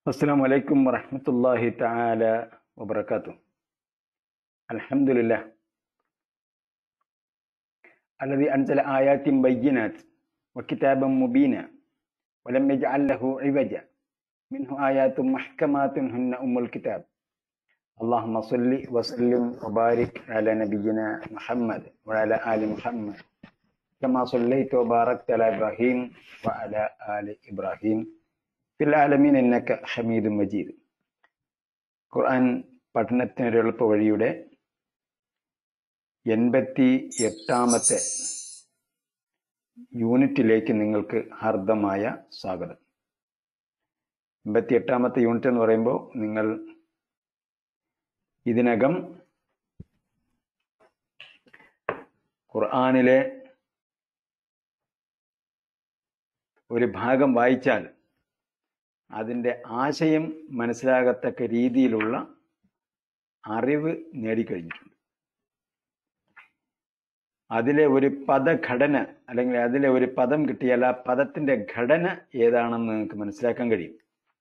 السلام عليكم ورحمة الله تعالى وبركاته الحمد لله الذي أنزل آيات بينات وكتابا مبينا ولم يجعل له عوجا منه آيات محكمات هن أم الكتاب اللهم صل وسلم وبارك على نبينا محمد وعلى آل محمد كما صليت وباركت على إبراهيم وعلى آل إبراهيم في العالمين إنك حميد مجيد ഖുർആൻ പഠനത്തിനൊരു എളുപ്പ വഴിയുടെ എൺപത്തി എട്ടാമത്തെ യൂണിറ്റിലേക്ക് നിങ്ങൾക്ക് ഹാർദമായ സ്വാഗതം എൺപത്തി എട്ടാമത്തെ യൂണിറ്റ് എന്ന് പറയുമ്പോൾ നിങ്ങൾ ഇതിനകം ഖുർആനിലെ ഒരു ഭാഗം വായിച്ചാൽ അതിൻ്റെ ആശയം മനസ്സിലാകത്തക്ക രീതിയിലുള്ള അറിവ് നേടിക്കഴിഞ്ഞിട്ടുണ്ട് അതിലെ ഒരു പദഘടന അല്ലെങ്കിൽ അതിലെ ഒരു പദം കിട്ടിയാൽ ആ പദത്തിന്റെ ഘടന ഏതാണെന്ന് നിങ്ങൾക്ക് മനസ്സിലാക്കാൻ കഴിയും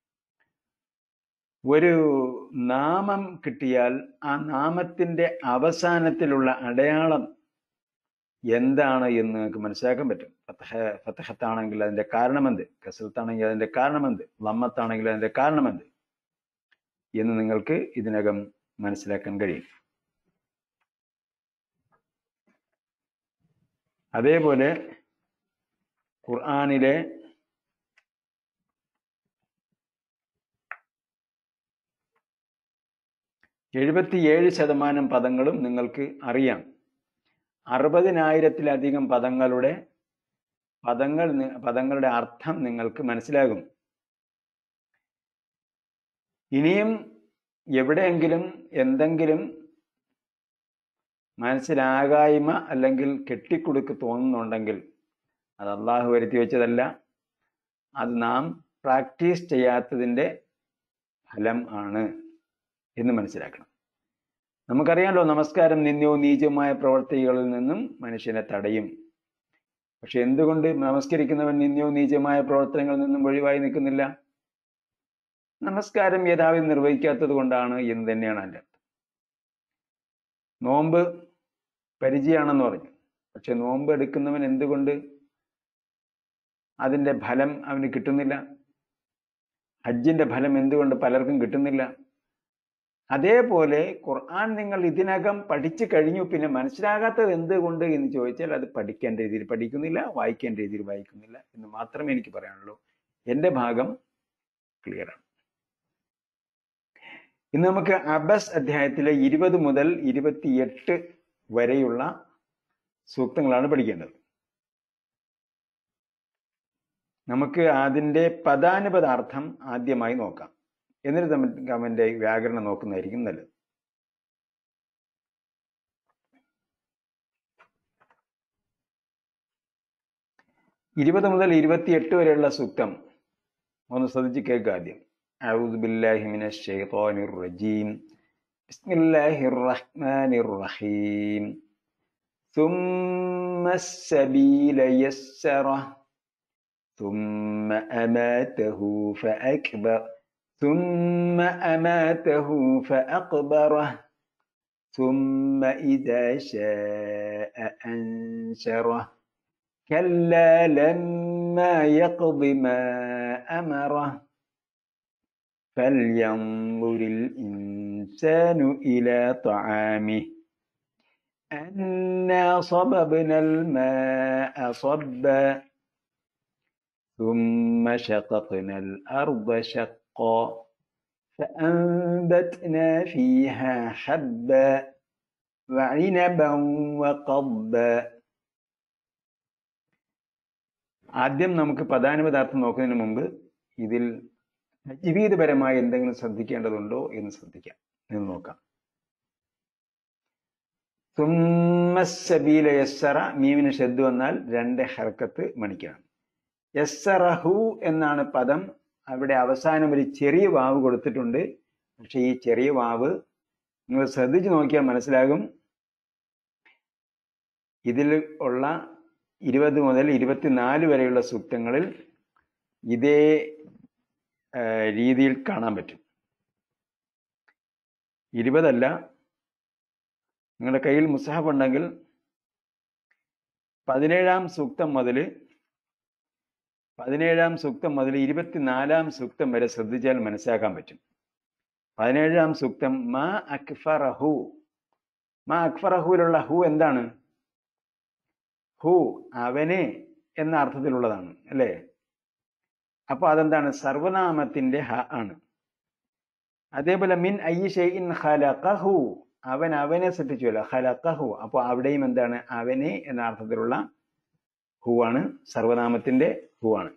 ഒരു നാമം കിട്ടിയാൽ ആ നാമത്തിന്റെ അവസാനത്തിലുള്ള അടയാളം എന്താണ് എന്ന് നിങ്ങൾക്ക് മനസ്സിലാക്കാൻ പറ്റും ഫത്തഹ ഫത്തഹത്താണെങ്കിൽ അതിന്റെ കാരണമെന്ത് കസലത്താണെങ്കിൽ അതിന്റെ കാരണമെന്ത് ലമ്മത്താണെങ്കിൽ അതിന്റെ കാരണമെന്ത് എന്ന് നിങ്ങൾക്ക് ഇതിനകം മനസ്സിലാക്കാൻ കഴിയും അതേപോലെ ഖുർആാനിലെ എഴുപത്തിയേഴ് ശതമാനം പദങ്ങളും നിങ്ങൾക്ക് അറിയാം അറുപതിനായിരത്തിലധികം പദങ്ങളുടെ പദങ്ങൾ പദങ്ങളുടെ അർത്ഥം നിങ്ങൾക്ക് മനസ്സിലാകും ഇനിയും എവിടെയെങ്കിലും എന്തെങ്കിലും മനസ്സിലാകായ്മ അല്ലെങ്കിൽ കെട്ടിക്കൊടുക്ക് തോന്നുന്നുണ്ടെങ്കിൽ അത് അള്ളാഹു വരുത്തി വെച്ചതല്ല അത് നാം പ്രാക്ടീസ് ചെയ്യാത്തതിൻ്റെ ഫലം ആണ് എന്ന് മനസ്സിലാക്കണം നമുക്കറിയാമല്ലോ നമസ്കാരം നിന്ദ്യവും നീചവുമായ പ്രവർത്തികളിൽ നിന്നും മനുഷ്യനെ തടയും പക്ഷെ എന്തുകൊണ്ട് നമസ്കരിക്കുന്നവൻ നിന്ദ്യവും നീചമായ പ്രവർത്തനങ്ങളിൽ നിന്നും ഒഴിവായി നിൽക്കുന്നില്ല നമസ്കാരം യഥാവിധി നിർവഹിക്കാത്തത് കൊണ്ടാണ് എന്ന് തന്നെയാണ് എൻ്റെ അർത്ഥം നോമ്പ് പരിചയമാണെന്ന് പറഞ്ഞു പക്ഷെ നോമ്പ് എടുക്കുന്നവൻ എന്തുകൊണ്ട് അതിൻ്റെ ഫലം അവന് കിട്ടുന്നില്ല ഹജ്ജിന്റെ ഫലം എന്തുകൊണ്ട് പലർക്കും കിട്ടുന്നില്ല അതേപോലെ ഖുർആൻ നിങ്ങൾ ഇതിനകം പഠിച്ചു കഴിഞ്ഞു പിന്നെ മനസ്സിലാകാത്തത് എന്തുകൊണ്ട് എന്ന് ചോദിച്ചാൽ അത് പഠിക്കേണ്ട രീതിയിൽ പഠിക്കുന്നില്ല വായിക്കേണ്ട രീതിയിൽ വായിക്കുന്നില്ല എന്ന് മാത്രമേ എനിക്ക് പറയാനുള്ളൂ എൻ്റെ ഭാഗം ക്ലിയറാണ് ഇന്ന് നമുക്ക് അബസ് അധ്യായത്തിലെ ഇരുപത് മുതൽ ഇരുപത്തിയെട്ട് വരെയുള്ള സൂക്തങ്ങളാണ് പഠിക്കേണ്ടത് നമുക്ക് അതിൻ്റെ പദാനുപദാർത്ഥം ആദ്യമായി നോക്കാം എന്നിട്ട് നമുക്ക് അവൻ്റെ വ്യാകരണം നോക്കുന്നതായിരിക്കും നല്ലത് ഇരുപത് മുതൽ ഇരുപത്തിയെട്ട് വരെയുള്ള സൂക്തം ഒന്ന് ശ്രദ്ധിച്ച് കേൾക്കുക ആദ്യം أعوذ بالله من الشيطان الرجيم بسم الله الرحمن الرحيم ثم السبيل يسره ثم أماته فأكبر ثم أماته فأقبره ثم إذا شاء أنشره كلا لما يقض ما أمره فلينظر الإنسان إلى طعامه أنا صببنا الماء صبا ثم شققنا الأرض شقا فأنبتنا فيها حبا وعنبا وقضبا ആദ്യം നമുക്ക് പദാനുപദാർത്ഥം നോക്കുന്നതിന് മുമ്പ് ഇതിൽ ജീവിതപരമായി എന്തെങ്കിലും ശ്രദ്ധിക്കേണ്ടതുണ്ടോ എന്ന് ശ്രദ്ധിക്കാം എന്ന് നോക്കാം സുമ്മസബീല യസ്സറ മീമിന് ഷെദ് വന്നാൽ രണ്ട് ഹർക്കത്ത് മണിക്കണം യസ്സറഹു എന്നാണ് പദം അവിടെ അവസാനം ഒരു ചെറിയ വാവ് കൊടുത്തിട്ടുണ്ട് പക്ഷെ ഈ ചെറിയ വാവ് നിങ്ങൾ ശ്രദ്ധിച്ചു നോക്കിയാൽ മനസ്സിലാകും ഇതിൽ ഉള്ള ഇരുപത് മുതൽ ഇരുപത്തിനാല് വരെയുള്ള സൂക്തങ്ങളിൽ ഇതേ ഏഹ്, രീതിയിൽ കാണാൻ പറ്റും ഇരുപതല്ല നിങ്ങളുടെ കയ്യിൽ മുസഹഫ് ഉണ്ടെങ്കിൽ പതിനേഴാം സൂക്തം മുതൽ പതിനേഴാം സൂക്തം മുതൽ ഇരുപത്തിനാലാം സൂക്തം വരെ ശ്രദ്ധിച്ചാൽ മനസ്സിലാക്കാൻ പറ്റും പതിനേഴാം സൂക്തം മാ അക്ഫറഹു മാ അക്ഫറഹുവിലുള്ള ഹു എന്താണ് ഹു അവനെ എന്ന അർത്ഥത്തിലുള്ളതാണ് അല്ലേ അപ്പൊ അതെന്താണ് സർവനാമത്തിന്റെ ഹ ആണ് അതേപോലെ മിൻ ഐ ഖലഖഹു അവൻ അവനെ സൃഷ്ടിച്ചുവല്ലോ ഖലഖഹു അപ്പോൾ അവിടെയും എന്താണ് അവനെ എന്ന അർത്ഥത്തിലുള്ള ഹു ആണ് സർവനാമത്തിന്റെ ഹു ആണ്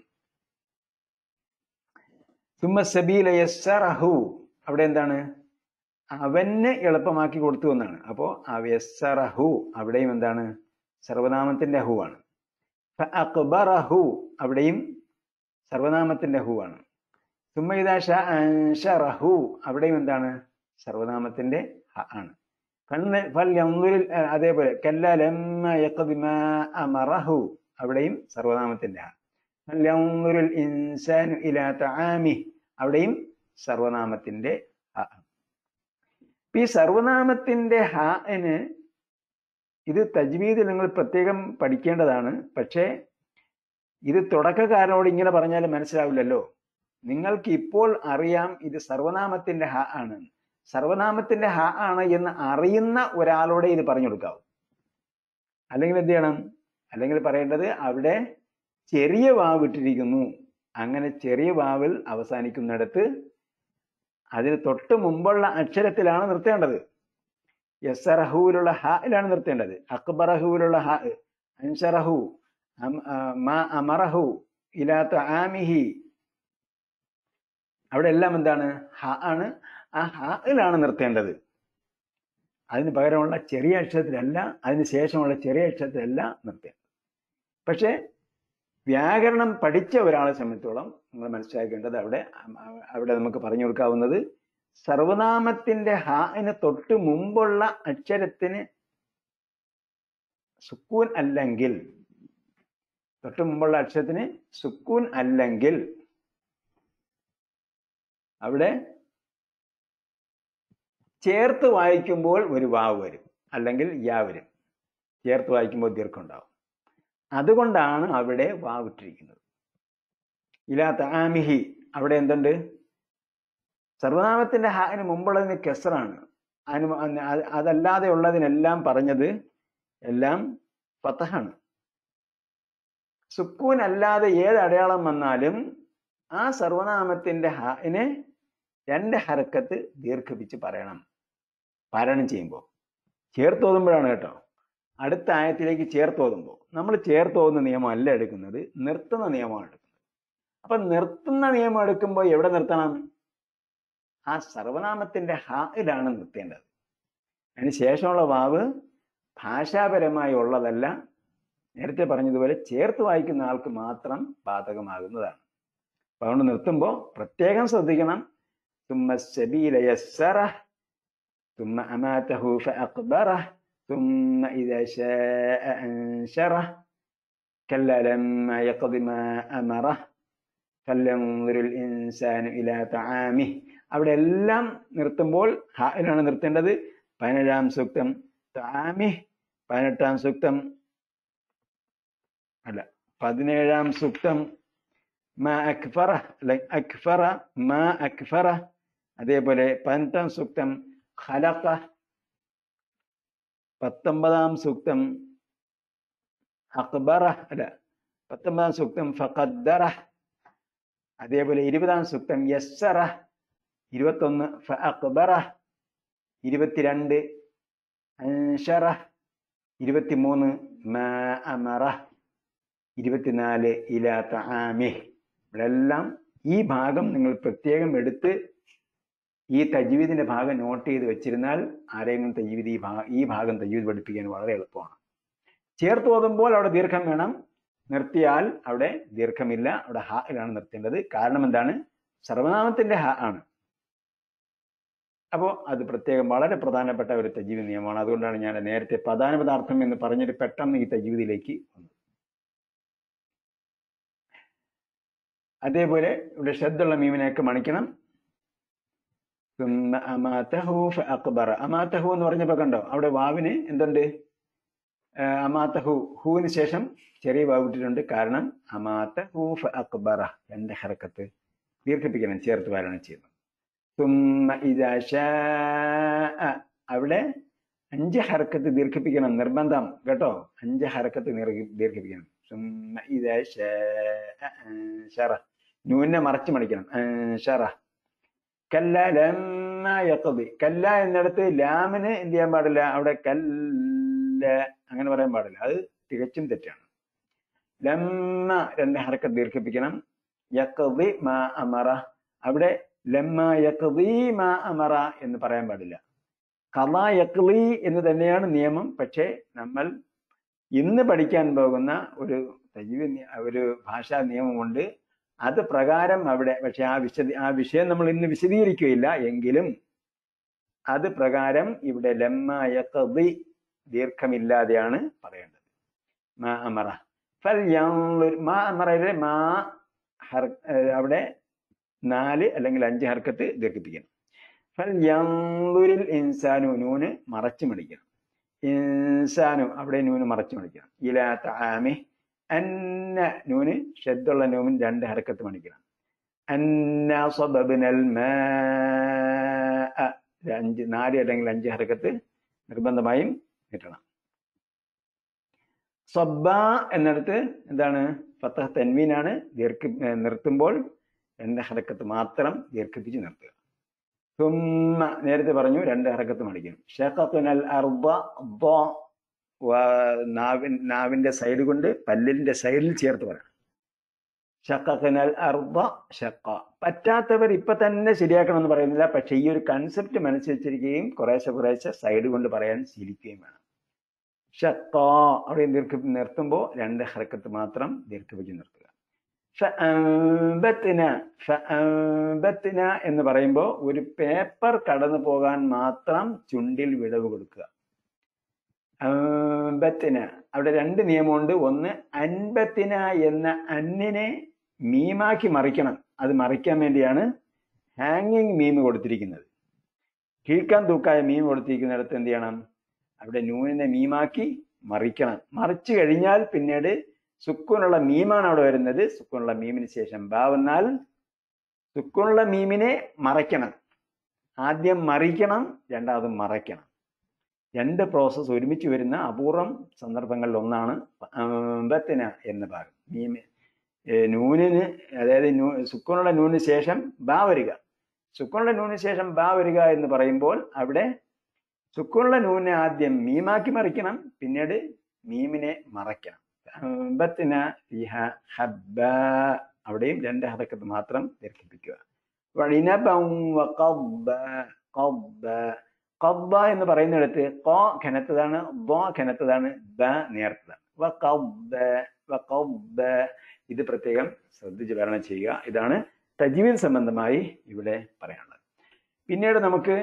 സുമ്മ സബീല യസ്സറഹു അവിടെ എന്താണ് അവന് എളുപ്പമാക്കി കൊടുത്തു എന്നാണ് അപ്പോ അവയസ്സറഹു അവിടെയും എന്താണ് സർവനാമത്തിന്റെ ഹു ആണ് അക്ബറഹു അവിടെയും സർവനാമത്തിന്റെ ഹു ആണ് സുമ്മൈദാഷ അൻഷറഹു അവിടെയും എന്താണ് സർവനാമത്തിന്റെ ഹ ആണ് കണ്ണ് ഫൽ യൻദുരിൽ അഹ് അതേപോലെ കല്ല ലമ്മ യഖദി മാ അമറഹു അവിടെയും സർവനാമത്തിന്റെ ഹ ഫൽ യൻദുരിൽ ഇൻസാനു ഇലാ തആമി അവിടെയും സർവനാമത്തിന്റെ ഹ ആണ്. ഇപ്പൊ ഈ സർവനാമത്തിന്റെ ഹാന് ഇത് തജ്വീദിൽ നിങ്ങൾ പ്രത്യേകം പഠിക്കേണ്ടതാണ് പക്ഷേ ഇത് തുടക്കക്കാരനോട് ഇങ്ങനെ പറഞ്ഞാൽ മനസ്സിലാവില്ലല്ലോ നിങ്ങൾക്ക് ഇപ്പോൾ അറിയാം ഇത് സർവനാമത്തിന്റെ ഹ ആണ് സർവനാമത്തിന്റെ ഹ ആണ് എന്ന് അറിയുന്ന ഒരാളോടെ ഇത് പറഞ്ഞു കൊടുക്കാവൂ അല്ലെങ്കിൽ എന്ത് ചെയ്യണം അല്ലെങ്കിൽ പറയേണ്ടത് അവിടെ ചെറിയ വാവ് ഇട്ടിരിക്കുന്നു അങ്ങനെ ചെറിയ വാവിൽ അവസാനിക്കുന്നിടത്ത് അതിന് തൊട്ട് മുമ്പുള്ള അക്ഷരത്തിലാണ് നിർത്തേണ്ടത് യസറഹുവിലുള്ള ഹായിലാണ് നിർത്തേണ്ടത് അക്ബറഹുവിലുള്ള ഹ അൻഷറഹു അം- ആ, മാ അമറഹു ഇലാത്ത ആമിഹി അവിടെ എല്ലാം എന്താണ് ഹ ആണ് ആ ഹായിലാണ് നിർത്തേണ്ടത് അതിന് പകരമുള്ള ചെറിയ അക്ഷരത്തിലല്ല അതിന് ശേഷമുള്ള ചെറിയ അക്ഷരത്തിലല്ല നിർത്തേണ്ടത് പക്ഷേ വ്യാകരണം പഠിച്ച ഒരാളെ സംബന്ധിച്ചോളം നിങ്ങൾ മനസ്സിലാക്കേണ്ടത് അവിടെ അവിടെ നമുക്ക് പറഞ്ഞു കൊടുക്കാവുന്നത് സർവനാമത്തിന്റെ ഹാന് തൊട്ട് മുമ്പുള്ള അക്ഷരത്തിന് സുക്കൂൻ അല്ലെങ്കിൽ തൊട്ട് മുമ്പുള്ള അക്ഷരത്തിന് സുക്കൂൻ അല്ലെങ്കിൽ അവിടെ ചേർത്ത് വായിക്കുമ്പോൾ ഒരു വാവ് വരും അല്ലെങ്കിൽ യാ വരും ചേർത്ത് വായിക്കുമ്പോൾ ദീർഘം ഉണ്ടാവും അതുകൊണ്ടാണ് അവിടെ വാവിട്ടിരിക്കുന്നത് ഇലാ താമിഹി അവിടെ എന്തുണ്ട് സർവനാമത്തിന്റെ ഹാന് മുമ്പുള്ളതിന് കെസറാണ് അതിന് മു- അത് അതല്ലാതെ ഉള്ളതിനെല്ലാം പറഞ്ഞത് എല്ലാം ഫതഹാണ് സുക്കൂൻ അല്ലാതെ ഏത് അടയാളം വന്നാലും ആ സർവനാമത്തിന്റെ ഹാന് രണ്ട് ഹരക്കത്ത് ദീർഘിപ്പിച്ച് പറയണം പാരായണം ചെയ്യുമ്പോൾ ചേർത്തോതുമ്പോഴാണ് കേട്ടോ അടുത്ത ആയത്തിലേക്ക് ചേർത്തോതുമ്പോൾ നമ്മൾ ചേർത്തോതുന്ന നിയമം അല്ല എടുക്കുന്നത് നിർത്തുന്ന നിയമമാണ് എടുക്കുന്നത് അപ്പൊ നിർത്തുന്ന നിയമം എടുക്കുമ്പോൾ എവിടെ നിർത്തണം ആ സർവനാമത്തിന്റെ ഹായിലാണ് നിർത്തേണ്ടത് അതിന് ശേഷമുള്ള വാവ് ഭാഷാപരമായി ഉള്ളതല്ല നേരത്തെ പറഞ്ഞതുപോലെ ചേർത്ത് വായിക്കുന്ന ആൾക്ക് മാത്രം ബാധകമാകുന്നതാണ് അപ്പൊ അതുകൊണ്ട് നിർത്തുമ്പോൾ പ്രത്യേകം ശ്രദ്ധിക്കണം ثم السبيل يسره ثم أماته فأقبره ثم إذا شاء أنشره كلا لما يقض ما أمره فلينظر الإنسان إلى طعامه അവിടെ എല്ലാം നിർത്തുമ്പോൾ ഹായിലാണ് നിർത്തേണ്ടത് പതിനേഴാം സൂക്തം താമി പതിനെട്ടാം സൂക്തം അല്ല പതിനേഴാം സൂക്തം മാ അക്ഫറ അല്ലെ അക്ഫറ മാ അക്ഫറ അതേപോലെ പതിനെട്ടാം സൂക്തം ഖലഖ പത്തൊമ്പതാം സൂക്തം അക്ബറ അല്ല പത്തൊമ്പതാം സൂക്തം ഫഖദ്ദറ അതേപോലെ ഇരുപതാം സൂക്തം യസ്സറ ഇരുപത്തൊന്ന് ഫഅക്ബറ ഇരുപത്തിരണ്ട് അൻഷറ ഇരുപത്തിമൂന്ന് മാ അമറ ഇരുപത്തിനാല് ഇലാ തആമി ഇവിടെല്ലാം ഈ ഭാഗം നിങ്ങൾ പ്രത്യേകം എടുത്ത് ഈ തജ്വീദിന്റെ ഭാഗം നോട്ട് ചെയ്ത് വെച്ചിരുന്നാൽ ആരെങ്കിലും തജ്വീദ് ഈ ഭാഗം ഈ ഭാഗം തജ്വീദ് പഠിപ്പിക്കാൻ വളരെ എളുപ്പമാണ് ചേർത്ത് ഓതുമ്പോൾ അവിടെ ദീർഘം വേണം നിർത്തിയാൽ അവിടെ ദീർഘമില്ല അവിടെ ഹായിലാണ് നിർത്തേണ്ടത് കാരണം എന്താണ് സർവനാമത്തിന്റെ ഹ ആണ് അപ്പോൾ അത് പ്രത്യേകം വളരെ പ്രധാനപ്പെട്ട ഒരു തജ്വീദ് നിയമമാണ് അതുകൊണ്ടാണ് ഞാൻ നേരത്തെ പ്രധാന പദാർത്ഥം എന്ന് പറഞ്ഞിട്ട് പെട്ടെന്ന് ഈ തജ്വീദിലേക്ക് വന്നത് അതേപോലെ ഇവിടെ ശ്രദ്ധുള്ള മീമിനെയൊക്കെ മണിക്കണം സുമ്മ അമാതഹു ഫഅഖ്ബറ അമാതഹു എന്ന് പറഞ്ഞപ്പോ കണ്ടോ അവിടെ വാവിന് എന്തുണ്ട് ആ, അമാതഹു ഹൂവിന് ശേഷം ചെറിയ വാവ് ഇട്ടിട്ടുണ്ട് കാരണം അമാതഹു ഫഅഖ്ബറ രണ്ട് ഹറക്കത്ത് ദീർഘിപ്പിക്കണം ചേർത്ത് പാരായണം ചെയ്യുന്നത് സുമ്മ ഇദാ ശാഅ അവിടെ അഞ്ച് ഹറക്കത്ത് ദീർഘിപ്പിക്കണം നിർബന്ധം കേട്ടോ അഞ്ച് ഹറക്കത്ത് നീർഘി- ദീർഘിപ്പിക്കണം സുമ്മ ഇദാ ശാഅ അൻശറ നൂനെ മറച്ചു മണിക്കണം അൻശറ കല്ല ലമ്മ യഖദി കല്ല എന്നിടത്ത് ലാമിന് എന്ത് ചെയ്യാൻ പാടില്ല അവിടെ കല്ല അങ്ങനെ പറയാൻ പാടില്ല അത് തികച്ചും തെറ്റാണ് ലമ്മ രണ്ട് ഹറക്കത്ത് ദീർഘിപ്പിക്കണം യഖദി മാ അമറ അവിടെ ലമ്മ യഖദി മാ അമറ എന്ന് പറയാൻ പാടില്ല കഥ യക്ലി എന്ന് തന്നെയാണ് നിയമം പക്ഷേ നമ്മൾ ഇന്ന് പഠിക്കാൻ പോകുന്ന ഒരു തജീവ് നി- ഒരു ഭാഷാ നിയമമുണ്ട് അത് പ്രകാരം അവിടെ പക്ഷെ ആ വിശദ ആ വിഷയം നമ്മൾ ഇന്ന് വിശദീകരിക്കുകയില്ല എങ്കിലും അത് പ്രകാരം ഇവിടെ ലമ്മ യഖദി ദീർഘമില്ലാതെയാണ് പറയേണ്ടത് മാ അമറ ഫൽ യൻളുർ മാ അമറയിലെ മാ ഹർ ഏഹ് അവിടെ നാല് അല്ലെങ്കിൽ അഞ്ച് ഹർക്കത്ത് ദീർഘിപ്പിക്കണം ഫൽ യൻളുരിൽ ഇൻസാനു നൂന് മറച്ചു മടിക്കണം ഇൻസാനു അവിടെ നൂന് മറച്ചു മടിക്കണം ഇലാ തആമി അന്ന നൂന് ഷദ്ദുള്ള നൂമിൻ രണ്ട് ഹർക്കത്ത് മണിക്കണം അന്ന സബബ്നൽ മാഅ അഞ്ച് നാല് അല്ലെങ്കിൽ അഞ്ച് ഹർക്കത്ത് നിർബന്ധമായും കിട്ടണം സബ്ബ എന്നിടത്ത് എന്താണ് ഫത്തഹ് തൻവീനാണ് ദീർഘ ഏർ നിർത്തുമ്പോൾ രണ്ട് ഹറക്കത്ത് മാത്രം ദീർഘിപ്പിച്ച് നിർത്തുക സുമ്മ നേരത്തെ പറഞ്ഞു രണ്ട് ഹറക്കത്ത് മടിക്കും ഷഖത്തുനൽ അർദ ദ വ- നാവിൻ നാവിന്റെ സൈഡ് കൊണ്ട് പല്ലിന്റെ സൈഡിൽ ചേർത്ത് പറയണം ഷക്കനൽ അർദ ഷക്ക പറ്റാത്തവർ ഇപ്പൊ തന്നെ ശരിയാക്കണം എന്ന് പറയുന്നില്ല പക്ഷെ ഈ ഒരു കൺസെപ്റ്റ് മനസ്സിലിച്ചിരിക്കുകയും കുറേശ്ശെ കുറേശ്ശെ സൈഡ് കൊണ്ട് പറയാൻ ശീലിക്കുകയും വേണം ഷക്ക അവിടെ ദീർഘ നിർത്തുമ്പോൾ രണ്ട് ഹറക്കത്ത് മാത്രം ദീർഘിപ്പിച്ച് നിർത്തുക ഫഅൻബത്ന ഫഅൻബത്ന എന്ന് പറയുമ്പോൾ ഒരു പേപ്പർ കടന്നു പോകാൻ മാത്രം ചുണ്ടിൽ വിടവ് കൊടുക്കുക അൻബത്തിന അവിടെ രണ്ട് നിയമമുണ്ട് ഒന്ന് അൻപത്തിന എന്ന അന്നിനെ മീമാക്കി മറിക്കണം അത് മറിക്കാൻ വേണ്ടിയാണ് ഹാങ്ങിങ് മീം കൊടുത്തിരിക്കുന്നത് കീഴ്ക്കാൻ തൂക്കായ മീം കൊടുത്തിരിക്കുന്നിടത്ത് എന്ത് ചെയ്യണം അവിടെ നൂനിനെ മീമാക്കി മറിക്കണം മറിച്ചു കഴിഞ്ഞാൽ പിന്നീട് സുക്കൂനുള്ള മീമാണ് അവിടെ വരുന്നത് സുക്കൂനുള്ള മീമിന് ശേഷം ബാ വന്നാൽ സുക്കൂനുള്ള മീമിനെ മറയ്ക്കണം ആദ്യം മറിക്കണം രണ്ടാമത് മറയ്ക്കണം രണ്ട് പ്രോസസ്സ് ഒരുമിച്ച് വരുന്ന അപൂർവം സന്ദർഭങ്ങളിൽ ഒന്നാണ് അമ്പത്തിന എന്ന ഭാഗം മീമ് ഏ, നൂനിന് അതായത് നൂ സുക്കൂനുള്ള നൂനിന് ശേഷം ബാ വരിക സുക്കൂനുള്ള നൂനിന് ശേഷം ബാ വരിക എന്ന് പറയുമ്പോൾ അവിടെ സുക്കൂനുള്ള നൂനെ ആദ്യം മീമാക്കി മറിക്കണം പിന്നീട് മീമിനെ മറയ്ക്കണം അമ്പത്തിന ഫിഹ ഹബ്ബ അവിടെയും രണ്ട് ഹറക്കത്ത് മാത്രം ദീർഘിപ്പിക്കുക വഴിനബം വഖബ്ബ ഖബ്ബ ഖബ്ബ എന്ന് പറയുന്നിടത്ത് ഖ ഖനത്തതാണ് ബ ഖനത്തതാണ് ബ നേർത്തതാണ് വഖബ്ബ വഖബ്ബ ഇത് പ്രത്യേകം ശ്രദ്ധിച്ച് പാരായണം ചെയ്യുക ഇതാണ് തജ്വീദ് സംബന്ധമായി ഇവിടെ പറയാനുള്ളത് പിന്നീട് നമുക്ക്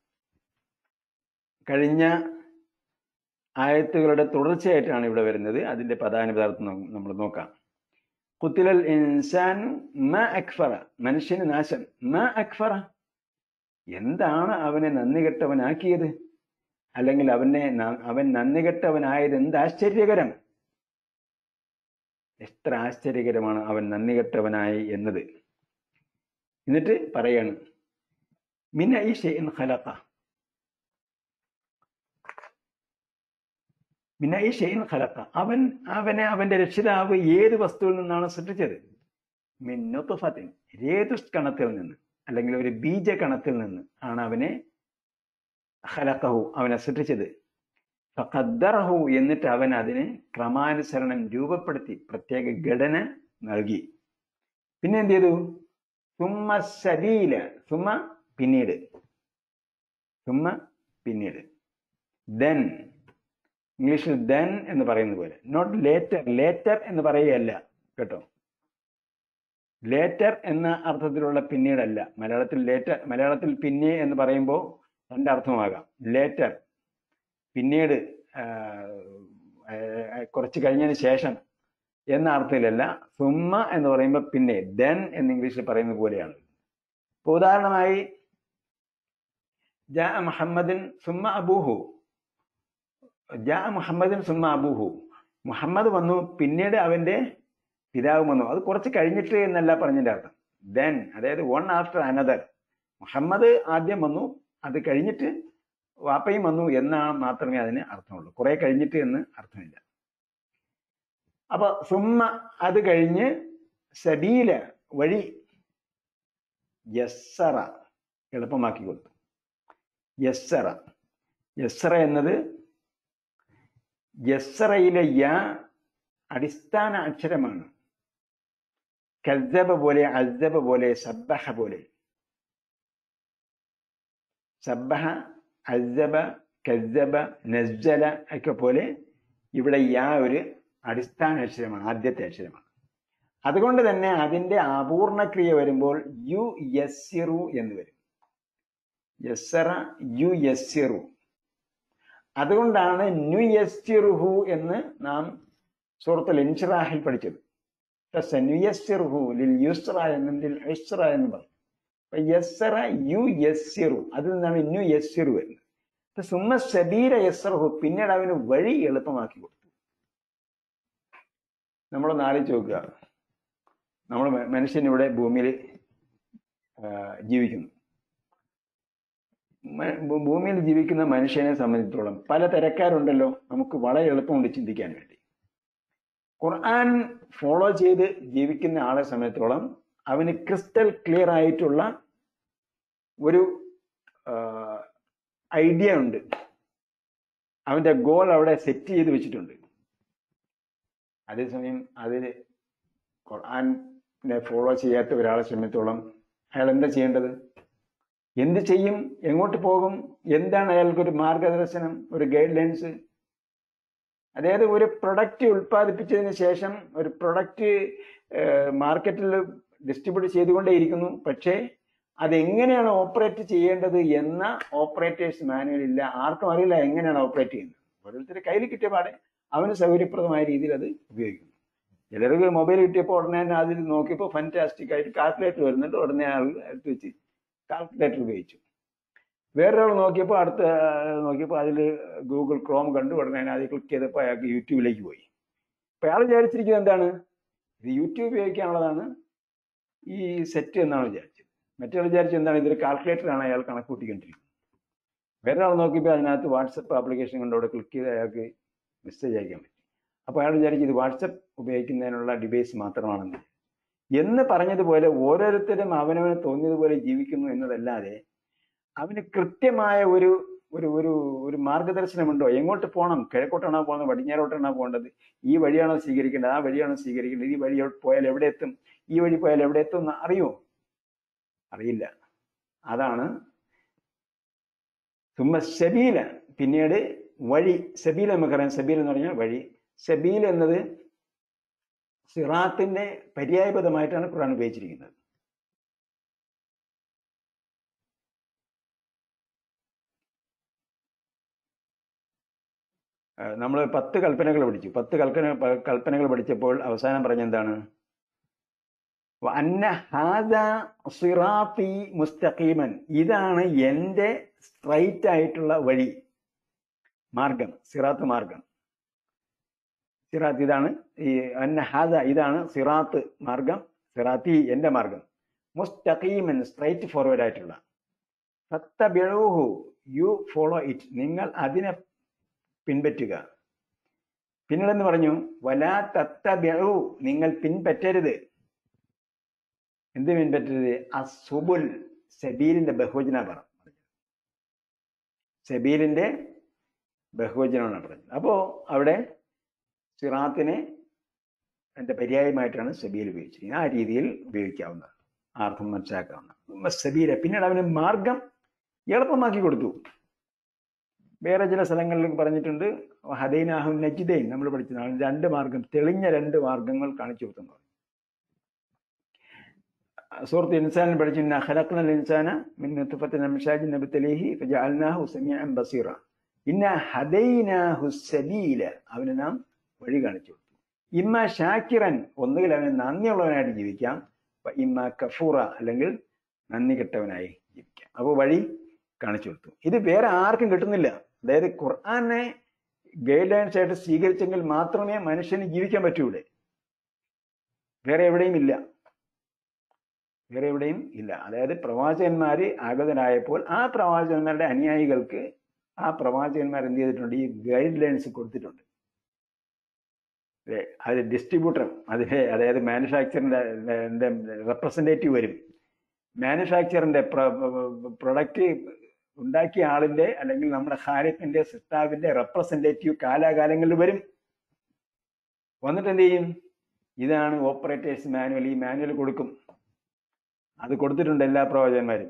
കഴിഞ്ഞ ആയത്തുകളുടെ തുടർച്ചയായിട്ടാണ് ഇവിടെ വരുന്നത് അതിന്റെ പദാനുപദാർത്ഥം നമ്മൾ നോക്കാം കുത്തിലൽ ഇൻസാൻ മ അക്ഫറ മനുഷ്യന് നാശം മ അക്ഫറ എന്താണ് അവനെ നന്ദി കെട്ടവനാക്കിയത് അല്ലെങ്കിൽ അവനെ ന- അവൻ നന്ദി കെട്ടവനായത് എന്ത് ആശ്ചര്യകരം എത്ര ആശ്ചര്യകരമാണ് അവൻ നന്ദി കെട്ടവനായി എന്നത് എന്നിട്ട് പറയാണ് മിന ഈ ഷെയ്ൻ ഖലഖ മിന ഈ ഷെയ്ൻ ഖലഖ അവൻ അവനെ അവന്റെ രക്ഷിതാവ് ഏത് വസ്തുവിൽ നിന്നാണ് സൃഷ്ടിച്ചത് മിൻ നുത്ഫത്തിൻ രേതുസ് കണത്തിൽ നിന്ന് അല്ലെങ്കിൽ ഒരു ബീജ കണത്തിൽ നിന്ന് ആണ് അവനെ ഖലഖഹു അവനെ സൃഷ്ടിച്ചത് ഫഖദ്ദറഹു എന്നിട്ട് അവൻ അതിന് ക്രമാനുസരണം രൂപപ്പെടുത്തി പ്രത്യേക ഘടന നൽകി പിന്നെ എന്ത് ചെയ്തു സുമ്മ സബീല സുമ്മ പിന്നീട് സുമ്മ പിന്നീട് ദെൻ ഇംഗ്ലീഷിൽ ദെൻ എന്ന് പറയുന്ന പോലെ നോട്ട് ലേറ്റർ ലേറ്റർ എന്ന് പറയുകയല്ല കേട്ടോ ലേറ്റർ എന്ന അർത്ഥത്തിലുള്ള പിന്നീടല്ല മലയാളത്തിൽ ലേറ്റർ മലയാളത്തിൽ പിന്നെ എന്ന് പറയുമ്പോൾ രണ്ടർത്ഥമാകാം ലേറ്റർ പിന്നീട് ആ, ആ, കുറച്ച് കഴിഞ്ഞതിന് ശേഷം എന്ന അർത്ഥത്തിലല്ല സുമ്മ എന്ന് പറയുമ്പോൾ പിന്നെ ദെൻ എന്ന് ഇംഗ്ലീഷിൽ പറയുന്നത് പോലെയാണ് ഇപ്പൊ ഉദാഹരണമായി ജാ മുഹമ്മദിൻ സുമ്മ അബൂഹു ജാ മുഹമ്മദിൻ സുമ്മ അബൂഹു മുഹമ്മദ് വന്നു പിന്നീട് അവന്റെ പിതാവ് വന്നു അത് കുറച്ച് കഴിഞ്ഞിട്ട് എന്നല്ല പറഞ്ഞതിന്റെ അർത്ഥം ദെൻ അതായത് വൺ ആഫ്റ്റർ അനദർ മുഹമ്മദ് ആദ്യം വന്നു അത് കഴിഞ്ഞിട്ട് വാപ്പയും വന്നു എന്നാണ് മാത്രമേ അതിന് അർത്ഥമുള്ളൂ കുറെ കഴിഞ്ഞിട്ട് എന്ന് അർത്ഥമില്ല അപ്പൊ സുമ്മ അത് കഴിഞ്ഞ് സബീല വഴി യസ്സറ എളുപ്പമാക്കി കൊടുത്തു യസ്സറ യസ്സറ എന്നത് യസ്സറയിലെ യ അടിസ്ഥാന അക്ഷരമാണ് കസ്സബ പോലെ അസ്സബ പോലെ സബ്ബഹ പോലെ സബ്ബഹ അസ്സബ കസ്സബ നസ്സല ഒക്കെ പോലെ ഇവിടെ യാ ഒരു അടിസ്ഥാന അക്ഷരമാണ് ആദ്യത്തെ അക്ഷരമാണ് അതുകൊണ്ട് തന്നെ അതിന്റെ അപൂർണ ക്രിയ വരുമ്പോൾ യു യസ്സിറു എന്ന് വരും യസ്സറ യു യസ്സിറു അതുകൊണ്ടാണ് നു യസ്സിറുഹു എന്ന് നാം സൂറത്തുൽ ഇൻഷറാഹിൽ പഠിച്ചത് നുയസ്സിറുഹു ലിൽ യുസ്റ എന്നും ലിൽ ഇസ്റ എന്നും പറയും അപ്പൊ യസ്സറ യു യസ്സിറു അതിൽ നിന്നാണ് നു യസ്സിറു വരുന്നത് അപ്പൊ സുമ്മ സബീര യസ്സറുഹു പിന്നീട് അവന് വഴി എളുപ്പമാക്കി കൊടുത്തു നമ്മളൊന്ന് ആലോചിച്ച് നോക്കുക നമ്മൾ മനുഷ്യൻ ഇവിടെ ഭൂമിയിൽ ജീവിക്കുന്നു ഭൂമിയിൽ ജീവിക്കുന്ന മനുഷ്യനെ സംബന്ധിച്ചിടത്തോളം പല തരക്കാരുണ്ടല്ലോ നമുക്ക് വളരെ എളുപ്പമുണ്ട് ചിന്തിക്കാൻ വേണ്ടി ഖുർആൻ ഫോളോ ചെയ്ത് ജീവിക്കുന്ന ആളെ സംബന്ധിച്ചോളം അവന് ക്രിസ്റ്റൽ ക്ലിയർ ആയിട്ടുള്ള ഒരു ഐഡിയ ഉണ്ട് അവന്റെ ഗോൾ അവിടെ സെറ്റ് ചെയ്ത് വെച്ചിട്ടുണ്ട് അതേസമയം അതിൽ ഖുർആനെ ഫോളോ ചെയ്യാത്ത ഒരാളെ സംബന്ധിച്ചോളം അയാൾ എന്താ ചെയ്യേണ്ടത് എന്ത് ചെയ്യും എങ്ങോട്ട് പോകും എന്താണ് അയാൾക്കൊരു മാർഗദർശനം ഒരു ഗൈഡ് ലൈൻസ് അതായത് ഒരു പ്രൊഡക്റ്റ് ഉൽപ്പാദിപ്പിച്ചതിന് ശേഷം ഒരു പ്രൊഡക്റ്റ് മാർക്കറ്റിൽ ഡിസ്ട്രിബ്യൂട്ട് ചെയ്തുകൊണ്ടേയിരിക്കുന്നു പക്ഷേ അതെങ്ങനെയാണ് ഓപ്പറേറ്റ് ചെയ്യേണ്ടത് എന്ന ഓപ്പറേറ്റേഴ്സ് മാനുവൽ ഇല്ല ആർക്കും അറിയില്ല എങ്ങനെയാണ് ഓപ്പറേറ്റ് ചെയ്യുന്നത് ഓരോരുത്തരുടെ കയ്യിൽ കിട്ടിയ പാടെ അവന് സൗകര്യപ്രദമായ രീതിയിൽ അത് ഉപയോഗിക്കുന്നു ചിലർക്ക് മൊബൈൽ കിട്ടിയപ്പോൾ ഉടനെ തന്നെ അതിൽ നോക്കിയപ്പോൾ ഫാന്റാസ്റ്റിക് ആയിട്ട് കാൽക്കുലേറ്റർ വരുന്നുണ്ട് ഉടനെ ആൾ എടുത്ത് വെച്ച് കാൽക്കുലേറ്റർ ഉപയോഗിച്ചു വേറൊരാൾ നോക്കിയപ്പോൾ അടുത്ത നോക്കിയപ്പോൾ അതിൽ ഗൂഗിൾ ക്രോം കണ്ടു ഉടനെ അതിൽ ക്ലിക്ക് ചെയ്തപ്പോൾ അയാൾക്ക് യൂട്യൂബിലേക്ക് പോയി അപ്പോൾ അയാൾ വിചാരിച്ചിരിക്കുന്നത് എന്താണ് ഇത് യൂട്യൂബ് ഉപയോഗിക്കാനുള്ളതാണ് ഈ സെറ്റ് എന്നാണ് വിചാരിച്ചത് മറ്റൊരാൾ വിചാരിച്ചത് എന്താണ് ഇതൊരു കാൽക്കുലേറ്ററാണ് അയാൾ കണക്കൂട്ടിക്കൊണ്ടിരിക്കുന്നത് വേറൊരാൾ നോക്കിയപ്പോൾ അതിനകത്ത് വാട്സപ്പ് ആപ്ലിക്കേഷൻ കൊണ്ട് അവിടെ ക്ലിക്ക് ചെയ്ത് അയാൾക്ക് മെസ്സേജ് അയക്കാൻ പറ്റും അപ്പോൾ അയാൾ വിചാരിച്ചു ഇത് വാട്സപ്പ് ഉപയോഗിക്കുന്നതിനുള്ള ഡിവൈസ് മാത്രമാണെന്ന് എന്ന് പറഞ്ഞതുപോലെ ഓരോരുത്തരും അവനവന് തോന്നിയതുപോലെ ജീവിക്കുന്നു എന്നതല്ലാതെ അവന് കൃത്യമായ ഒരു ഒരു ഒരു ഒരു മാർഗദർശനമുണ്ടോ എങ്ങോട്ട് പോകണം കിഴക്കോട്ടാണോ പോകുന്നത് പടിഞ്ഞാറോട്ടാണോ പോകേണ്ടത് ഈ വഴിയാണോ സ്വീകരിക്കേണ്ടത് ആ വഴിയാണോ സ്വീകരിക്കേണ്ടത് ഈ വഴി പോയാൽ എവിടെ എത്തും ഈ വഴി പോയാൽ എവിടെ എത്തും എന്ന് അറിയോ അറിയില്ല അതാണ് സുമ്മ സബീല പിന്നീട് വഴി സബീൽ നമുക്കറിയാം സബീൽ എന്ന് പറഞ്ഞാൽ വഴി സബീൽ എന്നത് സിറാത്തിന്റെ പര്യായപദമായിട്ടാണ് ഖുർആൻ ഉപയോഗിച്ചിരിക്കുന്നത് നമ്മൾ പത്ത് കൽപ്പനകൾ പഠിച്ചു പത്ത് കൽപ്പന കൽപ്പനകൾ പഠിച്ചപ്പോൾ അവസാനം പറഞ്ഞ എന്താണ് അന്ന ഹാദ സിറാത്തി മുസ്തഖീമൻ ഇതാണ് എൻ്റെ സ്ട്രൈറ്റ് ആയിട്ടുള്ള വഴി മാർഗം സിറാത്ത് മാർഗം സിറാത്ത് ഇതാണ് ഈ അന്ന ഹാദ ഇതാണ് സിറാത്ത് മാർഗം സിറാത്തി എൻ്റെ മാർഗം മുസ്തഖീമൻ സ്ട്രൈറ്റ് ഫോർവേഡ് ആയിട്ടുള്ള ഫത്തബിഴൂഹു യു ഫോളോ ഇറ്റ് നിങ്ങൾ അതിനെ പിൻപറ്റുക പിന്നീടെന്ന് പറഞ്ഞു വലാ തത്തബിഴു നിങ്ങൾ പിൻപറ്റരുത് എന്ത് പിൻപറ്റരുത് അസുബുൽ സബീലിന്റെ ബഹുവചന പറ സബീലിന്റെ ബഹുവചനമാണ് പറഞ്ഞത് അപ്പോ അവിടെ സിറാത്തിനെ എൻ്റെ പര്യായമായിട്ടാണ് സബീൽ ഉപയോഗിച്ചിരിക്കുന്നത് ആ രീതിയിൽ ഉപയോഗിക്കാവുന്നതാണ് അർത്ഥം മനസ്സിലാക്കാവുന്ന സബീല പിന്നീട് അവന് മാർഗം എളുപ്പമാക്കി കൊടുത്തു വേറെ ചില സ്ഥലങ്ങളിൽ പറഞ്ഞിട്ടുണ്ട് ഹദൈനാഹു നജിദൈൻ നമ്മൾ പഠിച്ചതാണ് രണ്ട് മാർഗം തെളിഞ്ഞ രണ്ട് മാർഗങ്ങൾ കാണിച്ചു കൊടുത്തു സൂറത്ത് ഇൻസാനിൽ പഠിച്ചു ഖലഖ്നൽ ഇൻസാന മിൻ നുത്ഫത്തിൻ അംശാജിൻ നബ്തലീഹി ഫജഅൽനാഹു സമീഅൻ ബസീറ ഇന്ന ഹദൈനാഹു സബീല അവന് നാം വഴി കാണിച്ചു കൊടുത്തു ഇമ്മ ഷാക്കിറൻ ഒന്നുകിൽ അവന് നന്ദിയുള്ളവനായിട്ട് ജീവിക്കാം വ ഇമ്മ കഫൂറ അല്ലെങ്കിൽ നന്ദി കെട്ടവനായി ജീവിക്കാം അപ്പോൾ വഴി കാണിച്ചു കൊടുത്തു ഇത് വേറെ ആർക്കും കിട്ടുന്നില്ല അതായത് ഖുർആനെ ഗൈഡ് ലൈൻസ് ആയിട്ട് സ്വീകരിച്ചെങ്കിൽ മാത്രമേ മനുഷ്യന് ജീവിക്കാൻ പറ്റൂ ഇവിടെ വേറെ എവിടെയും ഇല്ല വേറെ എവിടെയും ഇല്ല അതായത് പ്രവാചകന്മാർ ആഗതനായപ്പോൾ ആ പ്രവാചകന്മാരുടെ അനുയായികൾക്ക് ആ പ്രവാചകന്മാർ എന്ത് ചെയ്തിട്ടുണ്ട് ഈ ഗൈഡ് ലൈൻസ് കൊടുത്തിട്ടുണ്ട് അത് ഡിസ്ട്രിബ്യൂട്ടർ അതിലെ അതായത് മാനുഫാക്ചറിൻ്റെ റെപ്രസെൻറ്റേറ്റീവ് വരും മാനുഫാക്ചറിൻ്റെ പ്രൊഡക്റ്റ് ഉണ്ടാക്കിയ ആളിൻ്റെ അല്ലെങ്കിൽ നമ്മുടെ ഹാരിഫിൻ്റെ സിസ്റ്റാവിൻ്റെ റെപ്രസെൻറ്റേറ്റീവ് കാലാകാലങ്ങളിൽ വരും വന്നിട്ട് എന്ത് ചെയ്യും ഇതാണ് ഓപ്പറേറ്റേഴ്സ് മാനുവൽ ഈ മാനുവൽ കൊടുക്കും അത് കൊടുത്തിട്ടുണ്ട് എല്ലാ പ്രവാചകന്മാരും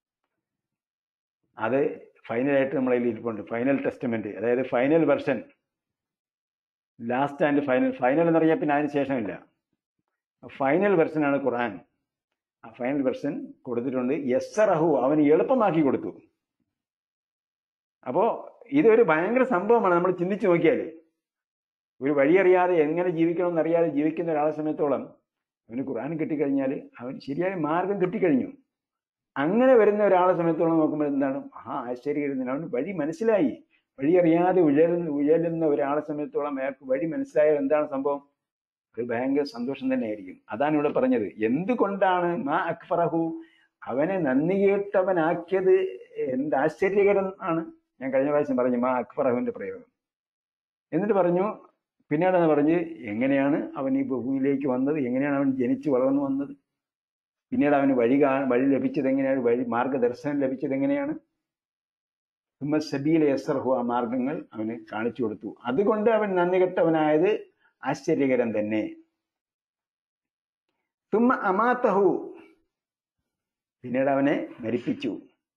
അത് ഫൈനലായിട്ട് നമ്മളതിൽ ഇരിപ്പുണ്ട് ഫൈനൽ ടെസ്റ്റ്മെന്റ് അതായത് final version last and final final എന്ന് പറഞ്ഞാൽ പിന്നെ അതിന് ശേഷമില്ല ഫൈനൽ വെർഷനാണ് ഖുർആൻ ആ ഫൈനൽ വെർഷൻ കൊടുത്തിട്ടുണ്ട് യസ്സറഹു അവന് എളുപ്പമാക്കി കൊടുത്തു അപ്പോൾ ഇതൊരു ഭയങ്കര സംഭവമാണ് നമ്മൾ ചിന്തിച്ചു നോക്കിയാൽ ഒരു വഴിയറിയാതെ എങ്ങനെ ജീവിക്കണം എന്നറിയാതെ ജീവിക്കുന്ന ഒരാളെ സമയത്തോളം അവന് ഖുർആൻ കിട്ടിക്കഴിഞ്ഞാൽ അവൻ ശരിയായ മാർഗം കിട്ടിക്കഴിഞ്ഞു അങ്ങനെ വരുന്ന ഒരാളെ സമയത്തോളം നോക്കുമ്പോൾ എന്താണ് ആ ആശ്ചര്യകരുന്നില്ല അവന് വഴി മനസ്സിലായി വഴി അറിയാതെ ഉഴലുന്ന ഉഴലുന്ന ഒരാളെ സമയത്തോളം അയാൾക്ക് വഴി മനസ്സിലായാൽ എന്താണ് സംഭവം അത് ഭയങ്കര സന്തോഷം തന്നെ ആയിരിക്കും അതാണ് ഇവിടെ പറഞ്ഞത് എന്തുകൊണ്ടാണ് മാ അക്ഫറഹു അവനെ നന്ദി കേട്ടവനാക്കിയത് എന്ത് ആശ്ചര്യകരം ആണ് ഞാൻ കഴിഞ്ഞ പ്രാവശ്യം പറഞ്ഞു മാ അക്ഫറഹുവിന്റെ പ്രയോഗം എന്നിട്ട് പറഞ്ഞു പിന്നീട് പറഞ്ഞ് എങ്ങനെയാണ് അവൻ ഈ ഭൂമിയിലേക്ക് വന്നത് എങ്ങനെയാണ് അവൻ ജനിച്ചു വളർന്നു വന്നത് പിന്നീട് അവന് വഴി കാ വഴി ലഭിച്ചത് എങ്ങനെയാണ് വഴി മാർഗദർശനം ലഭിച്ചത് എങ്ങനെയാണ് തുമ്മ സബീല യസർഹു ആ മാർഗങ്ങൾ അവന് കാണിച്ചു കൊടുത്തു അതുകൊണ്ട് അവൻ നന്ദി കെട്ടവനായത് ആശ്ചര്യകരം തന്നെ തുമ്മ അമാത്തഹു പിന്നീട് അവനെ മരിപ്പിച്ചു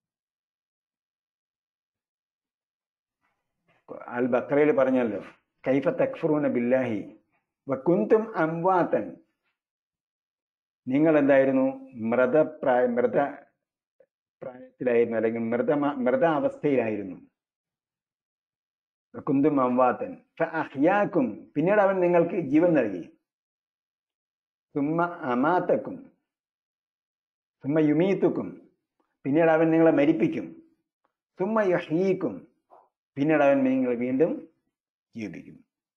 അൽ ബക്രയിൽ പറഞ്ഞല്ലോ കൈഫ തക്ഫറൂന ബില്ലാഹി വക്കുന്തും അംവാത്തൻ നിങ്ങൾ എന്തായിരുന്നു മൃതപ്രായ മൃത പ്രായത്തിലായിരുന്നു അല്ലെങ്കിൽ മൃത മൃത അവസ്ഥയിലായിരുന്നു കുന്തും അംവാത്തൻ അഹ്യാക്കും പിന്നീട് അവൻ നിങ്ങൾക്ക് ജീവൻ നൽകി സുമ്മ അമാത്തക്കും സുമ്മ യുമീത്തുക്കും പിന്നീട് അവൻ നിങ്ങളെ മരിപ്പിക്കും സുമ്മ യഹീക്കും പിന്നീട് അവൻ നിങ്ങളെ വീണ്ടും ജീവിപ്പിക്കും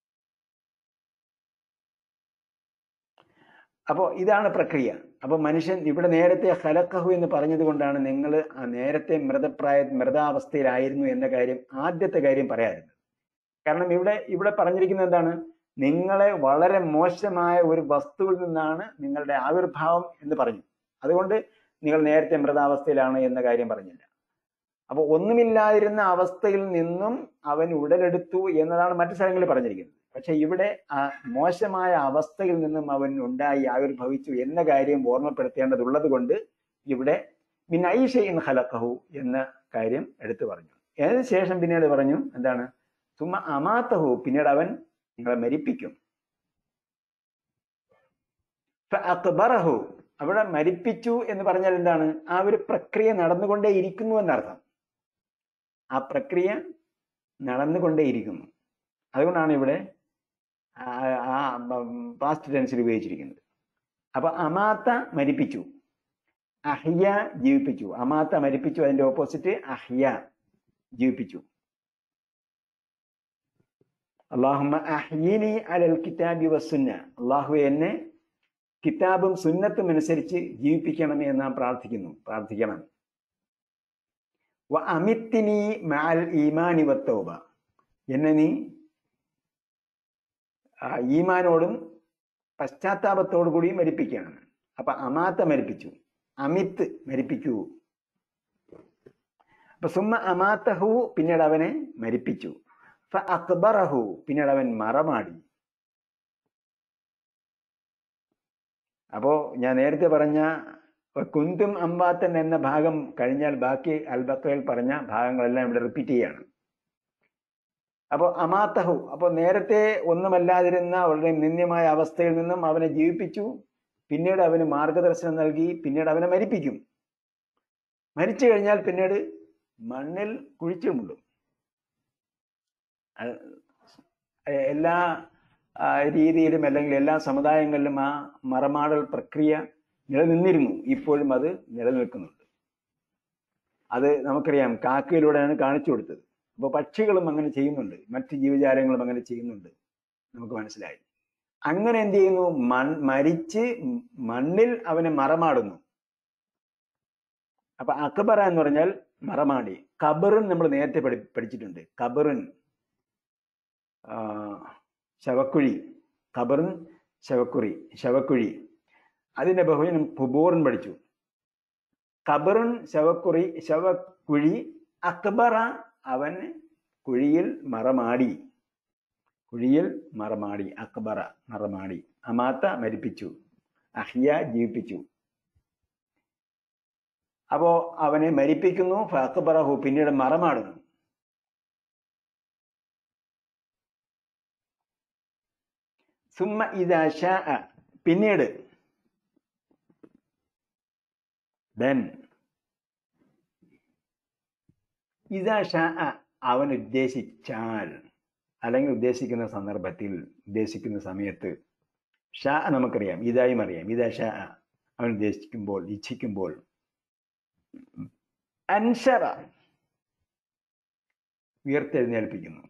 അപ്പോൾ ഇതാണ് പ്രക്രിയ അപ്പോൾ മനുഷ്യൻ ഇവിടെ നേരത്തെ ഹലക്കഹു എന്ന് പറഞ്ഞത് കൊണ്ടാണ് നിങ്ങൾ നേരത്തെ മൃതപ്രായ മൃതാവസ്ഥയിലായിരുന്നു എന്ന കാര്യം ആദ്യത്തെ കാര്യം പറയാറുണ്ട് കാരണം ഇവിടെ ഇവിടെ പറഞ്ഞിരിക്കുന്നത് എന്താണ് നിങ്ങളെ വളരെ മോശമായ ഒരു വസ്തുവിൽ നിന്നാണ് നിങ്ങളുടെ ആവിർഭാവം എന്ന് പറഞ്ഞു അതുകൊണ്ട് നിങ്ങൾ നേരത്തെ മൃതാവസ്ഥയിലാണ് എന്ന കാര്യം പറഞ്ഞില്ല അപ്പോൾ ഒന്നുമില്ലാതിരുന്ന അവസ്ഥയിൽ നിന്നും അവൻ ഉടലെടുത്തു എന്നതാണ് മറ്റു സ്ഥലങ്ങളിൽ പറഞ്ഞിരിക്കുന്നത് പക്ഷെ ഇവിടെ ആ മോശമായ അവസ്ഥയിൽ നിന്നും അവൻ ഉണ്ടായി ആവിർഭവിച്ചു എന്ന കാര്യം ഓർമ്മപ്പെടുത്തേണ്ടതുള്ളത് കൊണ്ട് ഇവിടെ മിനൈഷയിൻ ഹലക്കഹു എന്ന കാര്യം എടുത്തു പറഞ്ഞു അതിനുശേഷം പിന്നീട് പറഞ്ഞു എന്താണ് സുമ അമാത്തഹു പിന്നീട് അവൻ നിങ്ങളെ മരിപ്പിക്കും അക്ബറഹു അവിടെ മരിപ്പിച്ചു എന്ന് പറഞ്ഞാൽ എന്താണ് ആ ഒരു പ്രക്രിയ നടന്നുകൊണ്ടേ ഇരിക്കുന്നു എന്നർത്ഥം ആ പ്രക്രിയ നടന്നുകൊണ്ടേയിരിക്കുന്നു അതുകൊണ്ടാണ് ഇവിടെ ആ പാസ്റ്റ് ടെൻസിൽ ഉപയോഗിച്ചിരിക്കുന്നത് അപ്പൊ അമാത്ത മരിപ്പിച്ചു അഹ്യ ജീവിപ്പിച്ചു അമാത്ത മരിപ്പിച്ചു അതിന്റെ ഓപ്പോസിറ്റ് അഹ്യ ജീവിപ്പിച്ചു അള്ളാഹുമ്മ അഹ്യിനി അലൽ കിതാബി വസുന്ന അള്ളാഹു എന്നെ കിതാബും സുന്നത്തും അനുസരിച്ച് ജീവിപ്പിക്കണമേ എന്ന് നാം പ്രാർത്ഥിക്കുന്നു പ്രാർത്ഥിക്കണം വ അമിത്തിനി മാൽ ഈമാനി വത്തോബ എന്നെ നീ ഈമാനോടും പശ്ചാത്താപത്തോടു കൂടി മരിപ്പിക്കുകയാണ് അപ്പൊ അമാത്ത മരിപ്പിച്ചു അമിത്ത് മരിപ്പിക്കൂ അപ്പൊ സുമ്മ അമാത്തഹു പിന്നീട് അവനെ മരിപ്പിച്ചു ഫ അക്ബറഹു പിന്നീട് അവൻ മറമാടി അപ്പോ ഞാൻ നേരത്തെ പറഞ്ഞ കുന്തും അമ്പാത്തൻ എന്ന ഭാഗം കഴിഞ്ഞാൽ ബാക്കി അൽബക്കയിൽ പറഞ്ഞ ഭാഗങ്ങളെല്ലാം ഇവിടെ റിപ്പീറ്റ് ചെയ്യാണ് അപ്പോൾ അമാത്തഹു അപ്പോൾ നേരത്തെ ഒന്നുമല്ലാതിരുന്ന വളരെ നിന്ദ്യമായ അവസ്ഥയിൽ നിന്നും അവനെ ജീവിപ്പിച്ചു പിന്നീട് അവന് മാർഗദർശനം നൽകി പിന്നീട് അവനെ മരിപ്പിക്കും മരിച്ചു കഴിഞ്ഞാൽ പിന്നീട് മണ്ണിൽ കുഴിച്ചുമുണ്ടും എല്ലാ ആ, രീതിയിലും അല്ലെങ്കിൽ എല്ലാ സമുദായങ്ങളിലും ആ മറമാടൽ പ്രക്രിയ നിലനിന്നിരുന്നു ഇപ്പോഴും അത് നിലനിൽക്കുന്നുണ്ട് അത് നമുക്കറിയാം കാക്കയിലൂടെയാണ് കാണിച്ചു കൊടുത്തത് അപ്പോൾ പക്ഷികളും അങ്ങനെ ചെയ്യുന്നുണ്ട് മറ്റ് ജീവജാലങ്ങളും അങ്ങനെ ചെയ്യുന്നുണ്ട് നമുക്ക് മനസ്സിലായി അങ്ങനെ എന്ത് ചെയ്യുന്നു മൺ മരിച്ച് മണ്ണിൽ അവനെ മറമാടുന്നു അപ്പൊ അക്ബറ എന്ന് പറഞ്ഞാൽ മറമാടി കബറിൻ നമ്മൾ നേരത്തെ പഠി പഠിച്ചിട്ടുണ്ട് കബറിൻ ആ, ശവക്കുഴി കബറിൻ ശവക്കുറി ശവക്കുഴി അതിന്റെ ബഹുജനം പുബൂറിൻ പഠിച്ചു കബറിൻ ശവക്കുറി ശവക്കുഴി അക്ബറ അവൻ കുഴിയിൽ മറമാടി കുഴിയിൽ മറമാടി അക്ബറ മറമാടി അമാത്ത മരിപ്പിച്ചു അഹ്യ ജീവിപ്പിച്ചു അപ്പോ അവനെ മരിപ്പിക്കുന്നു അക്ബറഹു പിന്നീട് മറമാടുന്നു സുമ്മ ഇദാശ പിന്നീട് ദെൻ ഇദാശ അവൻ ഉദ്ദേശിച്ചാൽ അല്ലെങ്കിൽ ഉദ്ദേശിക്കുന്ന സന്ദർഭത്തിൽ ഉദ്ദേശിക്കുന്ന സമയത്ത് ഷാ നമുക്കറിയാം ഇതായും അറിയാം ഇതാ ഷാ അവൻ ഉദ്ദേശിക്കുമ്പോൾ ഇച്ഛിക്കുമ്പോൾ അൻഷറ ഉയർത്തെഴുന്നേൽപ്പിക്കുന്നു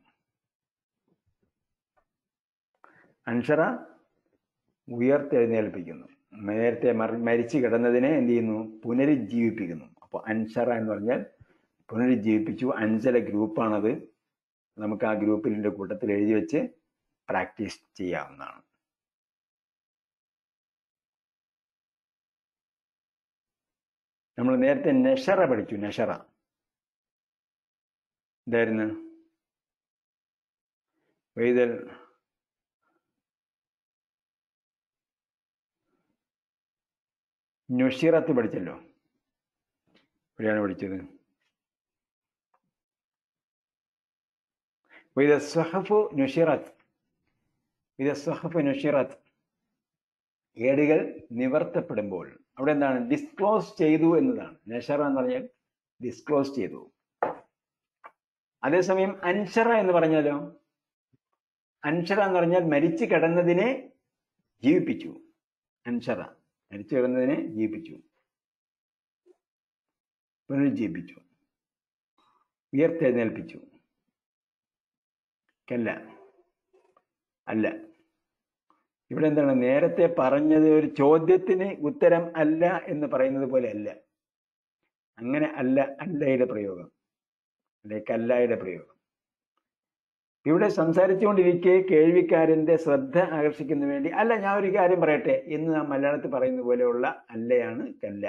അൻഷറ ഉയർത്തെഴുന്നേൽപ്പിക്കുന്നു നേരത്തെ മര- മരിച്ചു കിടന്നതിനെ എന്ത് ചെയ്യുന്നു പുനരുജ്ജീവിപ്പിക്കുന്നു അപ്പോൾ അൻഷറ എന്ന് പറഞ്ഞാൽ പുനരുജ്ജീവിപ്പിച്ചു അഞ്ചല ഗ്രൂപ്പാണത് നമുക്ക് ആ ഗ്രൂപ്പിൻ്റെ കൂട്ടത്തിൽ എഴുതി വെച്ച് പ്രാക്ടീസ് ചെയ്യാവുന്നതാണ് നമ്മൾ നേരത്തെ നെഷറ പഠിച്ചു നെഷറ എന്തായിരുന്നു വൈതൽ നുഷിറത്ത് പഠിച്ചല്ലോ എവിടെയാണ് പഠിച്ചത് وإذا الصحف نشرت إذا الصحف نشرت ഏടുകൾ നിവർത്തപ്പെടുമ്പോൾ അവിടെ എന്താണ് ഡിസ്ക്ലോസ് ചെയ്തു എന്നതാണ് നഷറ എന്ന് പറഞ്ഞാൽ ഡിസ്ക്ലോസ് ചെയ്തു അതേസമയം അൻഷറ എന്ന് പറഞ്ഞാലോ അൻഷറ എന്ന് പറഞ്ഞാൽ മരിച്ചു കിടന്നതിനെ ജീവിപ്പിച്ചു അൻഷറ മരിച്ചു കിടന്നതിനെ ജീവിപ്പിച്ചു പുനരുജ്ജീവിപ്പിച്ചു ഉയർത്തെഴുന്നേൽപ്പിച്ചു കല്ല അല്ല ഇവിടെ എന്താണ് നേരത്തെ പറഞ്ഞത് ഒരു ചോദ്യത്തിന് ഉത്തരം അല്ല എന്ന് പറയുന്നത് പോലെ അല്ല അങ്ങനെ അല്ല അല്ലയുടെ പ്രയോഗം അല്ലെ കല്ലായുടെ പ്രയോഗം ഇവിടെ സംസാരിച്ചുകൊണ്ടിരിക്കെ കേൾവിക്കാരന്റെ ശ്രദ്ധ ആകർഷിക്കുന്നതിന് വേണ്ടി അല്ല ഞാൻ ഒരു കാര്യം പറയട്ടെ എന്ന് നാം മലയാളത്തിൽ പറയുന്ന പോലെയുള്ള അല്ലയാണ് കല്ല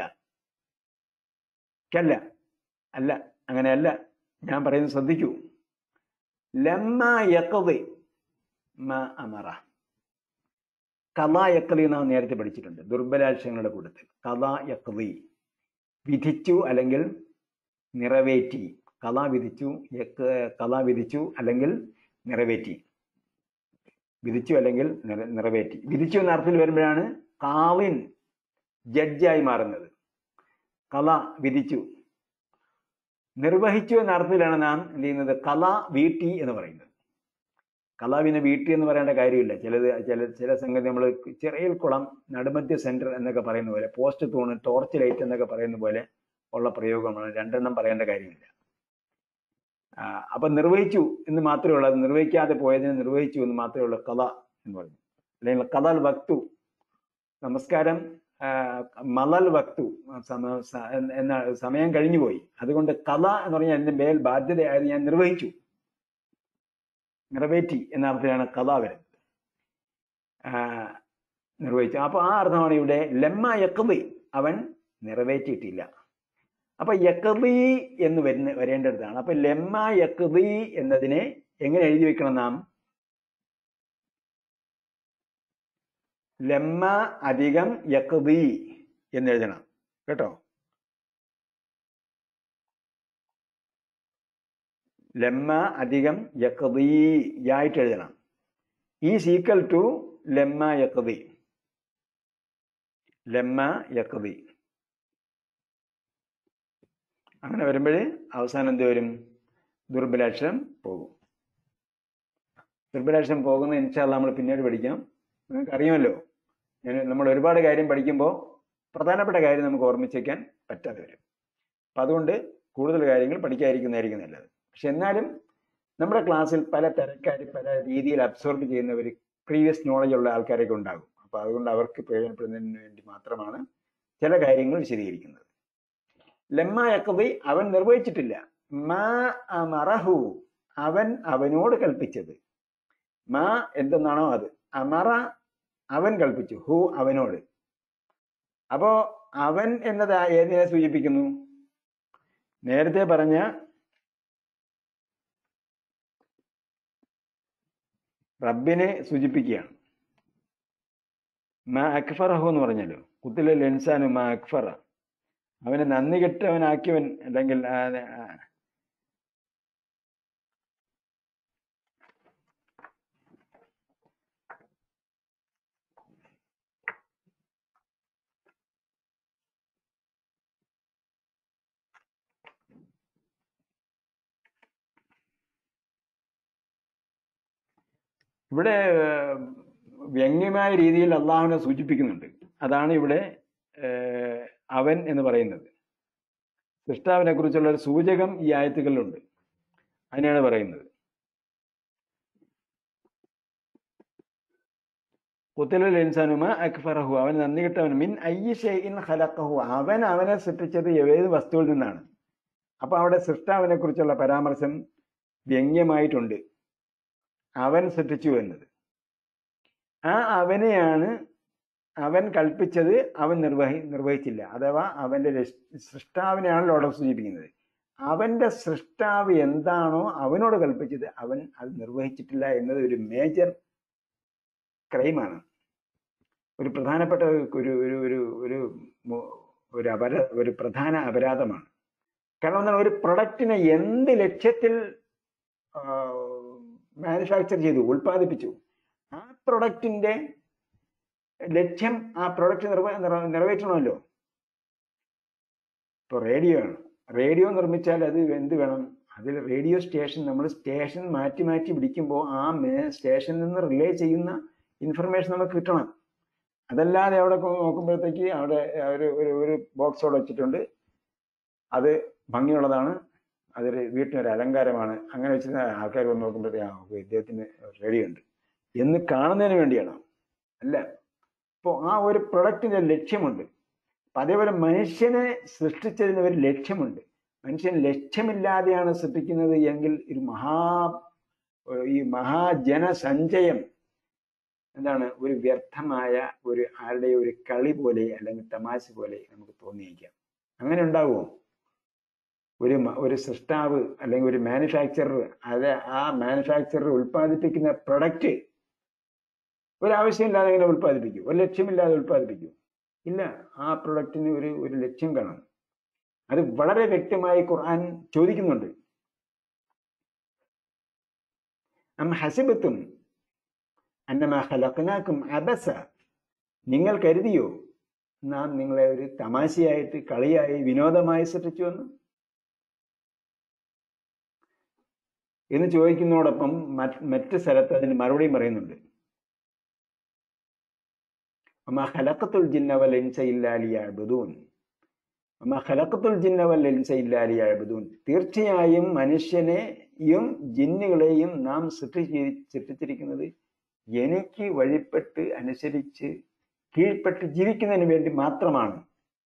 കല്ല അല്ല അങ്ങനെയല്ല ഞാൻ പറയുന്നത് ശ്രദ്ധിക്കൂ ലമ്മ യക്കത് മ അമറ കഥ യക്കതി നാം നേരത്തെ പഠിച്ചിട്ടുണ്ട് ദുർബലാക്ഷരങ്ങളുടെ കൂട്ടത്തിൽ കഥ യക്കതി വിധിച്ചു അല്ലെങ്കിൽ നിറവേറ്റി കഥ വിധിച്ചു യക്ക് കഥ വിധിച്ചു അല്ലെങ്കിൽ നിറവേറ്റി വിധിച്ചു അല്ലെങ്കിൽ നിറ- നിറവേറ്റി വിധിച്ചു എന്ന അർത്ഥത്തിൽ വരുമ്പോഴാണ് കാവിൻ ജഡ്ജായി മാറുന്നത് കഥ വിധിച്ചു നിർവഹിച്ചു എന്ന അർത്ഥത്തിലാണ് നാം എന്ത് ചെയ്യുന്നത് കല വീട്ടി എന്ന് പറയുന്നത് കല പിന്നെ വീട്ടി എന്ന് പറയേണ്ട കാര്യമില്ല ചിലത് ചില ചില സംഗതി നമ്മൾ ചെറിയ കുളം നടുമധ്യ സെന്റർ എന്നൊക്കെ പറയുന്ന പോലെ പോസ്റ്റ് തൂണ് ടോർച്ച് ലൈറ്റ് എന്നൊക്കെ പറയുന്ന പോലെ ഉള്ള പ്രയോഗമാണ് രണ്ടെണ്ണം പറയേണ്ട കാര്യമില്ല ആ, അപ്പൊ നിർവഹിച്ചു എന്ന് മാത്രമേ ഉള്ളൂ അത് നിർവഹിക്കാതെ പോയതിനെ നിർവഹിച്ചു എന്ന് മാത്രമേ ഉള്ളൂ കഥ എന്ന് പറഞ്ഞു അല്ലെങ്കിൽ കഥൽ വക്തു നമസ്കാരം ആ, മലൽ വക്തു സമ- സ- എന്ന സമയം കഴിഞ്ഞു പോയി അതുകൊണ്ട് കഥ എന്ന് പറഞ്ഞാൽ എന്റെ മേൽ ബാധ്യതയായത് ഞാൻ നിർവഹിച്ചു നിറവേറ്റി എന്ന അർത്ഥത്തിലാണ് കഥ വരുന്നത് ആ, നിർവഹിച്ചു അപ്പൊ ആ അർത്ഥമാണ് ഇവിടെ ലമ്മ യക്കതി അവൻ നിറവേറ്റിയിട്ടില്ല അപ്പൊ യക്കതി എന്ന് വരുന്ന വരേണ്ടതാണ് അപ്പൊ ലമ്മ യക്കതി എന്നതിനെ എങ്ങനെ എഴുതി വെക്കണം നാം ലമ്മ അധികം യക്കതി എന്ന് എഴുതണം കേട്ടോ ലമ്മ അധികം യക്കതി ആയിട്ട് എഴുതണം ഈ സീക്വൽ ടു ലമ്മ യക്കതി ലമ്മ യക്കതി അങ്ങനെ വരുമ്പോൾ അവസാനം എന്ത് വരും ദുർബലാക്ഷരം പോകും ട്രിപ്പിലേഷൻ പോകുന്ന ഇൻഷാല്ല നമ്മൾ പിന്നീട് പഠിക്കാം നിങ്ങൾക്ക് അറിയാമല്ലോ ഞാൻ നമ്മൾ ഒരുപാട് കാര്യം പഠിക്കുമ്പോൾ പ്രധാനപ്പെട്ട കാര്യം നമുക്ക് ഓർമ്മിച്ച് വയ്ക്കാൻ പറ്റാതെ വരും അപ്പം അതുകൊണ്ട് കൂടുതൽ കാര്യങ്ങൾ പഠിക്കാതിരിക്കുന്നതായിരിക്കും നല്ലത് പക്ഷെ എന്നാലും നമ്മുടെ ക്ലാസ്സിൽ പല തരക്കാർ പല രീതിയിൽ അബ്സോർബ് ചെയ്യുന്നവർ പ്രീവിയസ് നോളജ് ഉള്ള ആൾക്കാരൊക്കെ ഉണ്ടാകും അപ്പോൾ അതുകൊണ്ട് അവർക്ക് പ്രയോജനപ്പെടുന്നതിന് വേണ്ടി മാത്രമാണ് ചില കാര്യങ്ങൾ വിശദീകരിക്കുന്നത് ലമ്മ യക്കതി അവൻ നിർവഹിച്ചിട്ടില്ല മാ അമറഹു അവൻ അവനോട് കൽപ്പിച്ചത് മാ എന്തെന്നാണോ അത് അമറ അവൻ കൽപ്പിച്ചു ഹു അവനോട് അപ്പോ അവൻ എന്നത് ഏതിനെ സൂചിപ്പിക്കുന്നു നേരത്തെ പറഞ്ഞ റബ്ബിനെ സൂചിപ്പിക്കുകയാണ് മാ അക്ഫറഹു എന്ന് പറഞ്ഞല്ലോ കുത്തിലെ ലെൻസാനു മാ അക്ഫറ അവനെ നന്ദി കെട്ടവനാക്കിയവൻ അല്ലെങ്കിൽ ആ- ആ- ഇവിടെ ഏർ, വ്യംഗ്യമായ രീതിയിൽ അള്ളാഹുവിനെ സൂചിപ്പിക്കുന്നുണ്ട് അതാണ് ഇവിടെ ഏർ, അവൻ എന്ന് പറയുന്നത് സൃഷ്ടാവിനെ കുറിച്ചുള്ള ഒരു സൂചകം ഈ ആയത്തുകളിലുണ്ട് അതിനെയാണ് പറയുന്നത് കുത്തലുൽ ഇൻസാനുമ അക്ഫറഹു അവൻ നന്ദി കിട്ടവൻ മിൻ അയ്യ ഷെയ്ൻ ഖലഖഹു അവൻ അവനെ സൃഷ്ടിച്ചത് ഏത് വസ്തുവിൽ നിന്നാണ് അപ്പൊ അവിടെ സൃഷ്ടാവിനെ കുറിച്ചുള്ള പരാമർശം വ്യംഗ്യമായിട്ടുണ്ട് അവൻ സൃഷ്ടിച്ചു എന്നത് ആ അവനെയാണ് അവൻ കൽപ്പിച്ചത് അവൻ നിർവഹി നിർവഹിച്ചില്ല അഥവാ അവന്റെ രക്ഷ- സൃഷ്ടാവിനെയാണല്ലോ അവിടെ സൂചിപ്പിക്കുന്നത് അവന്റെ സൃഷ്ടാവ് എന്താണോ അവനോട് കൽപ്പിച്ചത് അവൻ അത് നിർവഹിച്ചിട്ടില്ല എന്നത് ഒരു മേജർ ക്രൈമാണ് ഒരു പ്രധാനപ്പെട്ട ഒരു ഒരു ഒരു ഒരു മു- ഒരു അപര ഒരു പ്രധാന അപരാധമാണ് കാരണം എന്താണ് ഒരു പ്രൊഡക്റ്റിനെ എന്ത് ലക്ഷ്യത്തിൽ മാനുഫാക്ചർ ചെയ്തു ഉൽപ്പാദിപ്പിച്ചു ആ പ്രൊഡക്റ്റിന്റെ ലക്ഷ്യം ആ പ്രൊഡക്റ്റ് നിർവ നിറ- നിറവേറ്റണമല്ലോ ഇപ്പോൾ റേഡിയോ ആണ് റേഡിയോ നിർമ്മിച്ചാൽ അത് എന്ത് വേണം അതിൽ റേഡിയോ സ്റ്റേഷൻ നമ്മൾ സ്റ്റേഷൻ മാറ്റി മാറ്റി പിടിക്കുമ്പോൾ ആ മേ സ്റ്റേഷനിൽ നിന്ന് റിലേ ചെയ്യുന്ന ഇൻഫർമേഷൻ നമുക്ക് കിട്ടണം അതല്ലാതെ അവിടെ കൊ- നോക്കുമ്പോഴത്തേക്ക് അവിടെ ഒരു ഒരു ഒരു ബോക്സ് അവിടെ വെച്ചിട്ടുണ്ട് അത് ഭംഗിയുള്ളതാണ് അതൊരു വീട്ടിനൊരു അലങ്കാരമാണ് അങ്ങനെ വെച്ചിട്ട് ആൾക്കാർ വന്ന് നോക്കുമ്പോഴത്തേക്ക് ആ ഓക്കേ, ഇദ്ദേഹത്തിന് റേഡിയോ ഉണ്ട് എന്ന് കാണുന്നതിന് വേണ്ടിയാണ് അല്ല ഇപ്പോൾ ആ ഒരു പ്രൊഡക്റ്റിന്റെ ലക്ഷ്യമുണ്ട് അപ്പൊ അതേപോലെ മനുഷ്യനെ സൃഷ്ടിച്ചതിന് ഒരു ലക്ഷ്യമുണ്ട് മനുഷ്യൻ ലക്ഷ്യമില്ലാതെയാണ് സൃഷ്ടിക്കുന്നത് എങ്കിൽ ഒരു മഹാ ഈ മഹാജനസഞ്ചയം എന്താണ് ഒരു വ്യർത്ഥമായ ഒരു ആരുടെ ഒരു കളി പോലെ അല്ലെങ്കിൽ തമാശ പോലെ നമുക്ക് തോന്നിയേക്കാം അങ്ങനെ ഉണ്ടാവുമോ ഒരു മ- ഒരു സൃഷ്ടാവ് അല്ലെങ്കിൽ ഒരു മാനുഫാക്ചറർ അത് ആ മാനുഫാക്ചറർ ഉൽപ്പാദിപ്പിക്കുന്ന പ്രൊഡക്റ്റ് ഒരാവശ്യമില്ലാതെ എങ്ങനെ ഉൽപ്പാദിപ്പിക്കൂ ഒരു ലക്ഷ്യമില്ലാതെ ഉൽപ്പാദിപ്പിക്കൂ ഇല്ല ആ പ്രൊഡക്റ്റിന് ഒരു ഒരു ലക്ഷ്യം കാണും അത് വളരെ വ്യക്തമായി ഖുർആൻ ചോദിക്കുന്നുണ്ട് അം ഹസിബത്തും അന്നമാ ഖലഖനാക്കും അബസ നിങ്ങൾ കരുതിയോ നാം നിങ്ങളെ ഒരു തമാശയായിട്ട് കളിയായി വിനോദമായി സൃഷ്ടിച്ചു എന്ന് എന്ന് ചോദിക്കുന്നതോടൊപ്പം മറ്റ് മറ്റ് സ്ഥലത്ത് അതിന് മറുപടിയും പറയുന്നുണ്ട് وما خلقت الجن والإنس إلا ليعبدون وما خلقت الجن والإنس إلا ليعبدون തീർച്ചയായും മനുഷ്യനെയും ജിന്നുകളെയും നാം സൃഷ്ടിച്ച് സൃഷ്ടിച്ചിരിക്കുന്നത് എനിക്ക് വഴിപ്പെട്ട് അനുസരിച്ച് കീഴ്പ്പെട്ട് ജീവിക്കുന്നതിന് വേണ്ടി മാത്രമാണ്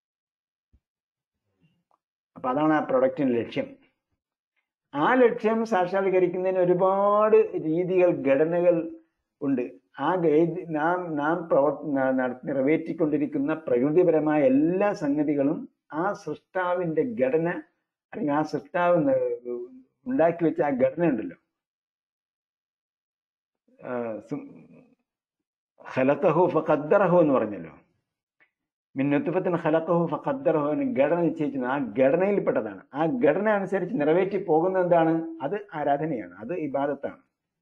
അപ്പൊ അതാണ് ആ പ്രൊഡക്റ്റിന്റെ ലക്ഷ്യം ആ ലക്ഷ്യം സാക്ഷാത്കരിക്കുന്നതിന് ഒരുപാട് രീതികൾ ഘടനകൾ ഉണ്ട് ആ ഗൈഡ് നാം നാം പ്രവർ ന- നട- നിറവേറ്റിക്കൊണ്ടിരിക്കുന്ന പ്രകൃതിപരമായ എല്ലാ സംഗതികളും ആ സൃഷ്ടാവിന്റെ ഘടന അല്ലെങ്കിൽ ആ സൃഷ്ടാവ് ന- ഉണ്ടാക്കി വെച്ച ആ ഘടന ഉണ്ടല്ലോ ആ, സു- ഖലഖഹു ഫഖദ്ദറഹു എന്ന് പറഞ്ഞല്ലോ മിന്നുത്തുഫത്തിന് ഖലഖഹു ഫഖദ്ദറഹു എന്ന് ഘടന നിശ്ചയിച്ചത് ആ ഘടനയിൽപ്പെട്ടതാണ് ആ ഘടന അനുസരിച്ച് നിറവേറ്റി പോകുന്നത് എന്താണ് അത് ആരാധനയാണ് അത് ഇബാദത്താണ്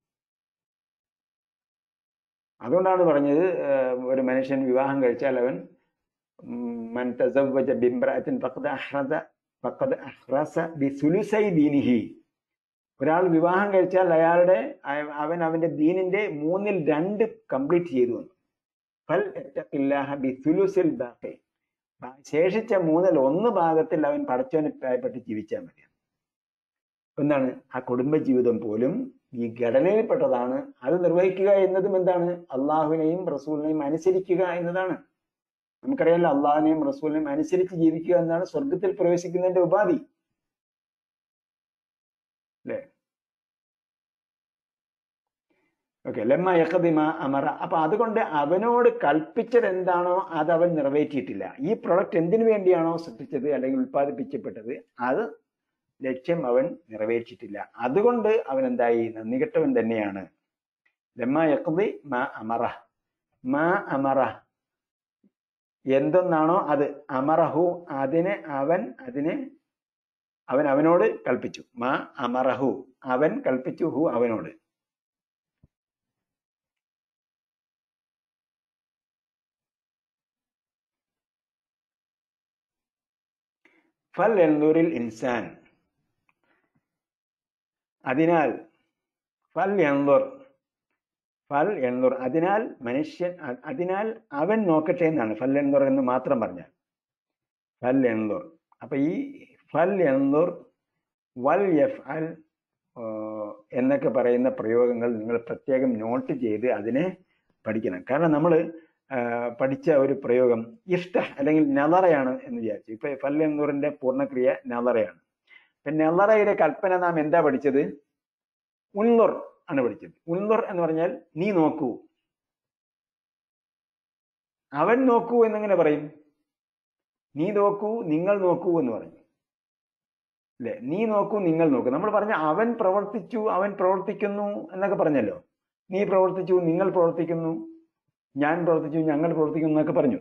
അതുകൊണ്ടാണ് പറഞ്ഞത് ഏഹ്, ഒരു മനുഷ്യൻ വിവാഹം കഴിച്ചാൽ അവൻ ഉം, മൻ തസവ്വജ ബിംബ്രഅത്തിൻ ഫഖദ് അഹ്റസ ഫഖദ് അഹ്റസ ബിസുലുസൈ ദീനിഹി ഒരാൾ വിവാഹം കഴിച്ചാൽ അയാളുടെ അയ- അവൻ അവന്റെ ദീനിന്റെ മൂന്നിൽ രണ്ട് കംപ്ലീറ്റ് ചെയ്തു വന്നു ഫൽ യത്തഖില്ലാഹ ബിസുലുസിൽ ബാഖി. ബ- ശേഷിച്ച മൂന്നിൽ ഒന്ന് ഭാഗത്തിൽ അവൻ പടച്ചവനെ ഭയപ്പെട്ട് ജീവിച്ചാൽ മതി എന്താണ് ആ കുടുംബജീവിതം പോലും ഈ ഘടനയിൽപ്പെട്ടതാണ് അത് നിർവഹിക്കുക എന്നതും എന്താണ് അള്ളാഹുവിനെയും റസൂലിനെയും അനുസരിക്കുക എന്നതാണ് നമുക്കറിയാലോ അള്ളാഹിനെയും റസൂലിനെയും അനുസരിച്ച് ജീവിക്കുക എന്നതാണ് സ്വർഗത്തിൽ പ്രവേശിക്കുന്നതിന്റെ ഉപാധി അല്ലേ ഓക്കെ ലമ്മ യഖദിമ അമറ അപ്പൊ അതുകൊണ്ട് അവനോട് കൽപ്പിച്ചത് എന്താണോ അത് അവൻ നിറവേറ്റിയിട്ടില്ല ഈ പ്രൊഡക്റ്റ് എന്തിനു വേണ്ടിയാണോ സൃഷ്ടിച്ചത് അല്ലെങ്കിൽ ഉൽപ്പാദിപ്പിക്കപ്പെട്ടത് അത് ലക്ഷ്യം അവൻ നിറവേറ്റിയിട്ടില്ല അതുകൊണ്ട് അവൻ എന്തായി നന്ദി കെട്ടവൻ തന്നെയാണ് ലമ്മ യഖദി മാ അമറ മാ അമറ എന്തെന്നാണോ അത് അമറഹു അതിനെ അവൻ അതിനെ അവൻ അവനോട് കൽപ്പിച്ചു മാ അമറഹു അവൻ കൽപ്പിച്ചു ഹു അവനോട് ഫൽ എന്തൂരിൽ ഇൻസാൻ അതിനാൽ ഫൽ എന്തൂർ ഫൽ എന്തൂർ അതിനാൽ മനുഷ്യൻ അ- അതിനാൽ അവൻ നോക്കട്ടെ എന്നാണ് ഫൽ എന്തൂർ എന്ന് മാത്രം പറഞ്ഞാൽ ഫൽ എന്തൂർ അപ്പൊ ഈ ഫൽ എന്തൂർ വൽ എഫ് അൽ എന്നൊക്കെ പറയുന്ന പ്രയോഗങ്ങൾ നിങ്ങൾ പ്രത്യേകം നോട്ട് ചെയ്ത് അതിനെ പഠിക്കണം കാരണം നമ്മൾ പഠിച്ച ഒരു പ്രയോഗം ഇഷ്ട അല്ലെങ്കിൽ നലറയാണ് എന്ന് വിചാരിച്ചു ഇപ്പൊ ഫൽ എന്നൂറിന്റെ പൂർണ്ണക്രിയ നലറയാണ് ഇപ്പൊ നലറയുടെ കൽപ്പന നാം എന്താ പഠിച്ചത് ഉള്ളൂർ ആണ് പഠിച്ചത് ഉള്ളൂർ എന്ന് പറഞ്ഞാൽ നീ നോക്കൂ അവൻ നോക്കൂ എന്നെങ്ങനെ പറയും നീ നോക്കൂ നിങ്ങൾ നോക്കൂ എന്ന് പറഞ്ഞു അല്ലെ നീ നോക്കൂ നിങ്ങൾ നോക്കൂ നമ്മൾ പറഞ്ഞ അവൻ പ്രവർത്തിച്ചു അവൻ പ്രവർത്തിക്കുന്നു എന്നൊക്കെ പറഞ്ഞല്ലോ നീ പ്രവർത്തിച്ചു നിങ്ങൾ പ്രവർത്തിക്കുന്നു ഞാൻ പ്രവർത്തിച്ചു ഞങ്ങൾ പ്രവർത്തിക്കുന്നു എന്നൊക്കെ പറഞ്ഞു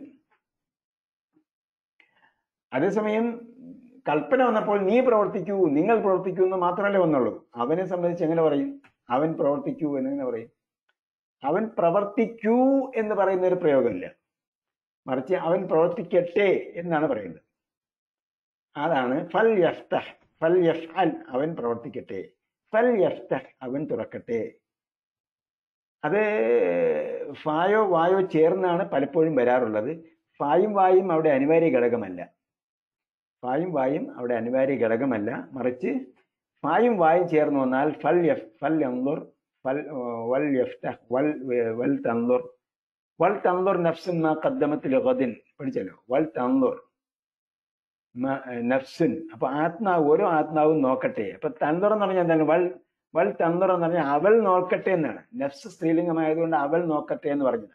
അതേസമയം കൽപ്പന വന്നപ്പോൾ നീ പ്രവർത്തിക്കൂ നിങ്ങൾ പ്രവർത്തിക്കൂ എന്ന് മാത്രമല്ലേ വന്നുള്ളൂ അവനെ സംബന്ധിച്ച് എങ്ങനെ പറയും അവൻ പ്രവർത്തിക്കൂ എന്നെങ്ങനെ പറയും അവൻ പ്രവർത്തിക്കൂ എന്ന് പറയുന്ന ഒരു പ്രയോഗമില്ല മറിച്ച് അവൻ പ്രവർത്തിക്കട്ടെ എന്നാണ് പറയുന്നത് അതാണ് ഫൽ യഫ്തഹ് ഫൽ യഫ്അൽ അവൻ പ്രവർത്തിക്കട്ടെ ഫൽ യഫ്തഹ് അവൻ തുറക്കട്ടെ അത് ഫായോ വായോ ചേർന്നാണ് പലപ്പോഴും വരാറുള്ളത് ഫായും വായും അവിടെ അനിവാര്യ ഘടകമല്ല ഫായും വായും അവിടെ അനിവാര്യ ഘടകമല്ല മറിച്ച് ഫായും വായും ചേർന്ന് വന്നാൽ ഫൽ യഫ് ഫൽ അന്തുർ ഫൽ വൽ യഫ്തഹ് വൽ വൽ തന്തുർ വൽ തന്തുർ നഫ്സുൻ മാ ഖദ്ദമത്ത് ലിഗദിൻ പഠിച്ചല്ലോ വൽ തന്തുർ മ- നഫ്സുൻ അപ്പൊ ആത്മാവ് ഓരോ ആത്മാവും നോക്കട്ടെ അപ്പൊ തന്തുർ എന്ന് പറഞ്ഞാൽ എന്താണ് വൽ വൽ തന്തുർ എന്ന് പറഞ്ഞാൽ അവൾ നോക്കട്ടെ എന്നാണ് നഫ്സ് സ്ത്രീലിംഗമായതുകൊണ്ട് അവൾ നോക്കട്ടെ എന്ന് പറഞ്ഞത്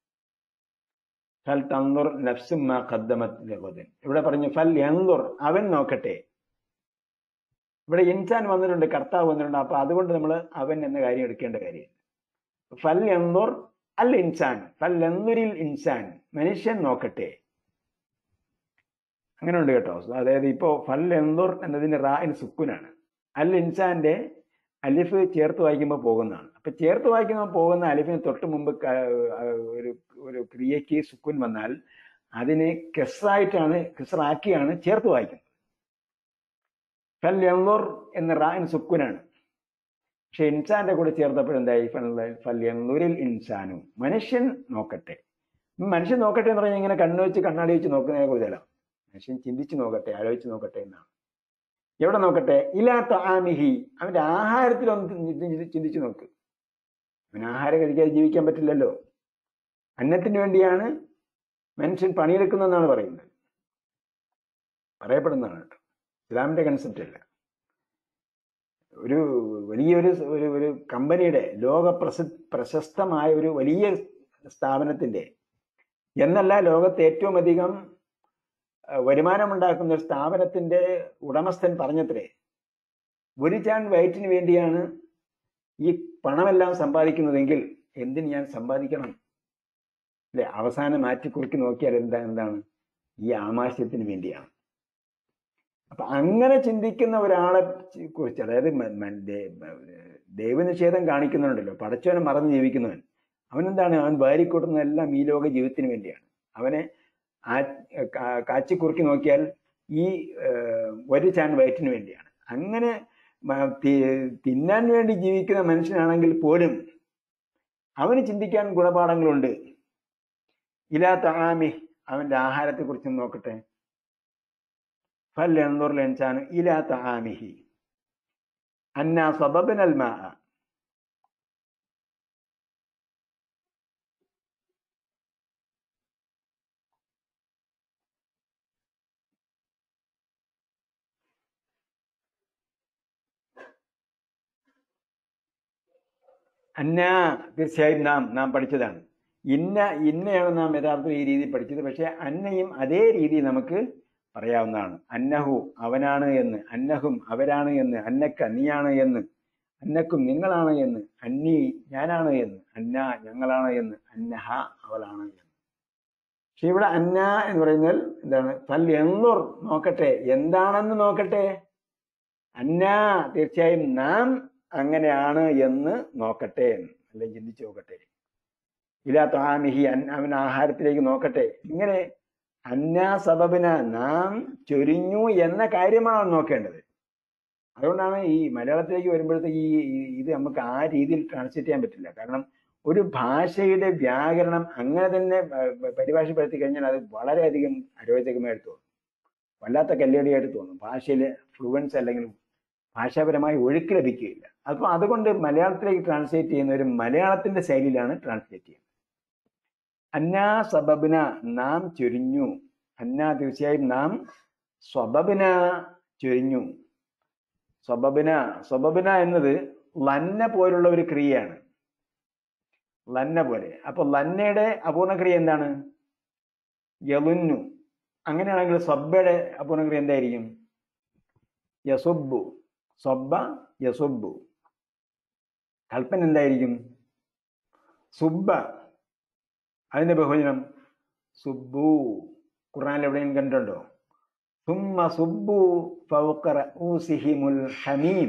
ഫൽ തന്തുർ നഫ്സും മാ ഖദ്ദമത്ത് ലിഗദിൻ ഇവിടെ പറഞ്ഞു ഫൽ യന്തുർ അവൻ നോക്കട്ടെ ഇവിടെ ഇൻസാൻ വന്നിട്ടുണ്ട് കർത്താവ് വന്നിട്ടുണ്ട് അപ്പൊ അതുകൊണ്ട് നമ്മൾ അവൻ എന്ന കാര്യം എടുക്കേണ്ട കാര്യം ഫൽ യന്തുർ അൽ ഇൻസാൻ ഫൽ യന്തുരിൽ ഇൻസാൻ മനുഷ്യൻ നോക്കട്ടെ അങ്ങനെ ഉണ്ട് കേട്ടോ അതായത് ഇപ്പോ ഫൽ എന്തോർ എന്നതിന് റായിന് സുക്കുനാണ് അൽ ഇൻസാന്റെ അലിഫ് ചേർത്ത് വായിക്കുമ്പോൾ പോകുന്നതാണ് അപ്പൊ ചേർത്ത് വായിക്കുമ്പോൾ പോകുന്ന അലിഫിന് തൊട്ട് മുമ്പ് ക- ഒരു ഒരു ക്രിയയ്ക്ക് സുക്കുൻ വന്നാൽ അതിനെ കെസ്റായിട്ടാണ് കെസ്റാക്കിയാണ് ചേർത്ത് വായിക്കുന്നത് ഫൽ എന്തോർ എന്ന റായിന് സുക്കുനാണ് പക്ഷെ ഇൻസാന്റെ കൂടെ ചേർത്തപ്പോഴെന്തായി ഫൽ- ഫൽ എന്തൂരിൽ ഇൻസാനും മനുഷ്യൻ നോക്കട്ടെ മനുഷ്യൻ നോക്കട്ടെ എന്ന് പറഞ്ഞാൽ ഇങ്ങനെ കണ്ണു വെച്ച് കണ്ണാടി വെച്ച് നോക്കുന്നതിനെ കുറിച്ചല്ല മനുഷ്യൻ ചിന്തിച്ചു നോക്കട്ടെ ആലോചിച്ച് നോക്കട്ടെ എന്നാണ് എവിടെ നോക്കട്ടെ ഇല്ലാത്ത ആമിഹി അവന്റെ ആഹാരത്തിൽ ഒന്ന് ചിന്തി- ചിന്തിച്ചു നോക്ക് അവന് ആഹാരം കഴിക്കാതെ ജീവിക്കാൻ പറ്റില്ലല്ലോ അന്നത്തിന് വേണ്ടിയാണ് മനുഷ്യൻ പണിയെടുക്കുന്നതെന്നാണ് പറയുന്നത് പറയപ്പെടുന്നതാണ് കേട്ടോ ഇസ്ലാമിന്റെ കൺസെപ്റ്റ് അല്ല ഒരു വലിയൊരു ഒരു ഒരു കമ്പനിയുടെ ലോക പ്രസ പ്രശസ്തമായ ഒരു വലിയ സ്ഥാപനത്തിന്റെ എന്നല്ല ലോകത്ത് ഏറ്റവും അധികം അഹ് വരുമാനമുണ്ടാക്കുന്ന ഒരു സ്ഥാപനത്തിന്റെ ഉടമസ്ഥൻ പറഞ്ഞത്രേ ഒരു ചാൻ വയറ്റിന് വേണ്ടിയാണ് ഈ പണമെല്ലാം സമ്പാദിക്കുന്നതെങ്കിൽ എന്തിന് ഞാൻ സമ്പാദിക്കണം അല്ലെ അവസാനം മാറ്റി കുറുക്കി നോക്കിയാൽ എന്താ എന്താണ് ഈ ആമാശയത്തിന് വേണ്ടിയാണ് അപ്പൊ അങ്ങനെ ചിന്തിക്കുന്ന ഒരാളെ ചി- കുറിച്ച് അതായത് മ- മ- ദേ- ദൈവനിഷേധം കാണിക്കുന്നുണ്ടല്ലോ പടച്ചവനെ മറന്ന് ജീവിക്കുന്നവൻ അവനെന്താണ് അവൻ വാരിക്കൂട്ടുന്നതെല്ലാം ഈ ലോക ജീവിതത്തിന് വേണ്ടിയാണ് അവനെ ആ കാ- കാച്ചി കുറുക്കി നോക്കിയാൽ ഈ ഏഹ്, ഒരു ചാൻ വയറ്റിന് വേണ്ടിയാണ് അങ്ങനെ മ- തി- തിന്നാൻ വേണ്ടി ജീവിക്കുന്ന മനുഷ്യനാണെങ്കിൽ പോലും അവന് ചിന്തിക്കാൻ ഗുണപാഠങ്ങളുണ്ട് ഇലാ താമി അവന്റെ ആഹാരത്തെ കുറിച്ച് നോക്കട്ടെ ഫൽ എന്തോർ ലെൻസാണ് ഇലാ താമിഹി അന്ന സബബനൽ മാ അന്ന തീർച്ചയായും നാം നാം പഠിച്ചതാണ് ഇന്ന ഇന്നയാണ് നാം യഥാർത്ഥത്തിൽ ഈ രീതിയിൽ പഠിച്ചത് പക്ഷേ അന്നയും അതേ രീതിയിൽ നമുക്ക് പറയാവുന്നതാണ് അന്നഹു അവനാണ് എന്ന് അന്നഹും അവരാണ് എന്ന് അന്നക്ക നീയാണ് എന്ന് അന്നക്കും നിങ്ങളാണ് എന്ന് അന്നി ഞാനാണ് എന്ന് അന്ന ഞങ്ങളാണ് എന്ന് അന്നഹ അവളാണ് എന്ന് പക്ഷെ ഇവിടെ അന്ന എന്ന് പറയുന്നത് എന്താണ് പൽ എന്നോർ നോക്കട്ടെ എന്താണെന്ന് നോക്കട്ടെ അന്ന തീർച്ചയായും നാം അങ്ങനെയാണ് എന്ന് നോക്കട്ടെ അല്ലെങ്കിൽ ചിന്തിച്ചു നോക്കട്ടെ ഇലാ താമിഹി അവൻ ആഹാരത്തിലേക്ക് നോക്കട്ടെ ഇങ്ങനെ അന്ന സബബിന നാം ചൊരിഞ്ഞു എന്ന കാര്യമാണ് നോക്കേണ്ടത് അതുകൊണ്ടാണ് ഈ മലയാളത്തിലേക്ക് വരുമ്പോഴത്തേക്ക് ഈ ഈ- ഇത് നമുക്ക് ആ രീതിയിൽ ട്രാൻസ്ലേറ്റ് ചെയ്യാൻ പറ്റില്ല കാരണം ഒരു ഭാഷയുടെ വ്യാകരണം അങ്ങനെ തന്നെ പ- പ- പരിഭാഷപ്പെടുത്തി കഴിഞ്ഞാൽ അത് വളരെയധികം അരോചകമായിട്ട് തോന്നും വല്ലാത്ത കല്ലേടിയായിട്ട് തോന്നും ഭാഷയിൽ ഫ്ലുവൻസ് അല്ലെങ്കിൽ ഭാഷാപരമായി ഒഴുക്ക് ലഭിക്കുകയില്ല അപ്പോൾ അതുകൊണ്ട് മലയാളത്തിലേക്ക് ട്രാൻസ്ലേറ്റ് ചെയ്യുന്ന ഒരു മലയാളത്തിന്റെ ശൈലിയിലാണ് ട്രാൻസ്ലേറ്റ് ചെയ്യുന്നത് അന്നാ സബബിന നാം ചൊരിഞ്ഞു അന്ന തീർച്ചയായും നാം സ്വബബിന ചൊരിഞ്ഞു സ്വബബിന സ്വബബിന എന്നത് ലന്ന പോലുള്ള ഒരു ക്രിയയാണ് ലന്ന പോലെ അപ്പൊ ലന്നയുടെ അപൂർണക്രിയ എന്താണ് യലുന്നു അങ്ങനെയാണെങ്കിൽ സ്വബയുടെ അപൂർണക്രിയ എന്തായിരിക്കും യസുബു സ്വബ യസുബു കൽപ്പന എന്തായിരിക്കും സുബ്ബ അതിന്റെ ബഹുവചനം സുബ്ബു ഖുർആനിൽ എവിടെയും കണ്ടിട്ടുണ്ടോ ثم صبوا فوق رؤوسهم الحميم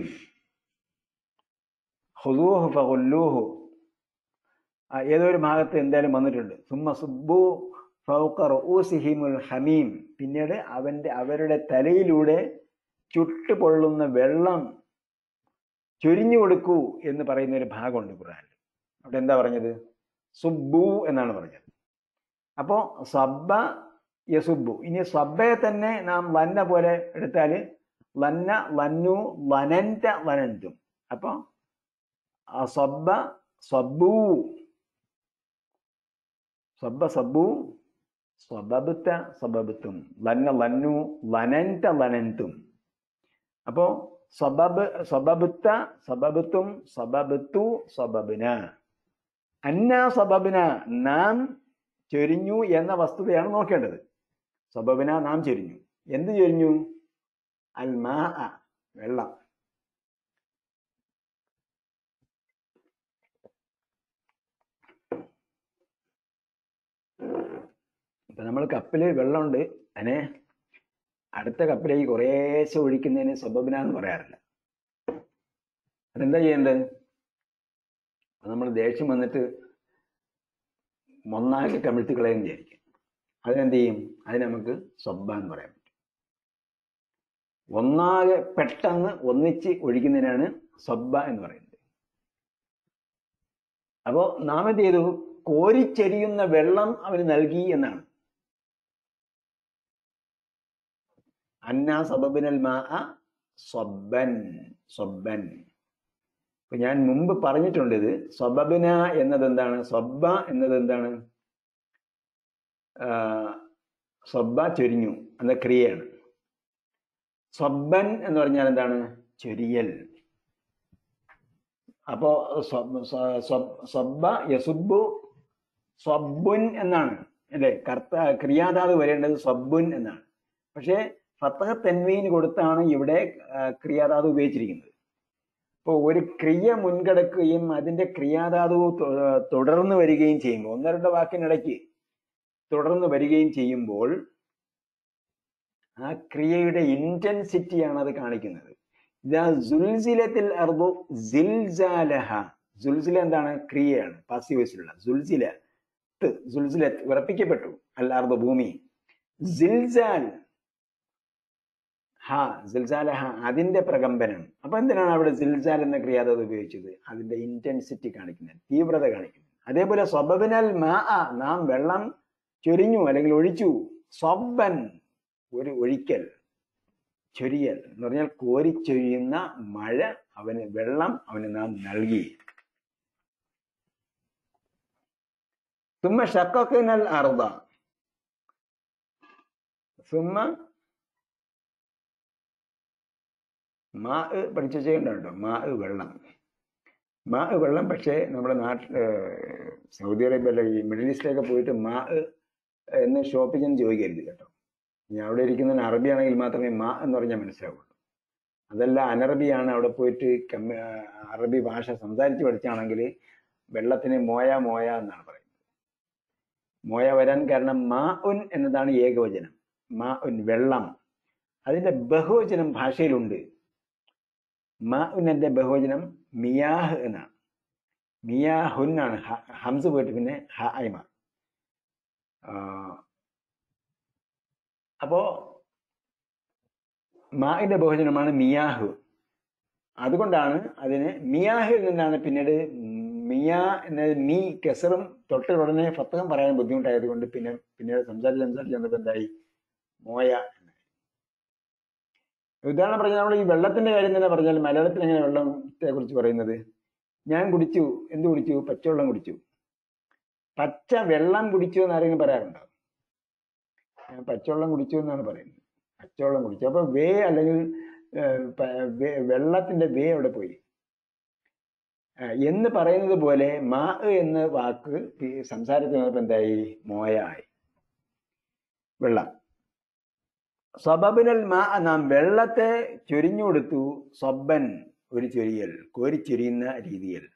خذوه فغلوه ആ, ഏതോ ഒരു ഭാഗത്ത് എന്തായാലും വന്നിട്ടുണ്ട് സുമ്മ സുബ്ബു ഫൗഖ റഊസിഹിമുൽ ഹമീം പിന്നീട് അവന്റെ അവരുടെ തലയിലൂടെ ചുട്ടുപൊള്ളുന്ന വെള്ളം ചൊരിഞ്ഞു കൊടുക്കൂ എന്ന് പറയുന്ന ഒരു ഭാഗമുണ്ട് ഖുർആനിൽ അവിടെ എന്താ പറഞ്ഞത് സുബ്ബു എന്നാണ് പറഞ്ഞത് അപ്പോ സബ്ബ യസുബ്ബു ഇനി സബ്ബയെ തന്നെ നാം ലന്ന പോലെ എടുത്താൽ ലന്ന ലന്നു ലനന്ത ലനന്തും അപ്പൊ ആ സബ്ബ സബ്ബു സബ്ബ സബ്ബു സ്വബബത്ത സബബത്തും ലന്ന ലന്നു ലനന്ത ലനന്തും അപ്പോ സബബ് സബബുത്ത സബബത്തും സബബത്തു സബബിന അന്ന സബബിന നാം ചൊരിഞ്ഞു എന്ന വസ്തുതയാണ് നോക്കേണ്ടത് സബബിന നാം ചൊരിഞ്ഞു എന്ത് ചൊരിഞ്ഞു അൽ മാ വെള്ളം ഇപ്പൊ നമ്മൾ കപ്പില് വെള്ളമുണ്ട് അതിനെ അടുത്ത കപ്പിലേക്ക് കുറേശ്ശെ ഒഴിക്കുന്നതിന് സബബിന എന്ന് പറയാറില്ല അതെന്താ ചെയ്യേണ്ടത് നമ്മൾ ദേഷ്യം വന്നിട്ട് ഒന്നാകെ കമിഴ്ത്തി കളയും വിചാരിക്കും അതിനെന്ത് ചെയ്യും അതിന് നമുക്ക് സ്വബ എന്ന് പറയാൻ പറ്റും ഒന്നാകെ പെട്ടെന്ന് ഒന്നിച്ച് ഒഴിക്കുന്നതിനാണ് സ്വബ എന്ന് പറയുന്നത് അപ്പോ നാം എന്ത് ചെയ്തു കോരിച്ചെരിയുന്ന വെള്ളം അവന് നൽകി എന്നാണ് അന്ന സബബിനൽ മാ സ്വബൻ സ്വബൻ ഇപ്പൊ ഞാൻ മുമ്പ് പറഞ്ഞിട്ടുണ്ട് ഇത് സ്വബബിന എന്നത് എന്താണ് സ്വബ എന്നത് എന്താണ് സ്വബ ചൊരിഞ്ഞു എന്ന ക്രിയയാണ് സ്വബൻ എന്ന് പറഞ്ഞാൽ എന്താണ് ചൊരിയൽ അപ്പോ സ്വബ യസുബു സ്വബുൻ എന്നാണ് അല്ലെ കർത്ത ക്രിയാധാതു വരേണ്ടത് സ്വബുൻ എന്നാണ് പക്ഷേ ഫത്തഹ തെൻവീന് കൊടുത്താണ് ഇവിടെ ആ, ക്രിയാധാതു ഉപയോഗിച്ചിരിക്കുന്നത് ഇപ്പോൾ ഒരു ക്രിയ മുൻകടക്കുകയും അതിന്റെ ക്രിയാധാതു തൊ- തുടർന്ന് വരികയും ചെയ്യുമ്പോൾ ഒന്ന് രണ്ട് വാക്കിനിടയ്ക്ക് തുടർന്ന് വരികയും ചെയ്യുമ്പോൾ ആ ക്രിയയുടെ ഇന്റൻസിറ്റിയാണ് അത് കാണിക്കുന്നത് ഇതാ സുൽസിലത്തിൽ അർദു സിൽസാലഹ സുൽസില എന്താണ് ക്രിയയാണ് പാസീവ് വോയിസിലുള്ള സുൽസില സുൽസിലത്ത് വിറപ്പിക്കപ്പെട്ടു അല്ലാർദ് ഭൂമി സിൽസാൽ ഹ സിൽസാല ഹ അതിന്റെ പ്രകമ്പനം അപ്പൊ എന്തിനാണ് അവിടെ സിൽസാൽ എന്ന ക്രിയാതത് ഉപയോഗിച്ചത് അതിന്റെ ഇന്റൻസിറ്റി കാണിക്കുന്നത് തീവ്രത കാണിക്കുന്നത് അതേപോലെ സ്വബബിനൽ മാ നാം വെള്ളം ചൊരിഞ്ഞു അല്ലെങ്കിൽ ഒഴിച്ചു സ്വബൻ ഒരു ഒഴിക്കൽ ചൊരിയൽ എന്ന് പറഞ്ഞാൽ കോരിച്ചൊരിയുന്ന മഴ അവന് വെള്ളം അവന് നാം നൽകി സുമ്മ ഷക്കക്കിനൽ അർദ സുമ്മ മാ പഠിച്ചു ചെയ്യണ്ടോ മാ വെള്ളം മാ വെള്ളം പക്ഷേ നമ്മുടെ നാട്ടിൽ സൗദി അറേബ്യ ഈ മിഡിൽ ഈസ്റ്റിലൊക്കെ പോയിട്ട് മാ എന്ന് ഷോപ്പിൽ ചെന്ന് ചോദിക്കരുത് കേട്ടോ ഇനി അവിടെ ഇരിക്കുന്നതിന് അറബി ആണെങ്കിൽ മാത്രമേ മാ എന്ന് പറഞ്ഞാൽ മനസ്സിലാവുള്ളൂ അതല്ല അനറബിയാണ് അവിടെ പോയിട്ട് കമ്മ അറബി ഭാഷ സംസാരിച്ച് പഠിച്ചാണെങ്കിൽ വെള്ളത്തിന് മോയ മോയ എന്നാണ് പറയുന്നത് മോയ വരാൻ കാരണം മാ ഉൻ എന്നതാണ് ഏകവചനം മാ ഉൻ വെള്ളം അതിന്റെ ബഹുവചനം ഭാഷയിലുണ്ട് മാ ഉന്നന്റെ ബഹുവചനം മിയാഹ് എന്നാണ് മിയാഹുൻ ആണ് ഹംസ് പോയിട്ട് പിന്നെ ഹ ഐമ അപ്പോ മാഇന്റെ ബഹുവചനമാണ് മിയാഹ് അതുകൊണ്ടാണ് അതിന് മിയാഹിൽ നിന്നാണ് പിന്നീട് മിയ എന്നത് മീ കെസറും തൊട്ട് ഉടനെ ഫത്തകം പറയാൻ ബുദ്ധിമുട്ടായത് കൊണ്ട് പിന്നെ പിന്നീട് സംസാരിച്ച് സംസാരിച്ച് വന്നപ്പോൾ എന്തായി മോയ ഉദാഹരണം പറഞ്ഞാൽ നമ്മൾ ഈ വെള്ളത്തിന്റെ കാര്യം തന്നെ പറഞ്ഞാൽ മലയാളത്തിൽ എങ്ങനെ വെള്ളത്തെ കുറിച്ച് പറയുന്നത് ഞാൻ കുടിച്ചു എന്ത് കുടിച്ചു പച്ചവെള്ളം കുടിച്ചു പച്ച വെള്ളം കുടിച്ചു എന്ന് ആരെങ്കിലും പറയാറുണ്ടോ ഞാൻ പച്ചവെള്ളം കുടിച്ചു എന്നാണ് പറയുന്നത് പച്ചവെള്ളം കുടിച്ചു അപ്പൊ വേ അല്ലെങ്കിൽ വെള്ളത്തിന്റെ വേ അവിടെ പോയി എന്ന് പറയുന്നത് പോലെ മാ എന്ന വാക്ക് സംസാരത്തിൽ വന്നപ്പോൾ എന്തായി മോയായി വെള്ളം സബബിനൽ മാ നാം വെള്ളത്തെ ചൊരിഞ്ഞു കൊടുത്തു സൊബൻ ഒരു ചൊരിയൽ കോരിച്ചൊരിയുന്ന രീതിയിൽ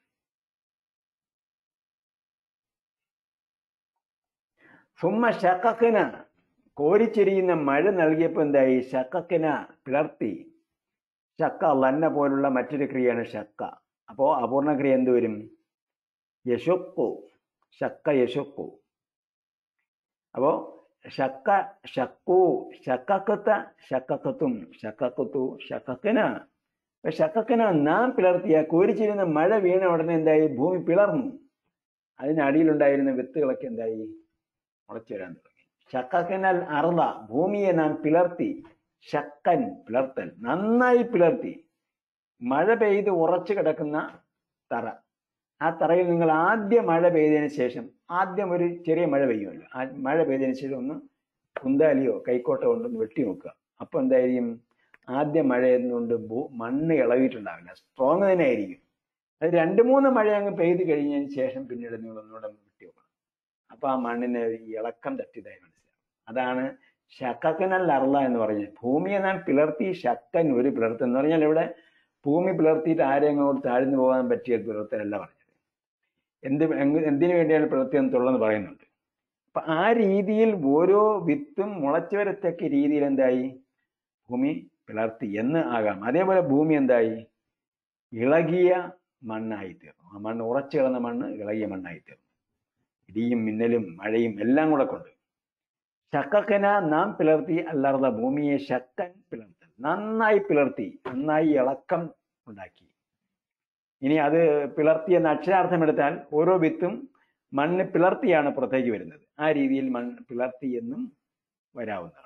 സുമ്മ ഷക്കക്കിന കോരിച്ചൊരിയുന്ന മഴ നൽകിയപ്പോൾ എന്തായി ഷക്കക്കിന പിളർത്തി ഷക്ക ലന്ന പോലുള്ള മറ്റൊരു ക്രിയയാണ് ഷക്ക അപ്പോ അപൂർണ ക്രിയ എന്ത് വരും യശുക്കു ഷക്ക യശുക്കു അപ്പോ ഷക്ക ഷക്കു ഷക്കക്കത്ത ഷക്കക്കത്തും ഷക്കക്കത്തു ഷക്കക്കിന അപ്പൊ ഷക്കക്കിന നാം പിളർത്തിയ കോരിച്ചിരുന്ന മഴ വീണ ഉടനെ എന്തായി ഭൂമി പിളർന്നു അതിനടിയിലുണ്ടായിരുന്ന വിത്തുകളൊക്കെ എന്തായി മുളച്ചു വരാൻ തുടങ്ങി ഷക്കക്കിനാൽ അറുത ഭൂമിയെ നാം പിളർത്തി ശക്കൻ പിളർത്തൽ നന്നായി പിളർത്തി മഴ പെയ്ത് ഉറച്ചു കിടക്കുന്ന തറ ആ തറയിൽ നിങ്ങൾ ആദ്യം മഴ പെയ്തതിന് ശേഷം ആദ്യം ഒരു ചെറിയ മഴ പെയ്യുമല്ലോ ആ മഴ പെയ്തതിന് ശേഷം ഒന്ന് കുന്താലിയോ കൈക്കോട്ടോ കൊണ്ടൊന്ന് വെട്ടി നോക്കുക അപ്പൊ എന്തായിരിക്കും ആദ്യം മഴ എന്നുകൊണ്ട് ഭൂ മണ്ണ് ഇളകിയിട്ടുണ്ടാവില്ല സ്ട്രോങ് തന്നെ ആയിരിക്കും അത് രണ്ട് മൂന്ന് മഴ അങ്ങ് പെയ്ത് കഴിഞ്ഞതിന് ശേഷം പിന്നീട് നിങ്ങൾ ഒന്നുകൂടെ ഒന്ന് വെട്ടി നോക്കണം അപ്പൊ ആ മണ്ണിന് ഒരു ഇളക്കം തട്ടിയതായി മനസ്സിലാവും അതാണ് ശക്കക്കനൽ അർള എന്ന് പറഞ്ഞത് ഭൂമിയെ നാം പിളർത്തി ശക്കൻ ഒരു പിളർത്ത് എന്ന് പറഞ്ഞാൽ ഇവിടെ ഭൂമി പിളർത്തിയിട്ട് ആരെയും അങ്ങോട്ട് താഴ്ന്നു പോകാൻ പറ്റിയ പിളർത്തലല്ല പറഞ്ഞത് എന്ത് എന്തിനു വേണ്ടിയാണ് പിളർത്തിയെന്ന് തുള്ളെന്ന് പറയുന്നുണ്ട് അപ്പൊ ആ രീതിയിൽ ഓരോ വിത്തും മുളച്ചു വരത്തക്ക രീതിയിൽ എന്തായി ഭൂമി പിളർത്തി എന്ന് ആകാം അതേപോലെ ഭൂമി എന്തായി ഇളകിയ മണ്ണായി തീർന്നു ആ മണ്ണ് ഉറച്ചു കിടന്ന മണ്ണ് ഇളകിയ മണ്ണായി തീർന്നു ഇടിയും മിന്നലും മഴയും എല്ലാം കൂടെ കൊണ്ട് ശക്കക്കന നാം പിളർത്തി അല്ലാർന്ന ഭൂമിയെ ശക്കൻ പിളർത്തൽ നന്നായി പിളർത്തി നന്നായി ഇളക്കം ഉണ്ടാക്കി ഇനി അത് പിളർത്തി എന്ന അക്ഷരാർത്ഥം എടുത്താൽ ഓരോ വിത്തും മണ്ണ് പിളർത്തിയാണ് പുറത്തേക്ക് വരുന്നത് ആ രീതിയിൽ മണ്ണ് പിളർത്തി എന്നും വരാവുന്നതാണ്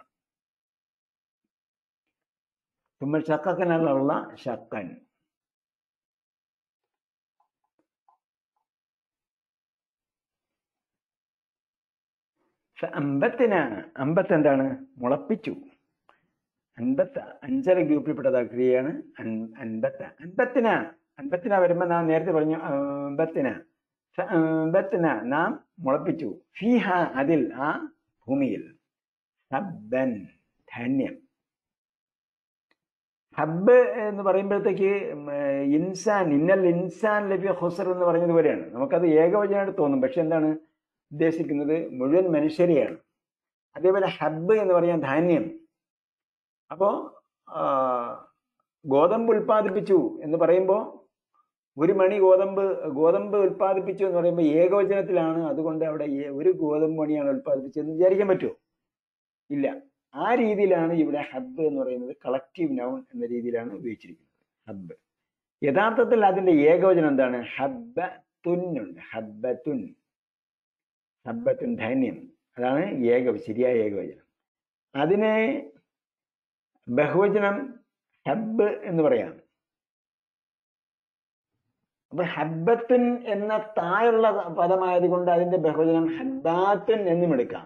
തുമ്മൽ ശക്കക്കനുള്ള ശക്കൻ അമ്പത്തിന് അമ്പത്ത് എന്താണ് മുളപ്പിച്ചു അൻപത്ത അഞ്ചര ഗ്രൂപ്പിൽപ്പെട്ട ക്രിയയാണ് അൻപത്ത അൻപത്തിന അൻപത്തിന വരുമ്പോൾ നാം നേരത്തെ പറഞ്ഞു അമ്പത്തിന അമ്പത്തിന നാം മുളപ്പിച്ചു ഫീഹ അതിൽ ആ ഭൂമിയിൽ ഹബ്ബൻ ധാന്യം ഹബ്ബ് എന്ന് പറയുമ്പോഴത്തേക്ക് ഇൻസാൻ ഇന്നൽ ഇൻസാൻ ലഭ്യ ഹുസർ എന്ന് പറഞ്ഞതുപോലെയാണ് നമുക്കത് ഏകവചനമായിട്ട് തോന്നും പക്ഷെ എന്താണ് ഉദ്ദേശിക്കുന്നത് മുഴുവൻ മനുഷ്യരെയാണ് അതേപോലെ ഹബ്ബ് എന്ന് പറയാൻ ധാന്യം അപ്പോ ഗോതമ്പ് ഉൽപ്പാദിപ്പിച്ചു എന്ന് പറയുമ്പോൾ ഒരു മണി ഗോതമ്പ് ഗോതമ്പ് ഉൽപ്പാദിപ്പിച്ചു എന്ന് പറയുമ്പോൾ ഏകവചനത്തിലാണ് അതുകൊണ്ട് അവിടെ ഒരു ഗോതമ്പ് മണിയാണ് ഉൽപ്പാദിപ്പിച്ചതെന്ന് വിചാരിക്കാൻ പറ്റുമോ ഇല്ല ആ രീതിയിലാണ് ഇവിടെ ഹബ്ബ് എന്ന് പറയുന്നത് കളക്റ്റീവ് നൗൺ എന്ന രീതിയിലാണ് ഉപയോഗിച്ചിരിക്കുന്നത് ഹബ്ബ് യഥാർത്ഥത്തിൽ അതിന്റെ ഏകവചനം എന്താണ് ഹബ്ബ തുന്നുണ്ട് ഹബ്ബത്തുൻ ഹബ്ബത്തുൻ ധാന്യം അതാണ് ഏക ശരിയായ ഏകവചനം അതിനെ ബഹുവചനം ഹബ്ബ് എന്ന് പറയാം അപ്പൊ ഹബ്ബത്തുൻ എന്ന തായുള്ള പദമായതുകൊണ്ട് അതിന്റെ ബഹുവചനം ഹബ്ബാത്തുൻ എന്നും എടുക്കാം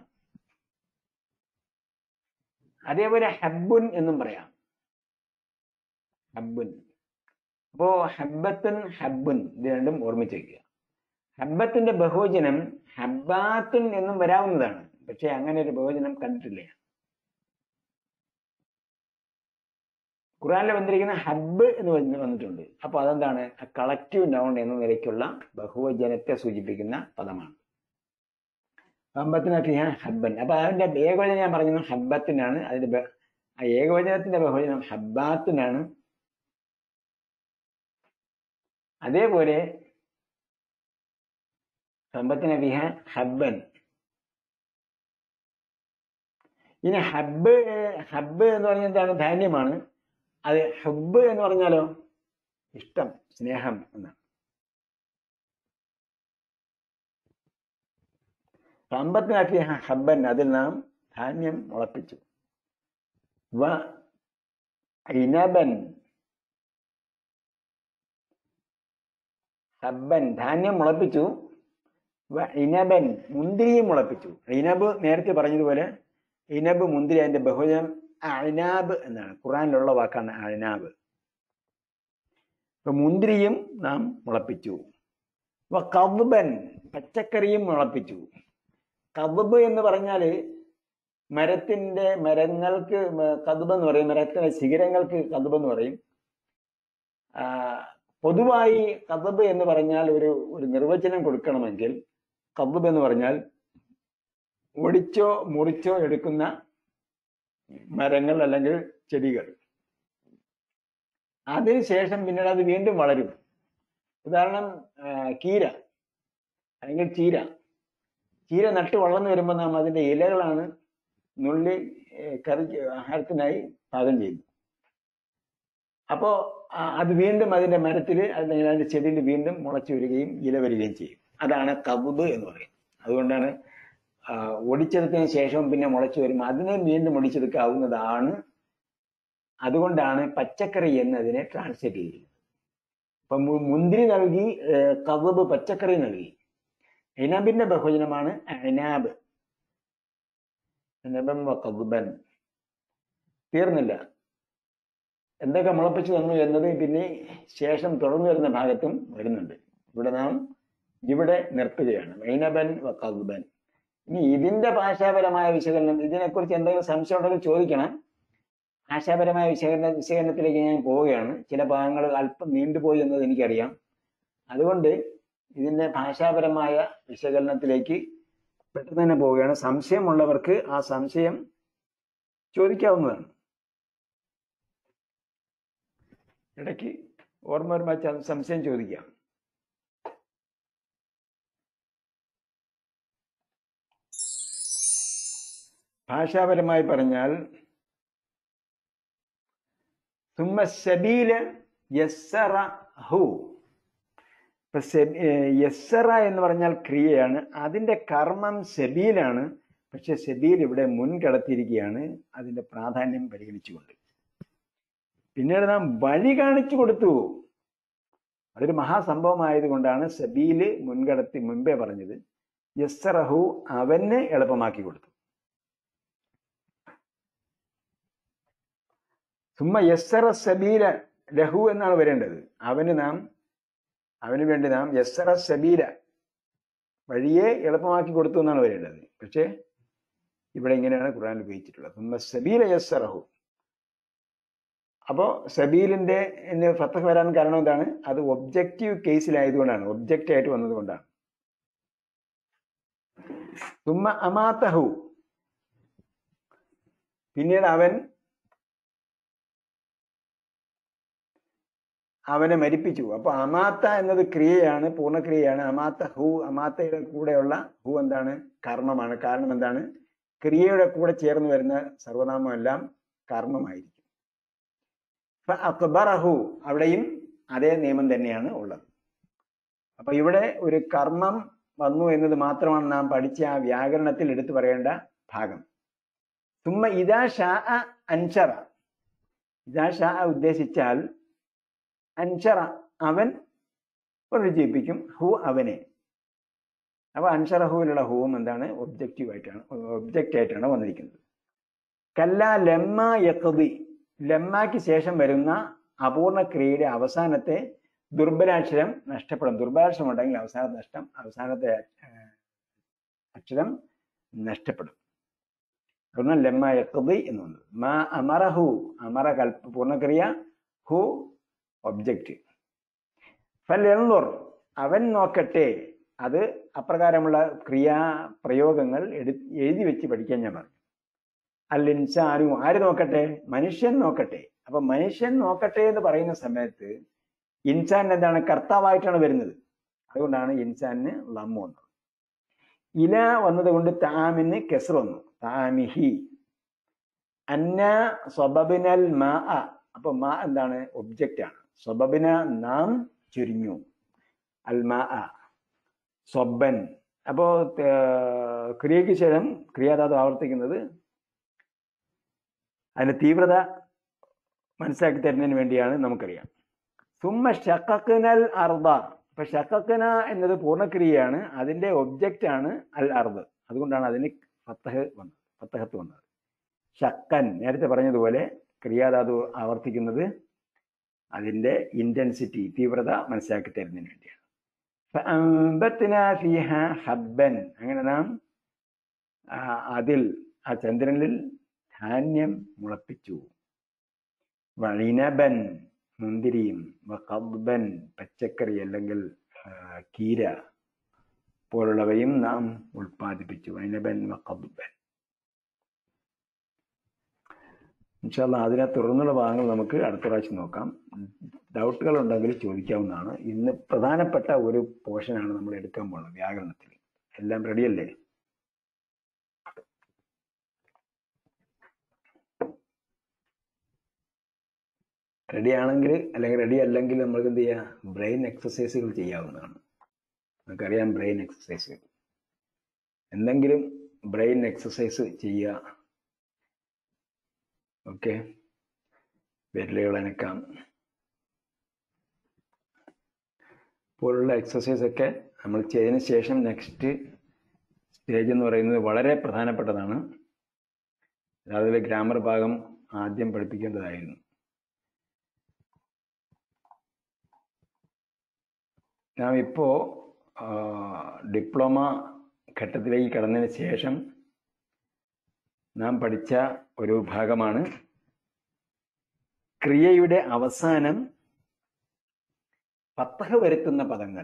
അതേപോലെ ഹബ്ബുൻ എന്നും പറയാം ഹബ്ബുൻ അപ്പോ ഹബ്ബത്തുൻ ഹബ്ബുൻ ഇത് രണ്ടും ഓർമ്മിച്ച് വയ്ക്കുക ഹബ്ബത്തിന്റെ ബഹുവചനം ഹബ്ബാത്തുൻ എന്നും വരാവുന്നതാണ് പക്ഷെ അങ്ങനെ ഒരു ബഹുവചനം കണ്ടിട്ടില്ല ഖുറാനിൽ വന്നിരിക്കുന്ന ഹബ്ബ് എന്ന് വന്ന് വന്നിട്ടുണ്ട് അപ്പൊ അതെന്താണ് കളക്റ്റീവ് നൗൺ എന്ന നിലയ്ക്കുള്ള ബഹുവചനത്തെ സൂചിപ്പിക്കുന്ന പദമാണ് ഹബ്ബത്തിനൊക്കെ ഞാൻ ഹബ്ബൻ അപ്പൊ അതിന്റെ ഏകവചനം ഞാൻ പറഞ്ഞത് ഹബ്ബത്തിനാണ് അതിന്റെ ബ- ആ ഏകവചനത്തിന്റെ ബഹുവചനം ഹബ്ബാത്തിനാണ് അതേപോലെ സമ്പത്തിന വിഹ ഹബ്ബൻ ഇനി ഹബ്ബ് ഏർ, ഹബ്ബ് എന്ന് പറഞ്ഞാൽ എന്താണ് ധാന്യമാണ് അത് ഹബ്ബ് എന്ന് പറഞ്ഞാലോ ഇഷ്ടം സ്നേഹം എന്നാണ് സമ്പത്തിനാക്കിയ ഹബ്ബൻ അതിൽ നാം ധാന്യം മുളപ്പിച്ചു വ ഇനബൻ ഹബ്ബൻ ധാന്യം മുളപ്പിച്ചു വ ഇനബൻ മുന്തിരിയും മുളപ്പിച്ചു ഇനബ് നേരത്തെ പറഞ്ഞതുപോലെ ഇനബ് മുന്തിരി അതിന്റെ ബഹുജനം അനാബ് എന്നാണ് ഖുറാനിലുള്ള വാക്കാണ് അനാബ് അപ്പൊ മുന്തിരിയും നാം മുളപ്പിച്ചു വ കവുബൻ പച്ചക്കറിയും മുളപ്പിച്ചു കവുബ് എന്ന് പറഞ്ഞാല് മരത്തിന്റെ മരങ്ങൾക്ക് കതുബ് എന്ന് പറയും മരത്തിന്റെ ശിഖരങ്ങൾക്ക് കതുബ് എന്ന് പറയും ആ, പൊതുവായി കതബ് എന്ന് പറഞ്ഞാൽ ഒരു ഒരു നിർവചനം കൊടുക്കണമെങ്കിൽ കതബ് എന്ന് പറഞ്ഞാൽ ഒടിച്ചോ മുറിച്ചോ എടുക്കുന്ന മരങ്ങൾ അല്ലെങ്കിൽ ചെടികൾ അതിനുശേഷം പിന്നീട് അത് വീണ്ടും വളരും ഉദാഹരണം ആ, കീര അല്ലെങ്കിൽ ചീര ചീര നട്ട് വളർന്നു വരുമ്പോൾ നാം അതിന്റെ ഇലകളാണ് നുള്ളി ഏ, കറി ആഹാരത്തിനായി പാകം ചെയ്യുന്നത് അപ്പോ ആ, അത് വീണ്ടും അതിന്റെ മരത്തിൽ അല്ലെങ്കിൽ അതിന്റെ ചെടിയിൽ വീണ്ടും മുളച്ചു വരികയും ഇല വരികയും ചെയ്യും അതാണ് കബുബ് എന്ന് പറയുന്നത് അതുകൊണ്ടാണ് ആ, ഒടിച്ചെടുത്തതിന് ശേഷം പിന്നെ മുളച്ചു വരും അതിനെ വീണ്ടും ഒടിച്ചെടുക്കാവുന്നതാണ് അതുകൊണ്ടാണ് പച്ചക്കറി എന്നതിനെ ട്രാൻസ്ലേറ്റ് ചെയ്തിരിക്കുന്നത് ഇപ്പൊ മു- മുന്തിരി നൽകി കവബ് പച്ചക്കറി നൽകി ഇനബിന്റെ ബഹുജനമാണ് അനാബ് ഇനബൻ വ കവ്ബൻ തീർന്നില്ല എന്തൊക്കെ മുളപ്പിച്ചു തന്നു എന്നത് പിന്നെ ശേഷം തുടർന്നു വരുന്ന ഭാഗത്തും വരുന്നുണ്ട് ഇവിടെ നാം ഇവിടെ നിർത്തുകയാണ് മൈനബൻ വ കവ്ബൻ ഇനി ഇതിന്റെ ഭാഷാപരമായ വിശകലനം ഇതിനെക്കുറിച്ച് എന്തെങ്കിലും സംശയം ഉണ്ടെങ്കിൽ ചോദിക്കണം ഭാഷാപരമായ വിശകലന വിശകലനത്തിലേക്ക് ഞാൻ പോവുകയാണ് ചില ഭാഗങ്ങൾ അല്പം നീണ്ടുപോയി എന്നത് എനിക്കറിയാം അതുകൊണ്ട് ഇതിന്റെ ഭാഷാപരമായ വിശകലനത്തിലേക്ക് പെട്ടെന്ന് തന്നെ പോവുകയാണ് സംശയമുള്ളവർക്ക് ആ സംശയം ചോദിക്കാവുന്നതാണ് ഇടയ്ക്ക് ഓർമ്മ വരുമ്പോൾ ച- സംശയം ചോദിക്കാം ഭാഷാപരമായി പറഞ്ഞാൽ സുമ്മ സബീല യസ്സറ ഹു ഇപ്പൊ സെബ്- ഏ, യസ്സറ എന്ന് പറഞ്ഞാൽ ക്രിയയാണ് അതിന്റെ കർമ്മം സെബീലാണ് പക്ഷെ സെബീൽ ഇവിടെ മുൻകടത്തിയിരിക്കുകയാണ് അതിന്റെ പ്രാധാന്യം പരിഗണിച്ചുകൊണ്ട് പിന്നീട് നാം വഴി കാണിച്ചു കൊടുത്തു അതൊരു മഹാസംഭവമായത് കൊണ്ടാണ് സബീല് മുൻകടത്തി മുൻപേ പറഞ്ഞത് യസ്സറഹു അവന് എളുപ്പമാക്കി കൊടുത്തു സുമ്മ യസ്സറ സബീല ലഹു എന്നാണ് വരേണ്ടത് അവന് നാം അവന് വേണ്ടി നാം യസ്സറ സബീല വഴിയെ എളുപ്പമാക്കി കൊടുത്തു എന്നാണ് വരേണ്ടത് പക്ഷേ ഇവിടെ ഇങ്ങനെയാണ് ഖുർആൻ ഉപയോഗിച്ചിട്ടുള്ളത് സുമ്മ സബീല യസ്സറഹു അപ്പോ സബീലിന്റെ ഇന്ന് ഫത്തഹ് വരാൻ കാരണം എന്താണ് അത് ഒബ്ജക്റ്റീവ് കേസിലായതുകൊണ്ടാണ് ഒബ്ജക്റ്റ് ആയിട്ട് വന്നതുകൊണ്ടാണ് സുമ്മ അമാത്തഹു പിന്നീട് അവൻ അവനെ മരിപ്പിച്ചു അപ്പൊ അമാത്ത എന്നത് ക്രിയയാണ് പൂർണ്ണക്രിയയാണ് അമാത്ത ഹു അമാത്തയുടെ കൂടെയുള്ള ഹു എന്താണ് കർമ്മമാണ് കാരണം എന്താണ് ക്രിയയുടെ കൂടെ ചേർന്ന് വരുന്ന സർവനാമം എല്ലാം കർമ്മമായിരിക്കും അക്ബറഹു അവിടെയും അതേ നിയമം തന്നെയാണ് ഉള്ളത് അപ്പൊ ഇവിടെ ഒരു കർമ്മം വന്നു എന്നത് മാത്രമാണ് നാം പഠിച്ച ആ വ്യാകരണത്തിൽ എടുത്തു പറയേണ്ട ഭാഗം തുമ്മ ഇതാ ഷാ അൻഷറ ഇതാ ഷാ ഉദ്ദേശിച്ചാൽ അൻഷറ അവൻ പുനരുജ്ജീവിപ്പിക്കും ഹു അവനെ അപ്പൊ അൻഷറഹുവിലുള്ള ഹൂവും എന്താണ് ഒബ്ജക്റ്റീവ് ആയിട്ടാണ് ഒബ്ജക്റ്റ് ആയിട്ടാണ് വന്നിരിക്കുന്നത് കല്ല ലമ്മ യക്കതി ലമ്മയ്ക്ക് ശേഷം വരുന്ന അപൂർണ ക്രിയയുടെ അവസാനത്തെ ദുർബലാക്ഷരം നഷ്ടപ്പെടും ദുർബലാക്ഷരം ഉണ്ടെങ്കിൽ അവസാന നഷ്ടം അവസാനത്തെ ഏർ, അക്ഷരം നഷ്ടപ്പെടും അതുകൊണ്ടാണ് ലമ്മ യക്കതി എന്ന് വന്നത് മാ അമറഹു അമറ കൽപ്പ പൂർണ്ണക്രിയ ഹു ഒബ്ജക്റ്റ് ഫലെന്നുർ അവൻ നോക്കട്ടെ അത് അപ്രകാരമുള്ള ക്രിയാ പ്രയോഗങ്ങൾ എടു എഴുതി വെച്ച് പഠിക്കാൻ ഞാൻ പറഞ്ഞു അൽ ഇൻസാനു ആര് നോക്കട്ടെ മനുഷ്യൻ നോക്കട്ടെ അപ്പൊ മനുഷ്യൻ നോക്കട്ടെ എന്ന് പറയുന്ന സമയത്ത് ഇൻസാൻ എന്താണ് കർത്താവായിട്ടാണ് വരുന്നത് അതുകൊണ്ടാണ് ഇൻസാനിന് ലമ്മു വന്നത് ഇല വന്നത് കൊണ്ട് താമിന് കെസർ വന്നു താമിഹി അന്ന സ്വബബിനൽ മാ അപ്പൊ മാ എന്താണ് ഒബ്ജക്റ്റ് ആണ് സ്വബബിന നാം ചുരുങ്ങു അൽ മാ സ്വബൻ അപ്പോ ഏർ, ക്രിയയ്ക്ക് ശേഷം ക്രിയാധാതു ആവർത്തിക്കുന്നത് അതിന്റെ തീവ്രത മനസ്സിലാക്കി തരുന്നതിന് വേണ്ടിയാണ് നമുക്കറിയാം സുമ്മ ഷക്കക്കനൽ അർദ അപ്പൊ ഷക്കക്കന എന്നത് പൂർണ്ണക്രിയയാണ് അതിന്റെ ഒബ്ജക്റ്റ് ആണ് അൽ അർദ് അതുകൊണ്ടാണ് അതിന് ഫത്തഹ് വന്നത് ഫത്തഹത്ത് വന്നത് ഷക്കൻ നേരത്തെ പറഞ്ഞതുപോലെ ക്രിയാധാതു ആവർത്തിക്കുന്നത് അതിന്റെ ഇന്റൻസിറ്റി തീവ്രത മനസ്സിലാക്കി തരുന്നതിന് വേണ്ടിയാണ് فأنبتنا فيها حبا അങ്ങനെ നാം ആ, അതിൽ ആ ചന്ദ്രനിൽ ധാന്യം മുളപ്പിച്ചു വഴിനബൻ മുന്തിരിയും വഖദ്ബൻ പച്ചക്കറി അല്ലെങ്കിൽ ആ, കീര പോലുള്ളവയും നാം ഉൽപ്പാദിപ്പിച്ചു വൈനബൻ വഖദ്ബൻ ഇൻഷാല്ല അതിനെ തുടർന്നുള്ള ഭാഗങ്ങൾ നമുക്ക് അടുത്ത പ്രാവശ്യം നോക്കാം ഡൗട്ടുകൾ ഉണ്ടെങ്കിൽ ചോദിക്കാവുന്നതാണ് ഇന്ന് പ്രധാനപ്പെട്ട ഒരു പോർഷനാണ് നമ്മൾ എടുക്കാൻ പോകുന്നത് വ്യാകരണത്തിൽ എല്ലാം റെഡിയല്ലേ റെഡി ആണെങ്കിൽ അല്ലെങ്കിൽ റെഡി അല്ലെങ്കിൽ നമ്മൾക്ക് എന്ത് ചെയ്യാം ബ്രെയിൻ എക്സസൈസുകൾ ചെയ്യാവുന്നതാണ് നമുക്കറിയാം ബ്രെയിൻ എക്സസൈസുകൾ എന്തെങ്കിലും ബ്രെയിൻ എക്സസൈസ് ചെയ്യുക ഓക്കെ വിരലുകൾ അനക്കാം പോലുള്ള എക്സസൈസ് ഒക്കെ നമ്മൾ ചെയ്തതിന് ശേഷം നെക്സ്റ്റ് സ്റ്റേജ് എന്ന് പറയുന്നത് വളരെ പ്രധാനപ്പെട്ടതാണ് അതിലെ ഗ്രാമർ ഭാഗം ആദ്യം പഠിപ്പിക്കേണ്ടതായിരുന്നു നാം ഇപ്പോൾ ഡിപ്ലോമ ഘട്ടത്തിലേക്ക് കടന്നതിന് ശേഷം നാം പഠിച്ച ഒരു ഭാഗമാണ് ക്രിയയുടെ അവസാനം പത്തഹ വരുത്തുന്ന പദങ്ങൾ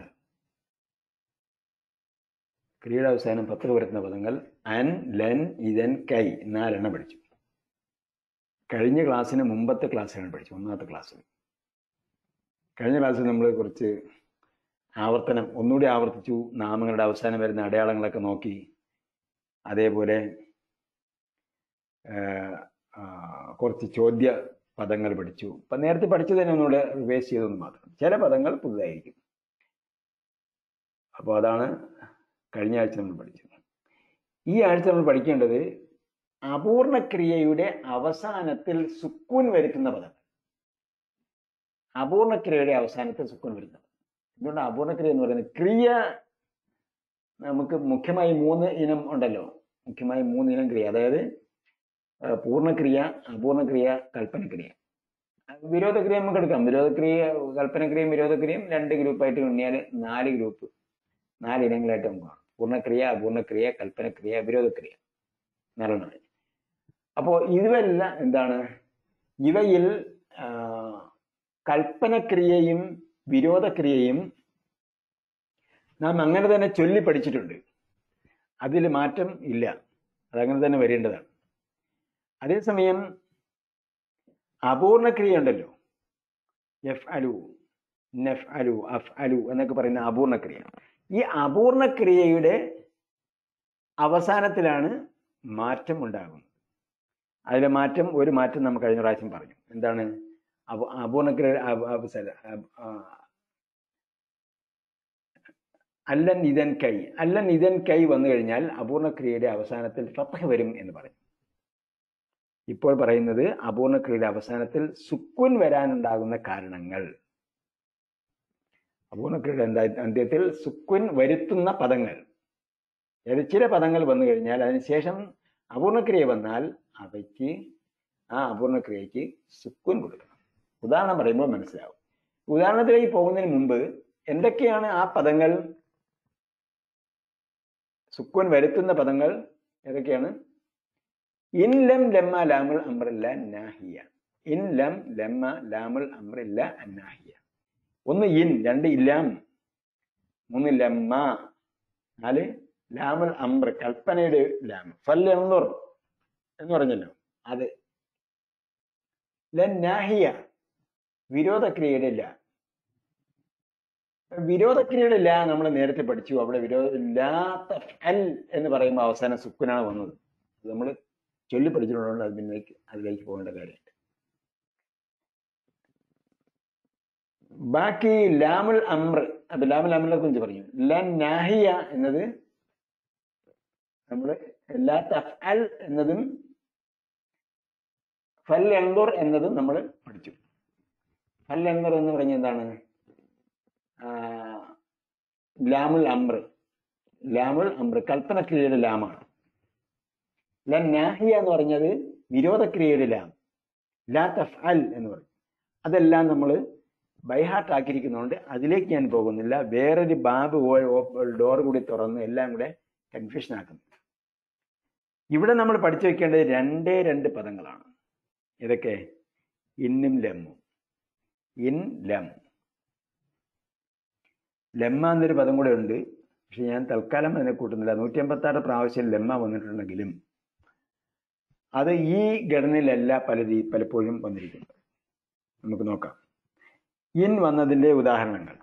ക്രിയയുടെ അവസാനം പത്തഹ വരുത്തുന്ന പദങ്ങൾ അൻ ലൻ ഇതൻ കൈ നാലെണ്ണം പഠിച്ചു കഴിഞ്ഞ ക്ലാസ്സിന് മുമ്പത്തെ ക്ലാസ്സിലാണ് പഠിച്ചു ഒന്നാമത്തെ ക്ലാസ്സിൽ കഴിഞ്ഞ ക്ലാസ്സിൽ നമ്മൾ കുറച്ച് ആവർത്തനം ഒന്നുകൂടി ആവർത്തിച്ചു നാമങ്ങളുടെ അവസാനം വരുന്ന അടയാളങ്ങളൊക്കെ നോക്കി അതേപോലെ ഏഹ്, ആ, കുറച്ച് ചോദ്യ പദങ്ങൾ പഠിച്ചു അപ്പം നേരത്തെ പഠിച്ചത് തന്നെ ഒന്നുകൂടെ റിവൈസ് ചെയ്തെന്ന് മാത്രം ചില പദങ്ങൾ പുതുതായിരിക്കും അപ്പോൾ അതാണ് കഴിഞ്ഞ ആഴ്ച നമ്മൾ പഠിച്ചത് ഈ ആഴ്ച നമ്മൾ പഠിക്കേണ്ടത് അപൂർണ ക്രിയയുടെ അവസാനത്തിൽ സുക്കൂൻ വരുത്തുന്ന പദങ്ങൾ അപൂർണ ക്രിയയുടെ അവസാനത്തിൽ സുക്കൂൻ വരുത്തുന്ന പദം എന്തുകൊണ്ട് അപൂർണ ക്രിയ എന്ന് പറയുന്നത് ക്രിയ നമുക്ക് മുഖ്യമായി മൂന്ന് ഇനം ഉണ്ടല്ലോ മുഖ്യമായി മൂന്ന് ഇനം ക്രിയ അതായത് ആ, പൂർണ്ണക്രിയ അപൂർണക്രിയ കൽപ്പനക്രിയ വിരോധക്രിയ നമുക്ക് എടുക്കാം വിരോധക്രിയ കൽപ്പനക്രിയയും വിരോധക്രിയയും രണ്ട് ഗ്രൂപ്പായിട്ട് എണ്ണിയാൽ നാല് ഗ്രൂപ്പ് നാല് ഇനങ്ങളായിട്ട് നമുക്ക് കാണാം പൂർണ്ണക്രിയ അപൂർണക്രിയ കൽപ്പനക്രിയ വിരോധക്രിയ നാലെണ്ണം അപ്പോൾ ഇവയെല്ലാം എന്താണ് ഇവയിൽ ആ, കൽപ്പനക്രിയയും വിരോധക്രിയയും നാം അങ്ങനെ തന്നെ ചൊല്ലി പഠിച്ചിട്ടുണ്ട് അതിൽ മാറ്റം ഇല്ല അതങ്ങനെ തന്നെ വരേണ്ടതാണ് അതേസമയം അപൂർണക്രിയ ഉണ്ടല്ലോ എഫ് അലു നെഫ് അലു അഫ് അലു എന്നൊക്കെ പറയുന്ന അപൂർണക്രിയ ഈ അപൂർണക്രിയയുടെ അവസാനത്തിലാണ് മാറ്റം ഉണ്ടാകും അതിലെ മാറ്റം ഒരു മാറ്റം നമുക്ക് കഴിഞ്ഞ പ്രാവശ്യം പറഞ്ഞു എന്താണ് അപ- അപൂർണക്രിയ അപ- അവസര- അപ- ആ, അല്ലൻ ഇതൻ കൈ അല്ലൻ ഇതൻ കൈ വന്നു കഴിഞ്ഞാൽ അപൂർണക്രിയയുടെ അവസാനത്തിൽ ഫത്തഹ് വരും എന്ന് പറയും ഇപ്പോൾ പറയുന്നത് അപൂർണക്രിയയുടെ അവസാനത്തിൽ സുക്കുൻ വരാനുണ്ടാകുന്ന കാരണങ്ങൾ അപൂർണക്രിയയുടെ എന്താ- അന്ത്യത്തിൽ സുക്കുൻ വരുത്തുന്ന പദങ്ങൾ അതായത് ചില പദങ്ങൾ വന്നു കഴിഞ്ഞാൽ അതിനുശേഷം അപൂർണക്രിയ വന്നാൽ അവയ്ക്ക് ആ അപൂർണക്രിയയ്ക്ക് സുക്കുൻ കൊടുക്കണം ഉദാഹരണം പറയുമ്പോൾ മനസ്സിലാവും ഉദാഹരണത്തിലേക്ക് പോകുന്നതിന് മുമ്പ് എന്തൊക്കെയാണ് ആ പദങ്ങൾ സുക്കുൻ വരുത്തുന്ന പദങ്ങൾ ഏതൊക്കെയാണ് ഇൻ ലം ലമ്മ ലാമുൽ അമ്രില്ല നാഹിയ ഇൻ ലം ലമ്മ ലാമുൽ അമ്രില്ല അന്നാഹിയ ഒന്ന് ഇൻ രണ്ട് ഇല്ലാം മൂന്ന് ലമ്മ നാല് ലാമുൽ അമ്ര കൽപ്പനയുടെ ലാം ഫല്ലെന്നുർ എന്ന് പറഞ്ഞല്ലോ അത് ലന്നാഹിയ വിരോധക്രിയയുടെ ലാ വിരോധക്രിയയുടെ ലാ നമ്മൾ നേരത്തെ പഠിച്ചു അവിടെ വിരോധ ലാ തഫ്അൽ എന്ന് പറയുമ്പോൾ അവസാനം സുക്കുനാണ് വന്നത് നമ്മൾ ചൊല്ലി പഠിച്ചിട്ടുള്ളതുകൊണ്ട് അതിലേക്ക് അതിലേക്ക് പോകേണ്ട കാര്യമില്ല ബാക്കി ലാമുൽ അമ്ര അപ്പൊ ലാമുൽ അമ്രിനെ കുറിച്ച് പറഞ്ഞു ലൻ നാഹിയ എന്നത് നമ്മൾ ലാ തഫ്അൽ എന്നതും ഫൽ എൻദുർ എന്നതും നമ്മൾ പഠിച്ചു ഫൽ എൻദുർ എന്ന് പറഞ്ഞ എന്താണ് ആ, ലാമുൽ അമ്ര ലാമുൽ അമ്ര കൽപ്പനക്രിയയുടെ ലാമാണ് ലൻ നാഹിയ എന്ന് പറഞ്ഞത് വിരോധക്രിയയുടെ ലാം ലാ തഫ്അൽ എന്ന് പറയും അതെല്ലാം നമ്മൾ ബൈഹാർട്ട് ആക്കിയിരിക്കുന്നതുകൊണ്ട് അതിലേക്ക് ഞാൻ പോകുന്നില്ല വേറൊരു ബാബ് ഡോർ കൂടി തുറന്ന് എല്ലാം കൂടെ കൺഫ്യൂഷൻ ആക്കുന്നു ഇവിടെ നമ്മൾ പഠിച്ചു വെക്കേണ്ടത് രണ്ടേ രണ്ട് പദങ്ങളാണ് ഇതൊക്കെ ഇന്നും ലമ്മും ഇൻ ലം ലമ്മ എന്നൊരു പദം കൂടെ ഉണ്ട് പക്ഷെ ഞാൻ തൽക്കാലം അതിനെ കൂട്ടുന്നില്ല നൂറ്റി അമ്പത്തി ആറ് പ്രാവശ്യം ലമ്മ വന്നിട്ടുണ്ടെങ്കിലും അത് ഈ ഘടനയിലല്ല പല രീ പലപ്പോഴും വന്നിരിക്കുന്നത് നമുക്ക് നോക്കാം ഇൻ വന്നതിന്റെ ഉദാഹരണങ്ങൾ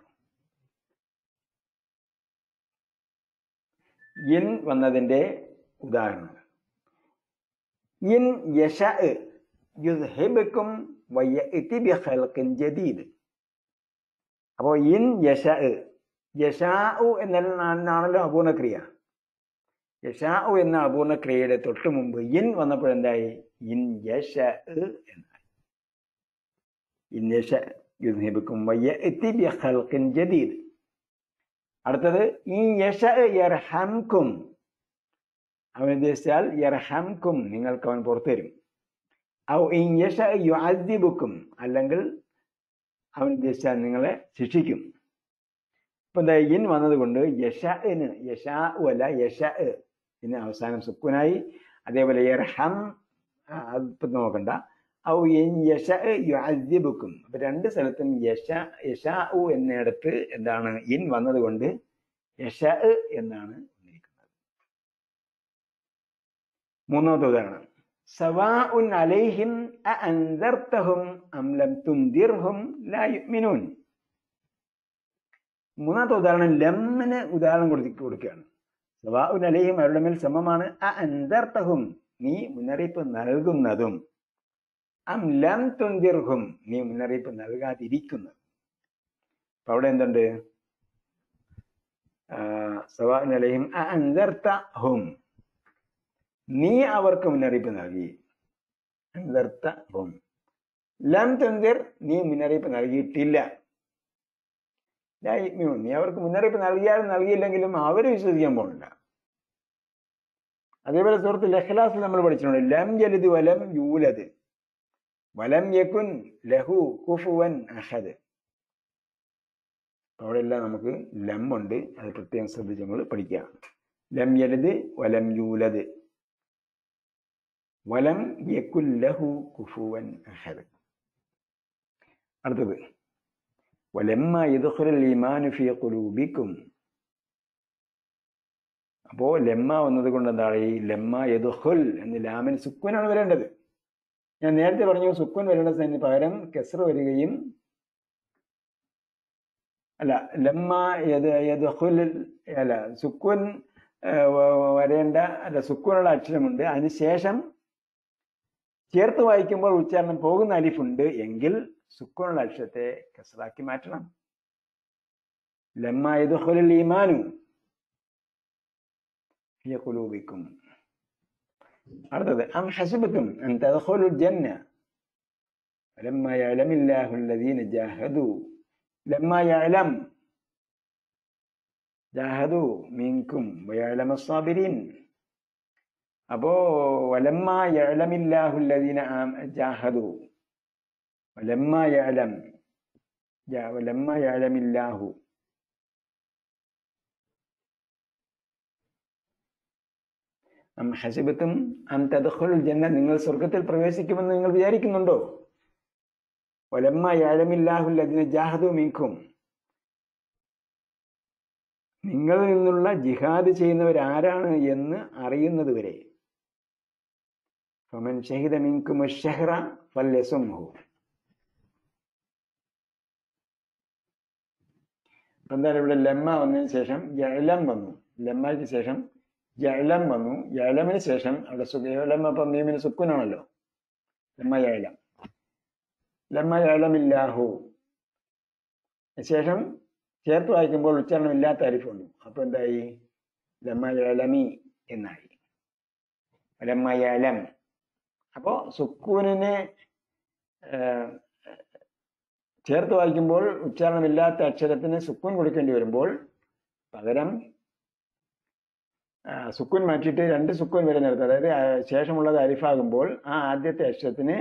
ഇൻ വന്നതിന്റെ ഉദാഹരണങ്ങൾ ഇൻ യശ യുദ്ഹിബക്കും വയ്യത്തി ബിഖൽഖിൻ ജദീദ് അപ്പോൾ ഇൻ യശ യശാഉ എന്നാണല്ലോ അപൂർണക്രിയ യശാഉ എന്ന അപൂർണക്രിയയുടെ തൊട്ട് മുമ്പ് ഇൻ വന്നപ്പോഴെന്തായി ഇൻ യശ എന്നായി ഇൻ യശ യുദ്ഹിബക്കും വയ്യത്തി ബിഖൽഖിൻ ജദീദ് അടുത്തത് ഈ യശ യർഹംകും അവൻ ഉദ്ദേശിച്ചാൽ യർഹംകും നിങ്ങൾക്ക് അവൻ പുറത്തു തരും ഔ ഇൻ യശ യുഅദ്ദിബുക്കും അല്ലെങ്കിൽ അവൻ ഉദ്ദേശിച്ചാൽ നിങ്ങളെ ശിക്ഷിക്കും ഇപ്പൊ എന്താ ഇൻ വന്നതുകൊണ്ട് യശന് യശാ അല്ല യശ പിന്നെ അവസാനം സുക്കുനായി അതേപോലെ യർഹം ആ, അതിപ്പോ നോക്കണ്ട ഔ ഇൻ യശ യുഅദ്ദിബുക്കും അപ്പൊ രണ്ട് സ്ഥലത്തും യശ യശാ എന്നിടത്ത് എന്താണ് ഇൻ വന്നതുകൊണ്ട് യശ എന്നാണ് വന്നിരിക്കുന്നത് മൂന്നാമത്തെ ഉദാഹരണം സവാഉൻ അലൈഹിം അഅൻദർതഹും അം ലം തുൻദിർഹും ലാ യുഅ്മിനൂൻ മൂന്നാമത്തെ ഉദാഹരണം ലമ്മിന് ഉദാഹരണം കൊടുത്തി കൊടുക്കുകയാണ് സവാഉൻ അലൈഹിം അവരുടെ മേൽ സമമാണ് അഅൻദർതഹും നീ മുന്നറിയിപ്പ് നൽകുന്നതും അം ലം തുൻദിർഹും നീ മുന്നറിയിപ്പ് നൽകാതിരിക്കുന്നതും അപ്പൊ അവിടെ എന്തുണ്ട് സവാഉൻ അലൈഹിം അഅൻദർതഹും നീ അവർക്ക് മുന്നറിയിപ്പ് നൽകി അൻദർതഹും ലം തുൻദിർ നീ മുന്നറിയിപ്പ് നൽകിയിട്ടില്ല ലാ യുഅ്മിനൂൻ. നീ അവർക്ക് മുന്നറിയിപ്പ് നൽകിയാലും നൽകിയില്ലെങ്കിലും അവർ വിശ്വസിക്കാൻ പോകുന്നില്ല അതേപോലെ സുഹൃത്ത് ലഹ്ലാസിൽ നമ്മൾ പഠിച്ചിട്ടുണ്ട് ലം ജലിദ് വലം യൂലത് വലം യക്കുൻ ലഹു കുഫുവൻ അഹദ് അവിടെ എല്ലാം നമുക്ക് ലം ഉണ്ട് അത് പ്രത്യേകം ശ്രദ്ധിച്ച് നമ്മൾ പഠിക്കുക ലം യലിദ് വലം യൂലത് വലം യക്കുൻ ലഹു കുഫുവൻ അഹദ് അടുത്തത് വലമ്മ യദ്ഖുലുൽ ഈമാനു ഫീ ഖുലൂബിക്കും അപ്പോ ലമ്മ വന്നത് കൊണ്ട് എന്താണ് ഈ ലമ്മ യദ്ഖുൽ എന്ന് ലാമിന് സുക്കൂനാണ് വരേണ്ടത് ഞാൻ നേരത്തെ പറഞ്ഞു സുക്കൂൻ വരേണ്ട സ്ഥലത്തിന് പകരം കെസ്ര വരികയും അല്ല ലമ്മ യദ് യദ്ഖുൽ അല്ല സുക്കൂൻ ഏഹ്, വ- വ- വരേണ്ട അല്ല സുക്കൂനുള്ള അക്ഷരമുണ്ട് അതിനുശേഷം ചേർത്ത് വായിക്കുമ്പോൾ ഉച്ചാരണം പോകുന്ന അലിഫുണ്ട് എങ്കിൽ സുക്കൂനുള്ള അക്ഷരത്തെ കസറാക്കി മാറ്റണം ലമ്മ യദ്ഖുലുൽ ഈമാനു ഫീ ഖുലൂബിക്കും അടുത്തത് അം ഹസിബത്തും അൻ തദ്ഖുലുൽ ജന്ന لما يعلم الله الذين جاهدوا لما يعلم جاهدوا منكم ويعلم الصابرين അപ്പോ വലമ്മ യഅലമില്ലാഹു الذين ആമ- ജാഹദു വലമ്മ യഅലം ജാ- വലമ്മ യഅലമില്ലാഹു അം ഹസിബത്തും അൻ തദ്ഖുലുൽ ജന്ന നിങ്ങൾ സ്വർഗത്തിൽ പ്രവേശിക്കുമെന്ന് നിങ്ങൾ വിചാരിക്കുന്നുണ്ടോ വലമ്മ യഅലമില്ലാഹു الذين ജാഹദു മിൻകും നിങ്ങളിൽ നിന്നുള്ള ജിഹാദ് ചെയ്യുന്നവരാരാണ് എന്ന് അറിയുന്നത് വരെ ഫമൻ ഷഹിദ മിൻകും അഷ്ഹറ ഫല്യസുംഹു അപ്പൊ എന്തായാലും ഇവിടെ ലമ്മ വന്നതിന് ശേഷം ജലം വന്നു ലമ്മയ്ക്ക് ശേഷം ജലം വന്നു ജലമിന് ശേഷം അവിടെ സുഖലം അപ്പം മീമിന് സുക്കുനാണല്ലോ ലമ്മ ജലം ലമ്മ ജലമില്ലാഹു ശേഷം ചേർത്ത് വായിക്കുമ്പോൾ ഉച്ചാരണം ഇല്ലാത്ത അരിഫ് വന്നു അപ്പൊ എന്തായി ലമ്മ ജലമി എന്നായി ലമ്മ ജലം അപ്പോ സുക്കൂനിനെ ഏഹ്, ചേർത്ത് വായിക്കുമ്പോൾ ഉച്ചാരണമില്ലാത്ത അക്ഷരത്തിന് സുക്കൂൻ കൊടുക്കേണ്ടി വരുമ്പോൾ പകരം ആ, സുക്കൂൻ മാറ്റിയിട്ട് രണ്ട് സുക്കൂൻ വരെ നിർത്തും അതായത് ആ, ശേഷമുള്ളത് അരിഫാകുമ്പോൾ ആ ആദ്യത്തെ അക്ഷരത്തിന്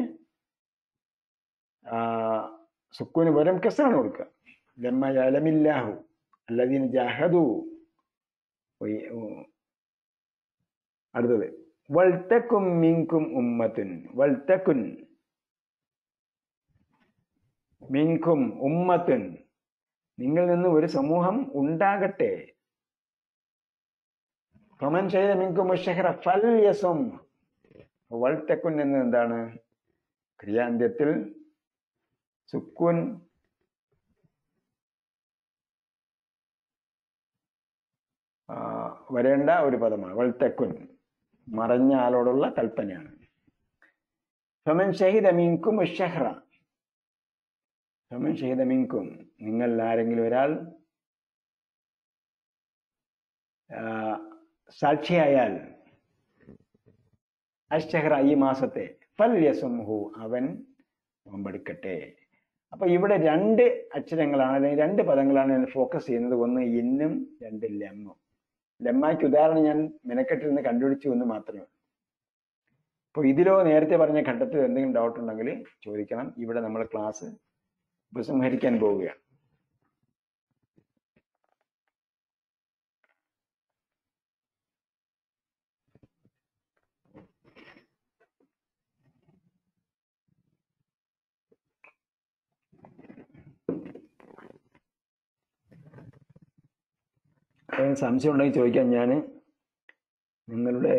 ആ, സുക്കൂന് പകരം കസറാണ് കൊടുക്കുക ലമ്മ യലമില്ലാഹു അല്ലദീന ജാഹദു ഒയ്- ഉ- അടുത്തത് വൾത്തക്കും മിൻകും ഉമ്മത്തുൻ വൾത്തക്കുൻ മിൻകും ഉമ്മത്തുൻ നിങ്ങൾ നിന്ന് ഒരു സമൂഹം ഉണ്ടാകട്ടെ ഫമൻ ചെയ്ത മിൻകും ഉഷഹറ ഫൽ യസും വൾത്തക്കുൻ എന്ന് എന്താണ് ക്രിയാന്ത്യത്തിൽ സുക്കൂൻ ആ, വരേണ്ട ഒരു പദമാണ് വൾത്തക്കുൻ മറഞ്ഞ ആളോടുള്ള കൽപ്പനയാണ് ഫമൻ ഷഹിദ മിൻകും ഉഷഹറ ഫമൻ ഷഹിദ മിൻകും നിങ്ങൾ ആരെങ്കിലും ഒരാൾ ആ, സാക്ഷിയായാൽ അഷഹറ ഈ മാസത്തെ ഫൽ യസുംഹു അവൻ നോമ്പെടുക്കട്ടെ അപ്പൊ ഇവിടെ രണ്ട് അക്ഷരങ്ങളാണ് അല്ലെങ്കിൽ രണ്ട് പദങ്ങളാണ് ഞാൻ ഫോക്കസ് ചെയ്യുന്നത് ഒന്ന് ഇന്നും രണ്ട് ലെമ്മും ലെമ്മായ്ക്ക് ഉദാഹരണം ഞാൻ മെനക്കെട്ടിരുന്ന് കണ്ടുപിടിച്ചു എന്ന് മാത്രമേ ഉള്ളൂ അപ്പോൾ ഇതിലോ നേരത്തെ പറഞ്ഞ ഘട്ടത്തിൽ എന്തെങ്കിലും ഡൗട്ട് ഉണ്ടെങ്കിൽ ചോദിക്കണം ഇവിടെ നമ്മൾ ക്ലാസ് ഉപസംഹരിക്കാൻ പോവുകയാണ് അതിന് സംശയം ഉണ്ടെങ്കിൽ ചോദിക്കാൻ ഞാൻ നിങ്ങളുടെ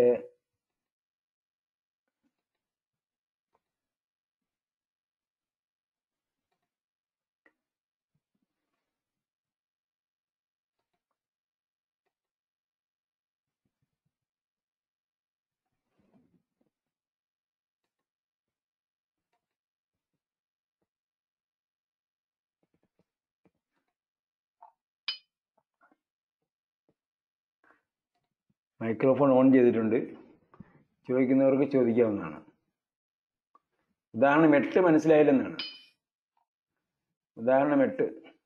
മൈക്രോഫോൺ ഓൺ ചെയ്തിട്ടുണ്ട് ചോദിക്കുന്നവർക്ക് ചോദിക്കാവുന്നതാണ് ഉദാഹരണം എട്ട് മനസ്സിലായില്ലെന്നാണ് ഉദാഹരണം എട്ട്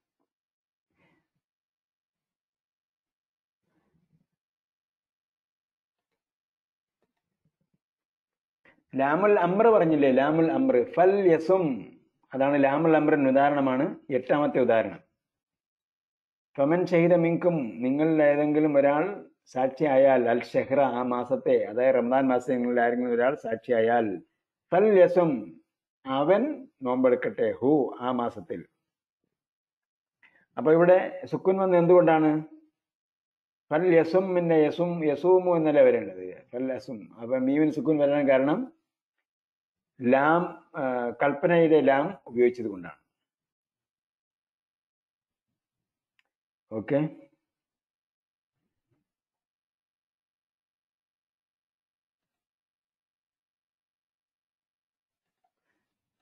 ലാമുൽ അമ്ര പറഞ്ഞില്ലേ ലാമുൽ അമ്ര ഫൽ യസും അതാണ് ലാമുൽ അമ്രിന് ഉദാഹരണമാണ് എട്ടാമത്തെ ഉദാഹരണം ഫമൻ ഷഹിദ മിങ്കും നിങ്ങളിൽ ഏതെങ്കിലും ഒരാൾ സാക്ഷിയായാൽ അൽ ഷെഹ്റ ആ മാസത്തെ അതായത് റംദാൻ മാസത്തെ നിങ്ങളിൽ ആരെങ്കിലും ഒരാൾ സാക്ഷിയായാൽ ഫൽ യസും അവൻ നോമ്പെടുക്കട്ടെ ഹു ആ മാസത്തിൽ അപ്പൊ ഇവിടെ സുക്കുൻ വന്ന് എന്തുകൊണ്ടാണ് ഫൽ യസും പിന്നെ യസും യസൂമു എന്നല്ല വരേണ്ടത് ഫൽ യസും അപ്പൊ മീവിൻ സുക്കുൻ വരാൻ കാരണം ലാം ആ, കൽപ്പനയുടെ ലാം ഉപയോഗിച്ചത് കൊണ്ടാണ് ഓക്കെ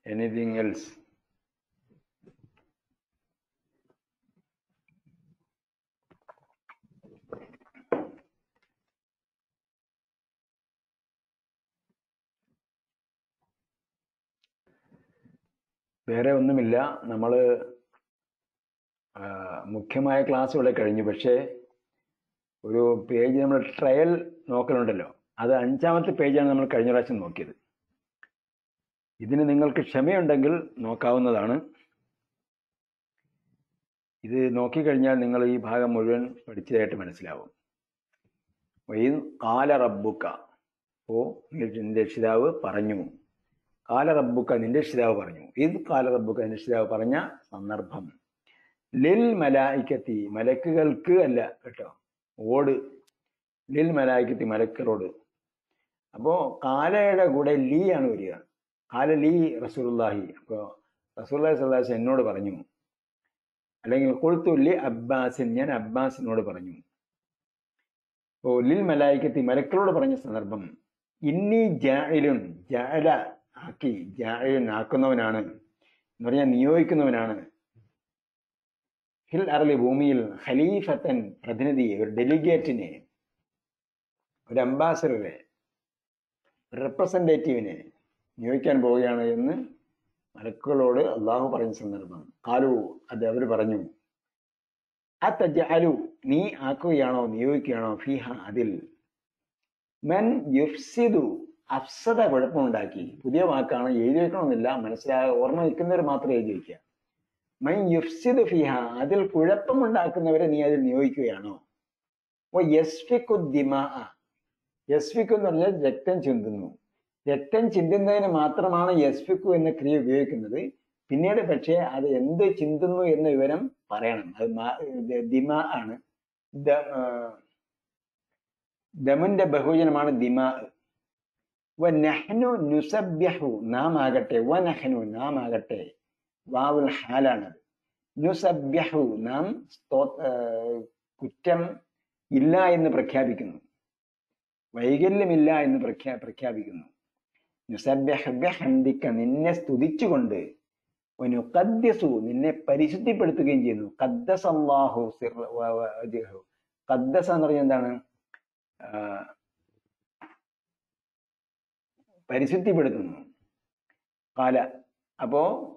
എനിത്തിങ് എൽസ് വേറെ ഒന്നുമില്ല നമ്മൾ മുഖ്യമായ ക്ലാസ്സുകളെ കഴിഞ്ഞു പക്ഷേ ഒരു പേജ് നമ്മൾ ട്രയൽ നോക്കലുണ്ടല്ലോ അത് അഞ്ചാമത്തെ പേജാണ് നമ്മൾ കഴിഞ്ഞ പ്രാവശ്യം നോക്കിയത് ഇതിന് നിങ്ങൾക്ക് ക്ഷമയുണ്ടെങ്കിൽ നോക്കാവുന്നതാണ് ഇത് നോക്കിക്കഴിഞ്ഞാൽ നിങ്ങൾ ഈ ഭാഗം മുഴുവൻ പഠിച്ചതായിട്ട് മനസ്സിലാവും വൈദ് കാല റബ്ബുക്ക ഓ നിന്റെ രക്ഷിതാവ് പറഞ്ഞു കാല റബ്ബുക്ക നിന്റെ രക്ഷിതാവ് പറഞ്ഞു ഇത് കാല റബ്ബുക്ക നിന്റെ രക്ഷിതാവ് പറഞ്ഞ സന്ദർഭം ലിൽ മലായിക്കത്തി മലക്കുകൾക്ക് അല്ല കേട്ടോ ഓട് ലിൽ മലായിക്കത്തി മലക്കളോട് അപ്പോൾ കാലയുടെ കൂടെ ലീ ആണ് വരിക കാല ലീ റസൂലുള്ളാഹി അപ്പോൾ റസൂല്ലാഹി സ്വല്ലാസ് എന്നോട് പറഞ്ഞു അല്ലെങ്കിൽ കൊളുത്തുല്ലി അബ്ബാസിൻ ഞാൻ അബ്ബാസിനോട് പറഞ്ഞു ഓ ലിൽ മലായിക്കത്തി മലക്കളോട് പറഞ്ഞ സന്ദർഭം ഇന്നി ജാഇലുൻ ജാല ആക്കി ജാഇലുൻ ആക്കുന്നവനാണ് എന്ന് പറഞ്ഞാൽ നിയോഗിക്കുന്നവനാണ് ഹിൽ അറലി ഭൂമിയിൽ ഖലീഫത്തൻ പ്രതിനിധിയെ ഒരു ഡെലിഗേറ്റിനെ ഒരു അംബാസഡറെ ഒരു റെപ്രസെൻറ്റേറ്റീവിനെ നിയോഗിക്കാൻ പോവുകയാണ് എന്ന് മലക്കുകളോട് അള്ളാഹു പറഞ്ഞ സന്ദർഭം കാലു അത് അവർ പറഞ്ഞു അലു നീ ആക്കുകയാണോ നിയോഗിക്കുകയാണോ ഫിഹ അതിൽ മൻ യുഫ്സിദു അഫ്സത കുഴപ്പമുണ്ടാക്കി പുതിയ വാക്കാണ് എഴുതി വെക്കണമെന്നില്ല മനസ്സിലായ ഓർമ്മ നിൽക്കുന്നവർ മാത്രം എഴുതി വയ്ക്കുക മൈ യുഫ്സിദു ഫിഹ അതിൽ കുഴപ്പമുണ്ടാക്കുന്നവരെ നീ അതിൽ നിയോഗിക്കുകയാണോ ഓ യസ്ഫിക്കു ദിമാ യസ്ഫിക്കു എന്ന് പറഞ്ഞാൽ രക്തം ചിന്തുന്നു രക്തം ചിന്തുന്നതിന് മാത്രമാണ് യസ്ഫിക്കു എന്ന ക്രിയ ഉപയോഗിക്കുന്നത് പിന്നീട് പക്ഷേ അത് എന്ത് ചിന്തുന്നു എന്ന വിവരം പറയണം അത് ദിമ ആണ് ദമിന്റെ ബഹുജനമാണ് ദിമ വ നഹ്നു നുസബ്യഹു നാം ആകട്ടെ വ നഹ്നു നാം ആകട്ടെ വാവുൽ ഹാലാണത് നുസബ്യഹു നാം കുറ്റം ഇല്ല എന്ന് പ്രഖ്യാപിക്കുന്നു വൈകല്യമില്ല എന്ന് പ്രഖ്യാ പ്രഖ്യാപിക്കുന്നു നുസബ്യഹന്തിക്ക നിന്നെ സ്തുതിച്ചുകൊണ്ട് നുഖദ്യസു നിന്നെ പരിശുദ്ധിപ്പെടുത്തുകയും ചെയ്യുന്നു ഖദ്ദസ് അള്ളാഹു ഖദ്ദസ എന്ന് പറഞ്ഞാൽ എന്താണ് പരിശുദ്ധിപ്പെടുത്തുന്നു കാല അപ്പോ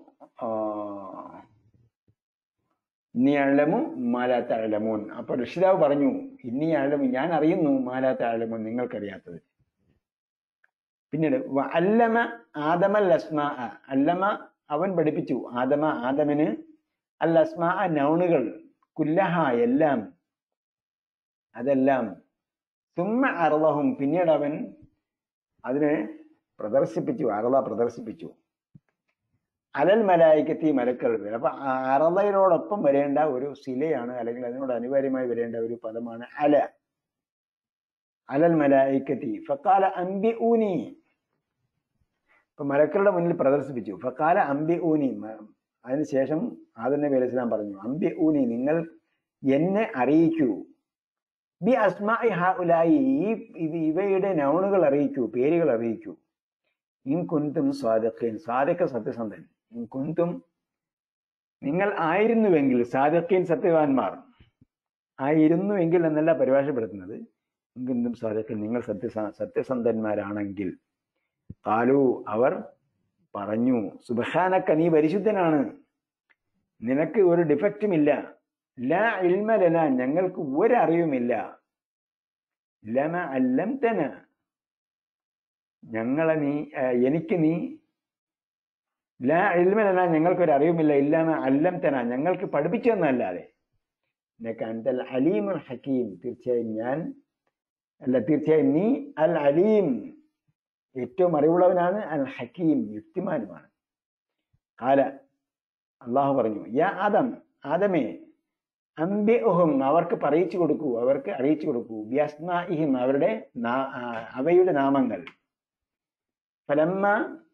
ഇന്നി അഴലമു മാലാത്ത അഴലമോൻ അപ്പൊ ഋഷിതാവ് പറഞ്ഞു ഇന്നി അഴലമു ഞാൻ അറിയുന്നു മാലാത്ത അഴലമോൻ നിങ്ങൾക്കറിയാത്തത് പിന്നീട് അല്ലമ ആദമൽ അസ്മാ അല്ലമ അവൻ പഠിപ്പിച്ചു ആദമ ആദമിന് അൽ അസ്മാ നൗണുകൾ കുല്ലഹ എല്ലാം അതെല്ലാം തുമ്മ അറളഹും പിന്നീട് അവൻ അതിനെ പ്രദർശിപ്പിച്ചു അറള പ്രദർശിപ്പിച്ചു അലൽ മലായിക്കത്തി മലക്കൾ അപ്പൊ അറളയിനോടൊപ്പം വരേണ്ട ഒരു ശിലയാണ് അല്ലെങ്കിൽ അതിനോട് അനിവാര്യമായി വരേണ്ട ഒരു പദമാണ് അല അലൽ മലായിക്കത്തി ഫക്കാല അമ്പി ഊനി ഇപ്പൊ മലക്കളുടെ മുന്നിൽ പ്രദർശിപ്പിച്ചു ഫക്കാല അമ്പി ഊനി അതിനുശേഷം ആദം നബി അലൈഹി സ്വലാം പറഞ്ഞു അമ്പി ഊനി നിങ്ങൾ എന്നെ അറിയിക്കൂ ബി അസ്മായി ഹ ഉലായി ഈ ഇത് ഇവയുടെ നൗണുകൾ അറിയിക്കൂ പേരുകൾ അറിയിക്കൂ ഇൻ കുന്തും സ്വാദക്കൻ സ്വാദക്ക സത്യസന്ധൻ ഇൻ കുന്തും നിങ്ങൾ ആയിരുന്നുവെങ്കിൽ സാദക്കീൻ സത്യവാന്മാർ ആയിരുന്നുവെങ്കിൽ എന്നല്ല പരിഭാഷപ്പെടുത്തുന്നത് കുന്തും സ്വാദക്കൻ നിങ്ങൾ സത്യ സത്യസന്ധന്മാരാണെങ്കിൽ കാലു അവർ പറഞ്ഞു സുബഹാനക്ക നീ പരിശുദ്ധനാണ് നിനക്ക് ഒരു ഡിഫക്റ്റും ഇല്ല ലാ ഇൽമലന ഞങ്ങൾക്ക് ഒരറിവുമില്ല ലമ അല്ലംതന ഞങ്ങളെ നീ എനിക്ക് നീ ലാ ഇൽമലന ഞങ്ങൾക്കൊരു അറിവുമില്ല ഇല്ലാമ അല്ലംതന ഞങ്ങൾക്ക് പഠിപ്പിച്ചു തന്നല്ലാതെ നിനക്ക് അന്തൽ അലീമുൽ ഹക്കീം തീർച്ചയായും ഞാൻ അല്ല തീർച്ചയായും നീ അൽ അലീം ഏറ്റവും അറിവുള്ളവനാണ് അൽ ഹക്കീം യുക്തിമാനുമാണ് കാല അള്ളാഹു പറഞ്ഞു യാ ആദം ആദമേ അംബ്യഹും അവർക്ക് പറയിച്ചു കൊടുക്കൂ അവർക്ക് അറിയിച്ചു കൊടുക്കൂ വ്യാസ്മാഇഹിം അവരുടെ അവയുടെ നാമങ്ങൾ ഫലമ്മ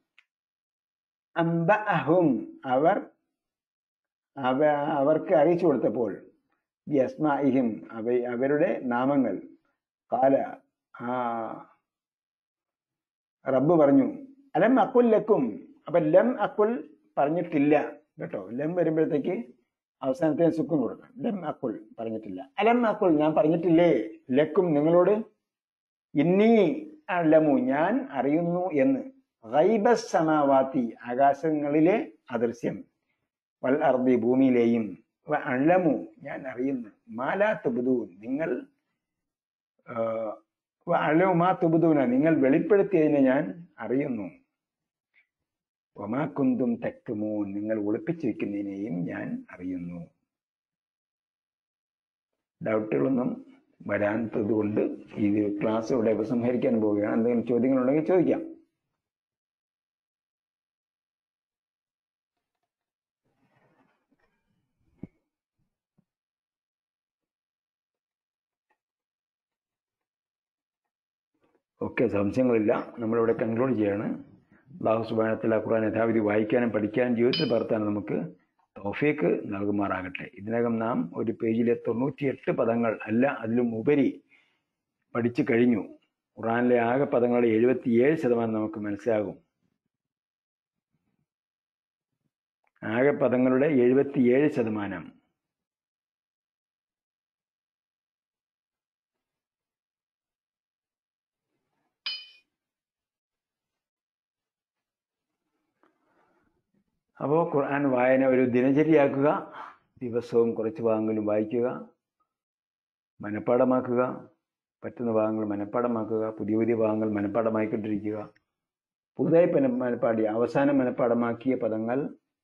അംബഅഹും അവർ അവ അവർക്ക് അറിയിച്ചു കൊടുത്തപ്പോൾ വ്യാസ്മാഇഹിം അവ അവരുടെ നാമങ്ങൾ കാല ആ റബ്ബ് പറഞ്ഞു അലം അക്കുല്ലക്കും അപ്പൊ ലം അക്കുൽ പറഞ്ഞിട്ടില്ല കേട്ടോ ലം വരുമ്പോഴത്തേക്ക് അവസാനത്തെ സുക്കും കൊടുക്കണം ലം അക്കുൽ പറഞ്ഞിട്ടില്ല അലം അക്കുൽ ഞാൻ പറഞ്ഞിട്ടില്ലേ ലക്കും നിങ്ങളോട് ഇന്നീ അലമു ഞാൻ അറിയുന്നു എന്ന് ഗൈബസമാവാത്തി ആകാശങ്ങളിലെ അദൃശ്യം വൽ അർദി ഭൂമിയിലെയും വ അലമു ഞാൻ അറിയുന്നു മാലാ തുബുദൂൻ നിങ്ങൾ ആ, വ അലമു മാ തുബുദൂന നിങ്ങൾ വെളിപ്പെടുത്തിയതിനെ ഞാൻ അറിയുന്നു ഒമാ കുന്തും തെക്കുമൂൻ നിങ്ങൾ ഒളിപ്പിച്ചു വെക്കുന്നതിനെയും ഞാൻ അറിയുന്നു ഡൗട്ടുകളൊന്നും വരാത്തത് കൊണ്ട് ഇത് ക്ലാസ് ഇവിടെ ഉപസംഹരിക്കാൻ പോവുകയാണ് എന്തെങ്കിലും ചോദ്യങ്ങളുണ്ടെങ്കിൽ ചോദിക്കാം ഒക്കെ സംശയങ്ങളില്ല നമ്മളിവിടെ കൺക്ലൂഡ് ചെയ്യാണ് അള്ളാഹു സുബാനത്തിൽ ഖുർആൻ യഥാവിധി വായിക്കാനും പഠിക്കാനും ജീവിതത്തിൽ പകർത്താനും നമുക്ക് തൗഫീക്ക് നൽകുമാറാകട്ടെ ഇതിനകം നാം ഒരു പേജിലെ തൊണ്ണൂറ്റിയെട്ട് പദങ്ങൾ അല്ല അതിലും ഉപരി പഠിച്ചു കഴിഞ്ഞു ഖുറാനിലെ ആകെ പദങ്ങളുടെ എഴുപത്തിയേഴ് ശതമാനം നമുക്ക് മനസ്സിലാകും ആകെ പദങ്ങളുടെ എഴുപത്തിയേഴ് ശതമാനം അപ്പോൾ ഖുർആൻ വായന ഒരു ദിനചര്യയാക്കുക ദിവസവും കുറച്ച് ഭാഗങ്ങളും വായിക്കുക മനഃപ്പാടമാക്കുക പറ്റുന്ന ഭാഗങ്ങൾ മനഃപ്പാടമാക്കുക പുതിയ പുതിയ ഭാഗങ്ങൾ മനഃപ്പാടമാക്കിക്കൊണ്ടിരിക്കുക പുതുതായി പന മനഃപ്പാടി അവസാനം മനഃപ്പാടമാക്കിയ പദങ്ങൾ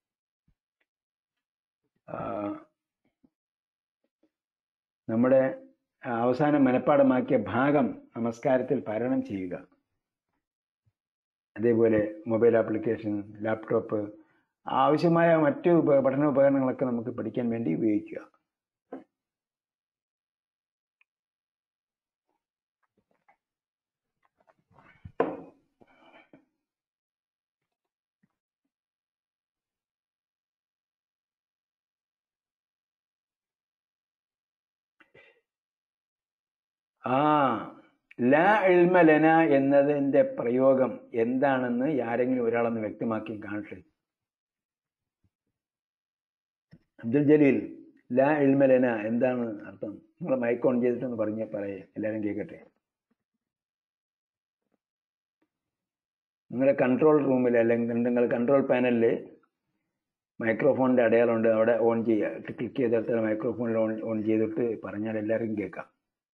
ആ, നമ്മുടെ അവസാനം മനഃപ്പാടമാക്കിയ ഭാഗം നമസ്കാരത്തിൽ പാരായണം ചെയ്യുക അതേപോലെ മൊബൈൽ ആപ്ലിക്കേഷൻ ലാപ്ടോപ്പ് ആവശ്യമായ മറ്റു ഉപ- പഠന ഉപകരണങ്ങളൊക്കെ നമുക്ക് പഠിക്കാൻ വേണ്ടി ഉപയോഗിക്കുക ആ ലാ ഇൽമ ലന എന്നതിന്റെ പ്രയോഗം എന്താണെന്ന് ആരെങ്കിലും ഒരാളൊന്ന് വ്യക്തമാക്കി കാണട്ടെ അബ്ദുൽ ജലീൽ ലാ ഇൽമ ലന എന്താണ് അർത്ഥം നിങ്ങൾ മൈക്ക് ഓൺ ചെയ്തിട്ടൊന്ന് പറഞ്ഞ് പറയേ എല്ലാവരും കേൾക്കട്ടെ നിങ്ങളുടെ കൺട്രോൾ റൂമിൽ അല്ലെങ്കിൽ നിങ്ങൾ കൺട്രോൾ പാനലിൽ മൈക്രോഫോണിന്റെ അടയാളമുണ്ട് അവിടെ ഓൺ ചെയ്യുക ക്ലിക്ക് ചെയ്തെടുത്ത മൈക്രോഫോണിൽ ഓൺ ഓൺ ചെയ്തിട്ട് പറഞ്ഞാൽ എല്ലാവർക്കും കേൾക്കാം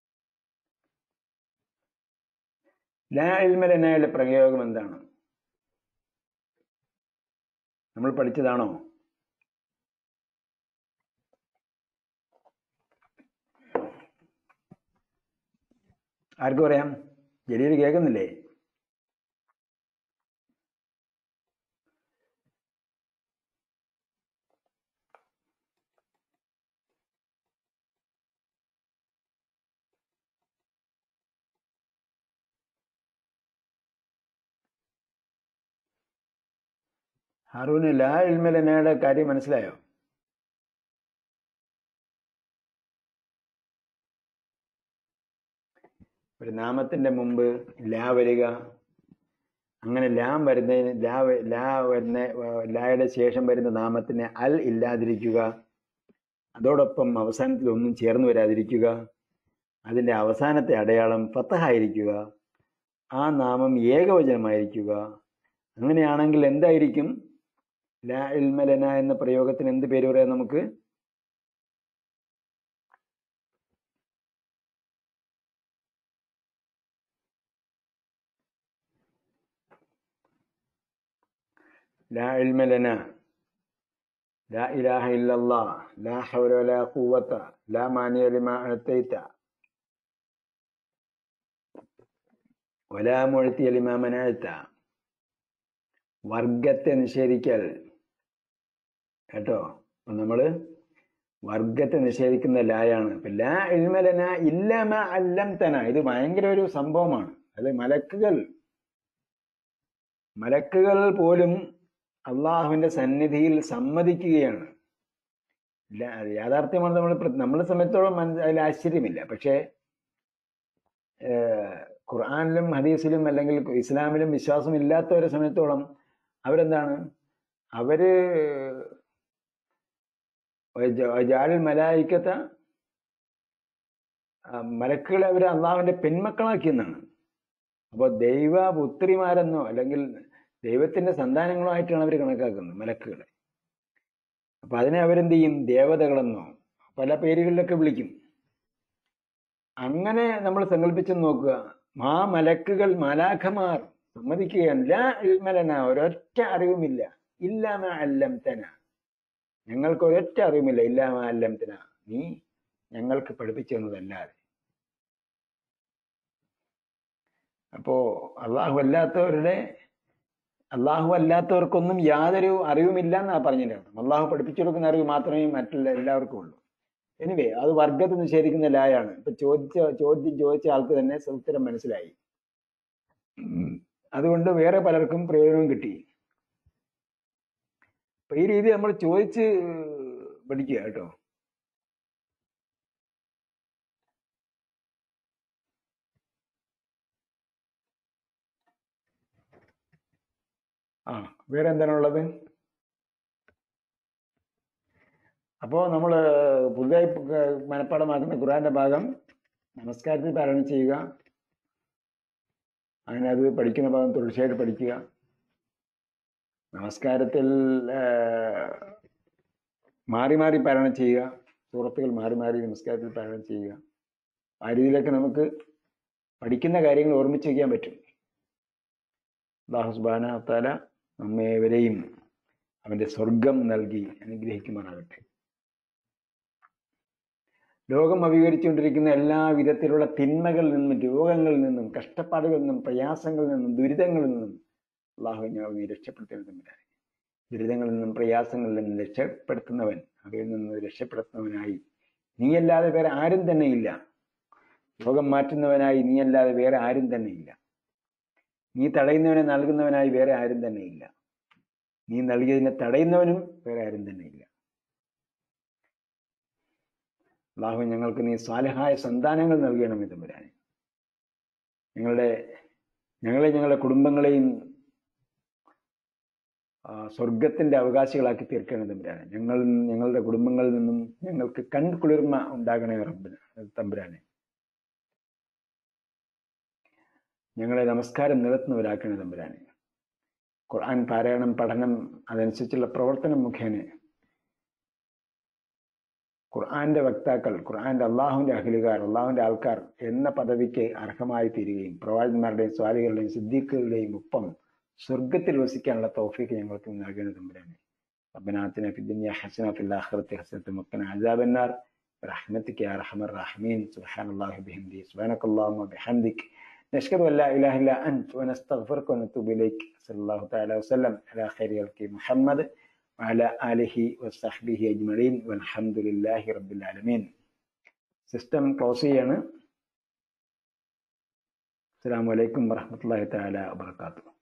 ലാ ഇൽമ ലനയുടെ പ്രയോഗം എന്താണ് നമ്മൾ പഠിച്ചതാണോ ആർക്ക് പറയാം ജലീൽ കേൾക്കുന്നില്ലേ ഹാറൂന് ലാ ഇൽമലനയുടെ കാര്യം മനസ്സിലായോ ഒരു നാമത്തിന്റെ മുമ്പ് ലാ വരിക അങ്ങനെ ലാം വരുന്നതിന് ലാ വ- ലാ വരുന്ന ഏർ ലായുടെ ശേഷം വരുന്ന നാമത്തിന് അൽ ഇല്ലാതിരിക്കുക അതോടൊപ്പം അവസാനത്തിൽ ഒന്നും ചേർന്ന് വരാതിരിക്കുക അതിന്റെ അവസാനത്തെ അടയാളം ഫത്തഹായിരിക്കുക ആ നാമം ഏകവചനമായിരിക്കുക അങ്ങനെയാണെങ്കിൽ എന്തായിരിക്കും ലാ ഇൽമലന എന്ന പ്രയോഗത്തിന് എന്ത് പേര് പറയാം നമുക്ക് ലാ ഇൽമലന ലാ ഇലാഹ ഇല്ലല്ലാ ലാ ഹൗല വലാ ഖുവത ലാ മാനിയ ലിമാ അഅതൈത വലാ മുഅ്തിയ ലിമാ മനഅത വർഗത്തെ നിഷേധിക്കൽ കേട്ടോ അപ്പൊ നമ്മള് വർഗത്തെ നിഷേധിക്കുന്ന ലായാണ് അപ്പൊ ലാ ഇൽമലന ഇല്ലമ അല്ലംതന ഇത് ഭയങ്കര ഒരു സംഭവമാണ് അത് മലക്കുകൾ മലക്കുകൾ പോലും അള്ളാഹുവിന്റെ സന്നിധിയിൽ സമ്മതിക്കുകയാണ് ഇല്ല അത് യാഥാർത്ഥ്യമാണ് നമ്മൾ നമ്മളെ സംബന്ധിച്ചോളം മനസ്സ് അതിൽ ആശ്ചര്യമില്ല പക്ഷേ ഏഹ്, ഖുർആനിലും ഹദീസിലും അല്ലെങ്കിൽ ഇസ്ലാമിലും വിശ്വാസം ഇല്ലാത്തവരെ സംബന്ധിച്ചോളം അവരെന്താണ് അവര് ജാലിൽ മലായിക്കത്ത മലക്കുകളെ അവർ അള്ളാഹുവിന്റെ പെൺമക്കളാക്കിയെന്നാണ് അപ്പോൾ ദൈവപുത്രിമാരെന്നോ അല്ലെങ്കിൽ ദൈവത്തിന്റെ സന്താനങ്ങളോ ആയിട്ടാണ് അവർ കണക്കാക്കുന്നത് മലക്കുകളെ അപ്പൊ അതിനെ അവരെന്ത് ചെയ്യും ദേവതകളെന്നോ പല പേരുകളിലൊക്കെ വിളിക്കും അങ്ങനെ നമ്മൾ സങ്കല്പിച്ച് നോക്കുക ആ മലക്കുകൾ മലാഖമാർ സമ്മതിക്കുകയാണ് ലാ ഇൽമലന ഒരൊറ്റ അറിവുമില്ല ഇല്ലാമ അല്ലംതന ഞങ്ങൾക്ക് ഒരൊറ്റ അറിവുമില്ല ഇല്ലാമ അല്ലംതന നീ ഞങ്ങൾക്ക് പഠിപ്പിച്ചു തന്നതല്ലാതെ അപ്പോ അള്ളാഹു അല്ലാത്തവരുടെ അള്ളാഹു അല്ലാത്തവർക്കൊന്നും യാതൊരു അറിവുമില്ല എന്നാ പറഞ്ഞിട്ടുണ്ടായിരുന്നു അള്ളാഹു പഠിപ്പിച്ചു കൊടുക്കുന്ന അറിവ് മാത്രമേ മറ്റുള്ള എല്ലാവർക്കും ഉള്ളൂ എനിവേ അത് വർഗത്തെ നിഷേധിക്കുന്ന ലായാണ് ഇപ്പൊ ചോദിച്ച ചോദ്യം ചോദിച്ച ആൾക്ക് തന്നെ ഉത്തരം മനസ്സിലായി അതുകൊണ്ട് വേറെ പലർക്കും പ്രയോജനവും കിട്ടി അപ്പൊ ഈ രീതി നമ്മൾ ചോദിച്ച് പഠിക്കുക കേട്ടോ ആ വേറെ എന്താണുള്ളത് അപ്പോൾ നമ്മൾ പുതുതായി മനഃപ്പാടമാക്കുന്ന ഖുറാന്റെ ഭാഗം നമസ്കാരത്തിൽ പാരായണം ചെയ്യുക അങ്ങനെ അത് പഠിക്കുന്ന ഭാഗം തുടർച്ചയായിട്ട് പഠിക്കുക നമസ്കാരത്തിൽ മാറി മാറി പാരായണം ചെയ്യുക സൂറത്തുകൾ മാറി മാറി നമസ്കാരത്തിൽ പാരായണം ചെയ്യുക ആ രീതിയിലൊക്കെ നമുക്ക് പഠിക്കുന്ന കാര്യങ്ങൾ ഓർമ്മിച്ച് വയ്ക്കാൻ പറ്റും അള്ളാഹു സുബാന താല നമ്മേവരെയും അവന്റെ സ്വർഗം നൽകി അനുഗ്രഹിക്കുമാറാകട്ടെ ലോകം അഭികരിച്ചുകൊണ്ടിരിക്കുന്ന എല്ലാ വിധത്തിലുള്ള തിന്മകളിൽ നിന്നും രോഗങ്ങളിൽ നിന്നും കഷ്ടപ്പാടുകളിൽ നിന്നും പ്രയാസങ്ങളിൽ നിന്നും ദുരിതങ്ങളിൽ നിന്നും അള്ളാഹു ഞാൻ നീ രക്ഷപ്പെടുത്തുന്നവരായി ദുരിതങ്ങളിൽ നിന്നും പ്രയാസങ്ങളിൽ നിന്നും രക്ഷപ്പെടുത്തുന്നവൻ അവയിൽ നിന്ന് രക്ഷപ്പെടുത്തുന്നവനായി നീയല്ലാതെ വേറെ ആരും തന്നെ ഇല്ല രോഗം മാറ്റുന്നവനായി നീയല്ലാതെ വേറെ ആരും തന്നെ ഇല്ല നീ തടയുന്നവനെ നൽകുന്നവനായി വേറെ ആരും തന്നെ ഇല്ല നീ നൽകിയതിനെ തടയുന്നവനും വേറെ ആരും തന്നെ ഇല്ല അള്ളാഹു ഞങ്ങൾക്ക് നീ സ്വാലഹായ സന്താനങ്ങൾ നൽകണമെന്ന് തമ്പുരാനെ ഞങ്ങളുടെ ഞങ്ങളെ ഞങ്ങളുടെ കുടുംബങ്ങളെയും സ്വർഗത്തിന്റെ അവകാശികളാക്കി തീർക്കണം തമ്പുരാനെ ഞങ്ങൾ ഞങ്ങളുടെ കുടുംബങ്ങളിൽ നിന്നും ഞങ്ങൾക്ക് കൺകുളിർമ ഉണ്ടാകണേ റബ്ബിന് തമ്പുരാനെ ഞങ്ങളെ നമസ്കാരം നിലത്തുന്നവരാക്കണേ തമ്പുരാനെ ഖുർആൻ പാരായണം പഠനം അതനുസരിച്ചുള്ള പ്രവർത്തനം മുഖേന ഖുർആന്റെ വക്താക്കൾ ഖുർആന്റെ അള്ളാഹുവിന്റെ അഖിലുകാർ അള്ളാഹുവിന്റെ ആൾക്കാർ എന്ന പദവിക്ക് അർഹമായി തീരുകയും പ്രവാചകന്മാരുടെയും സ്വാലികളുടെയും സിദ്ദീഖുകളുടെയും ഒപ്പം സ്വർഗത്തിൽ വസിക്കാനുള്ള തൗഫീക്ക് ഞങ്ങൾക്ക് നൽകണ തമ്പുരാനെ ربنا في الدنيا حسنة وفي الآخرة حسنة وقنا عذاب النار برحمتك يا أرحم الراحمين سبحان الله وبحمده سبحانك اللهم وبحمدك نشهد أن لا إله إلا أنت ونستغفرك ونتوب إليك صلى الله تعالى وسلم على خير خلق محمد وعلى آله وصحبه أجمعين والحمد لله رب العالمين സിസ്റ്റം ക്ലോസ് ചെയ്യാണ് അസ്സാം വലൈക്കും വറഹമത്തല്ലാഹി താല വാത്തു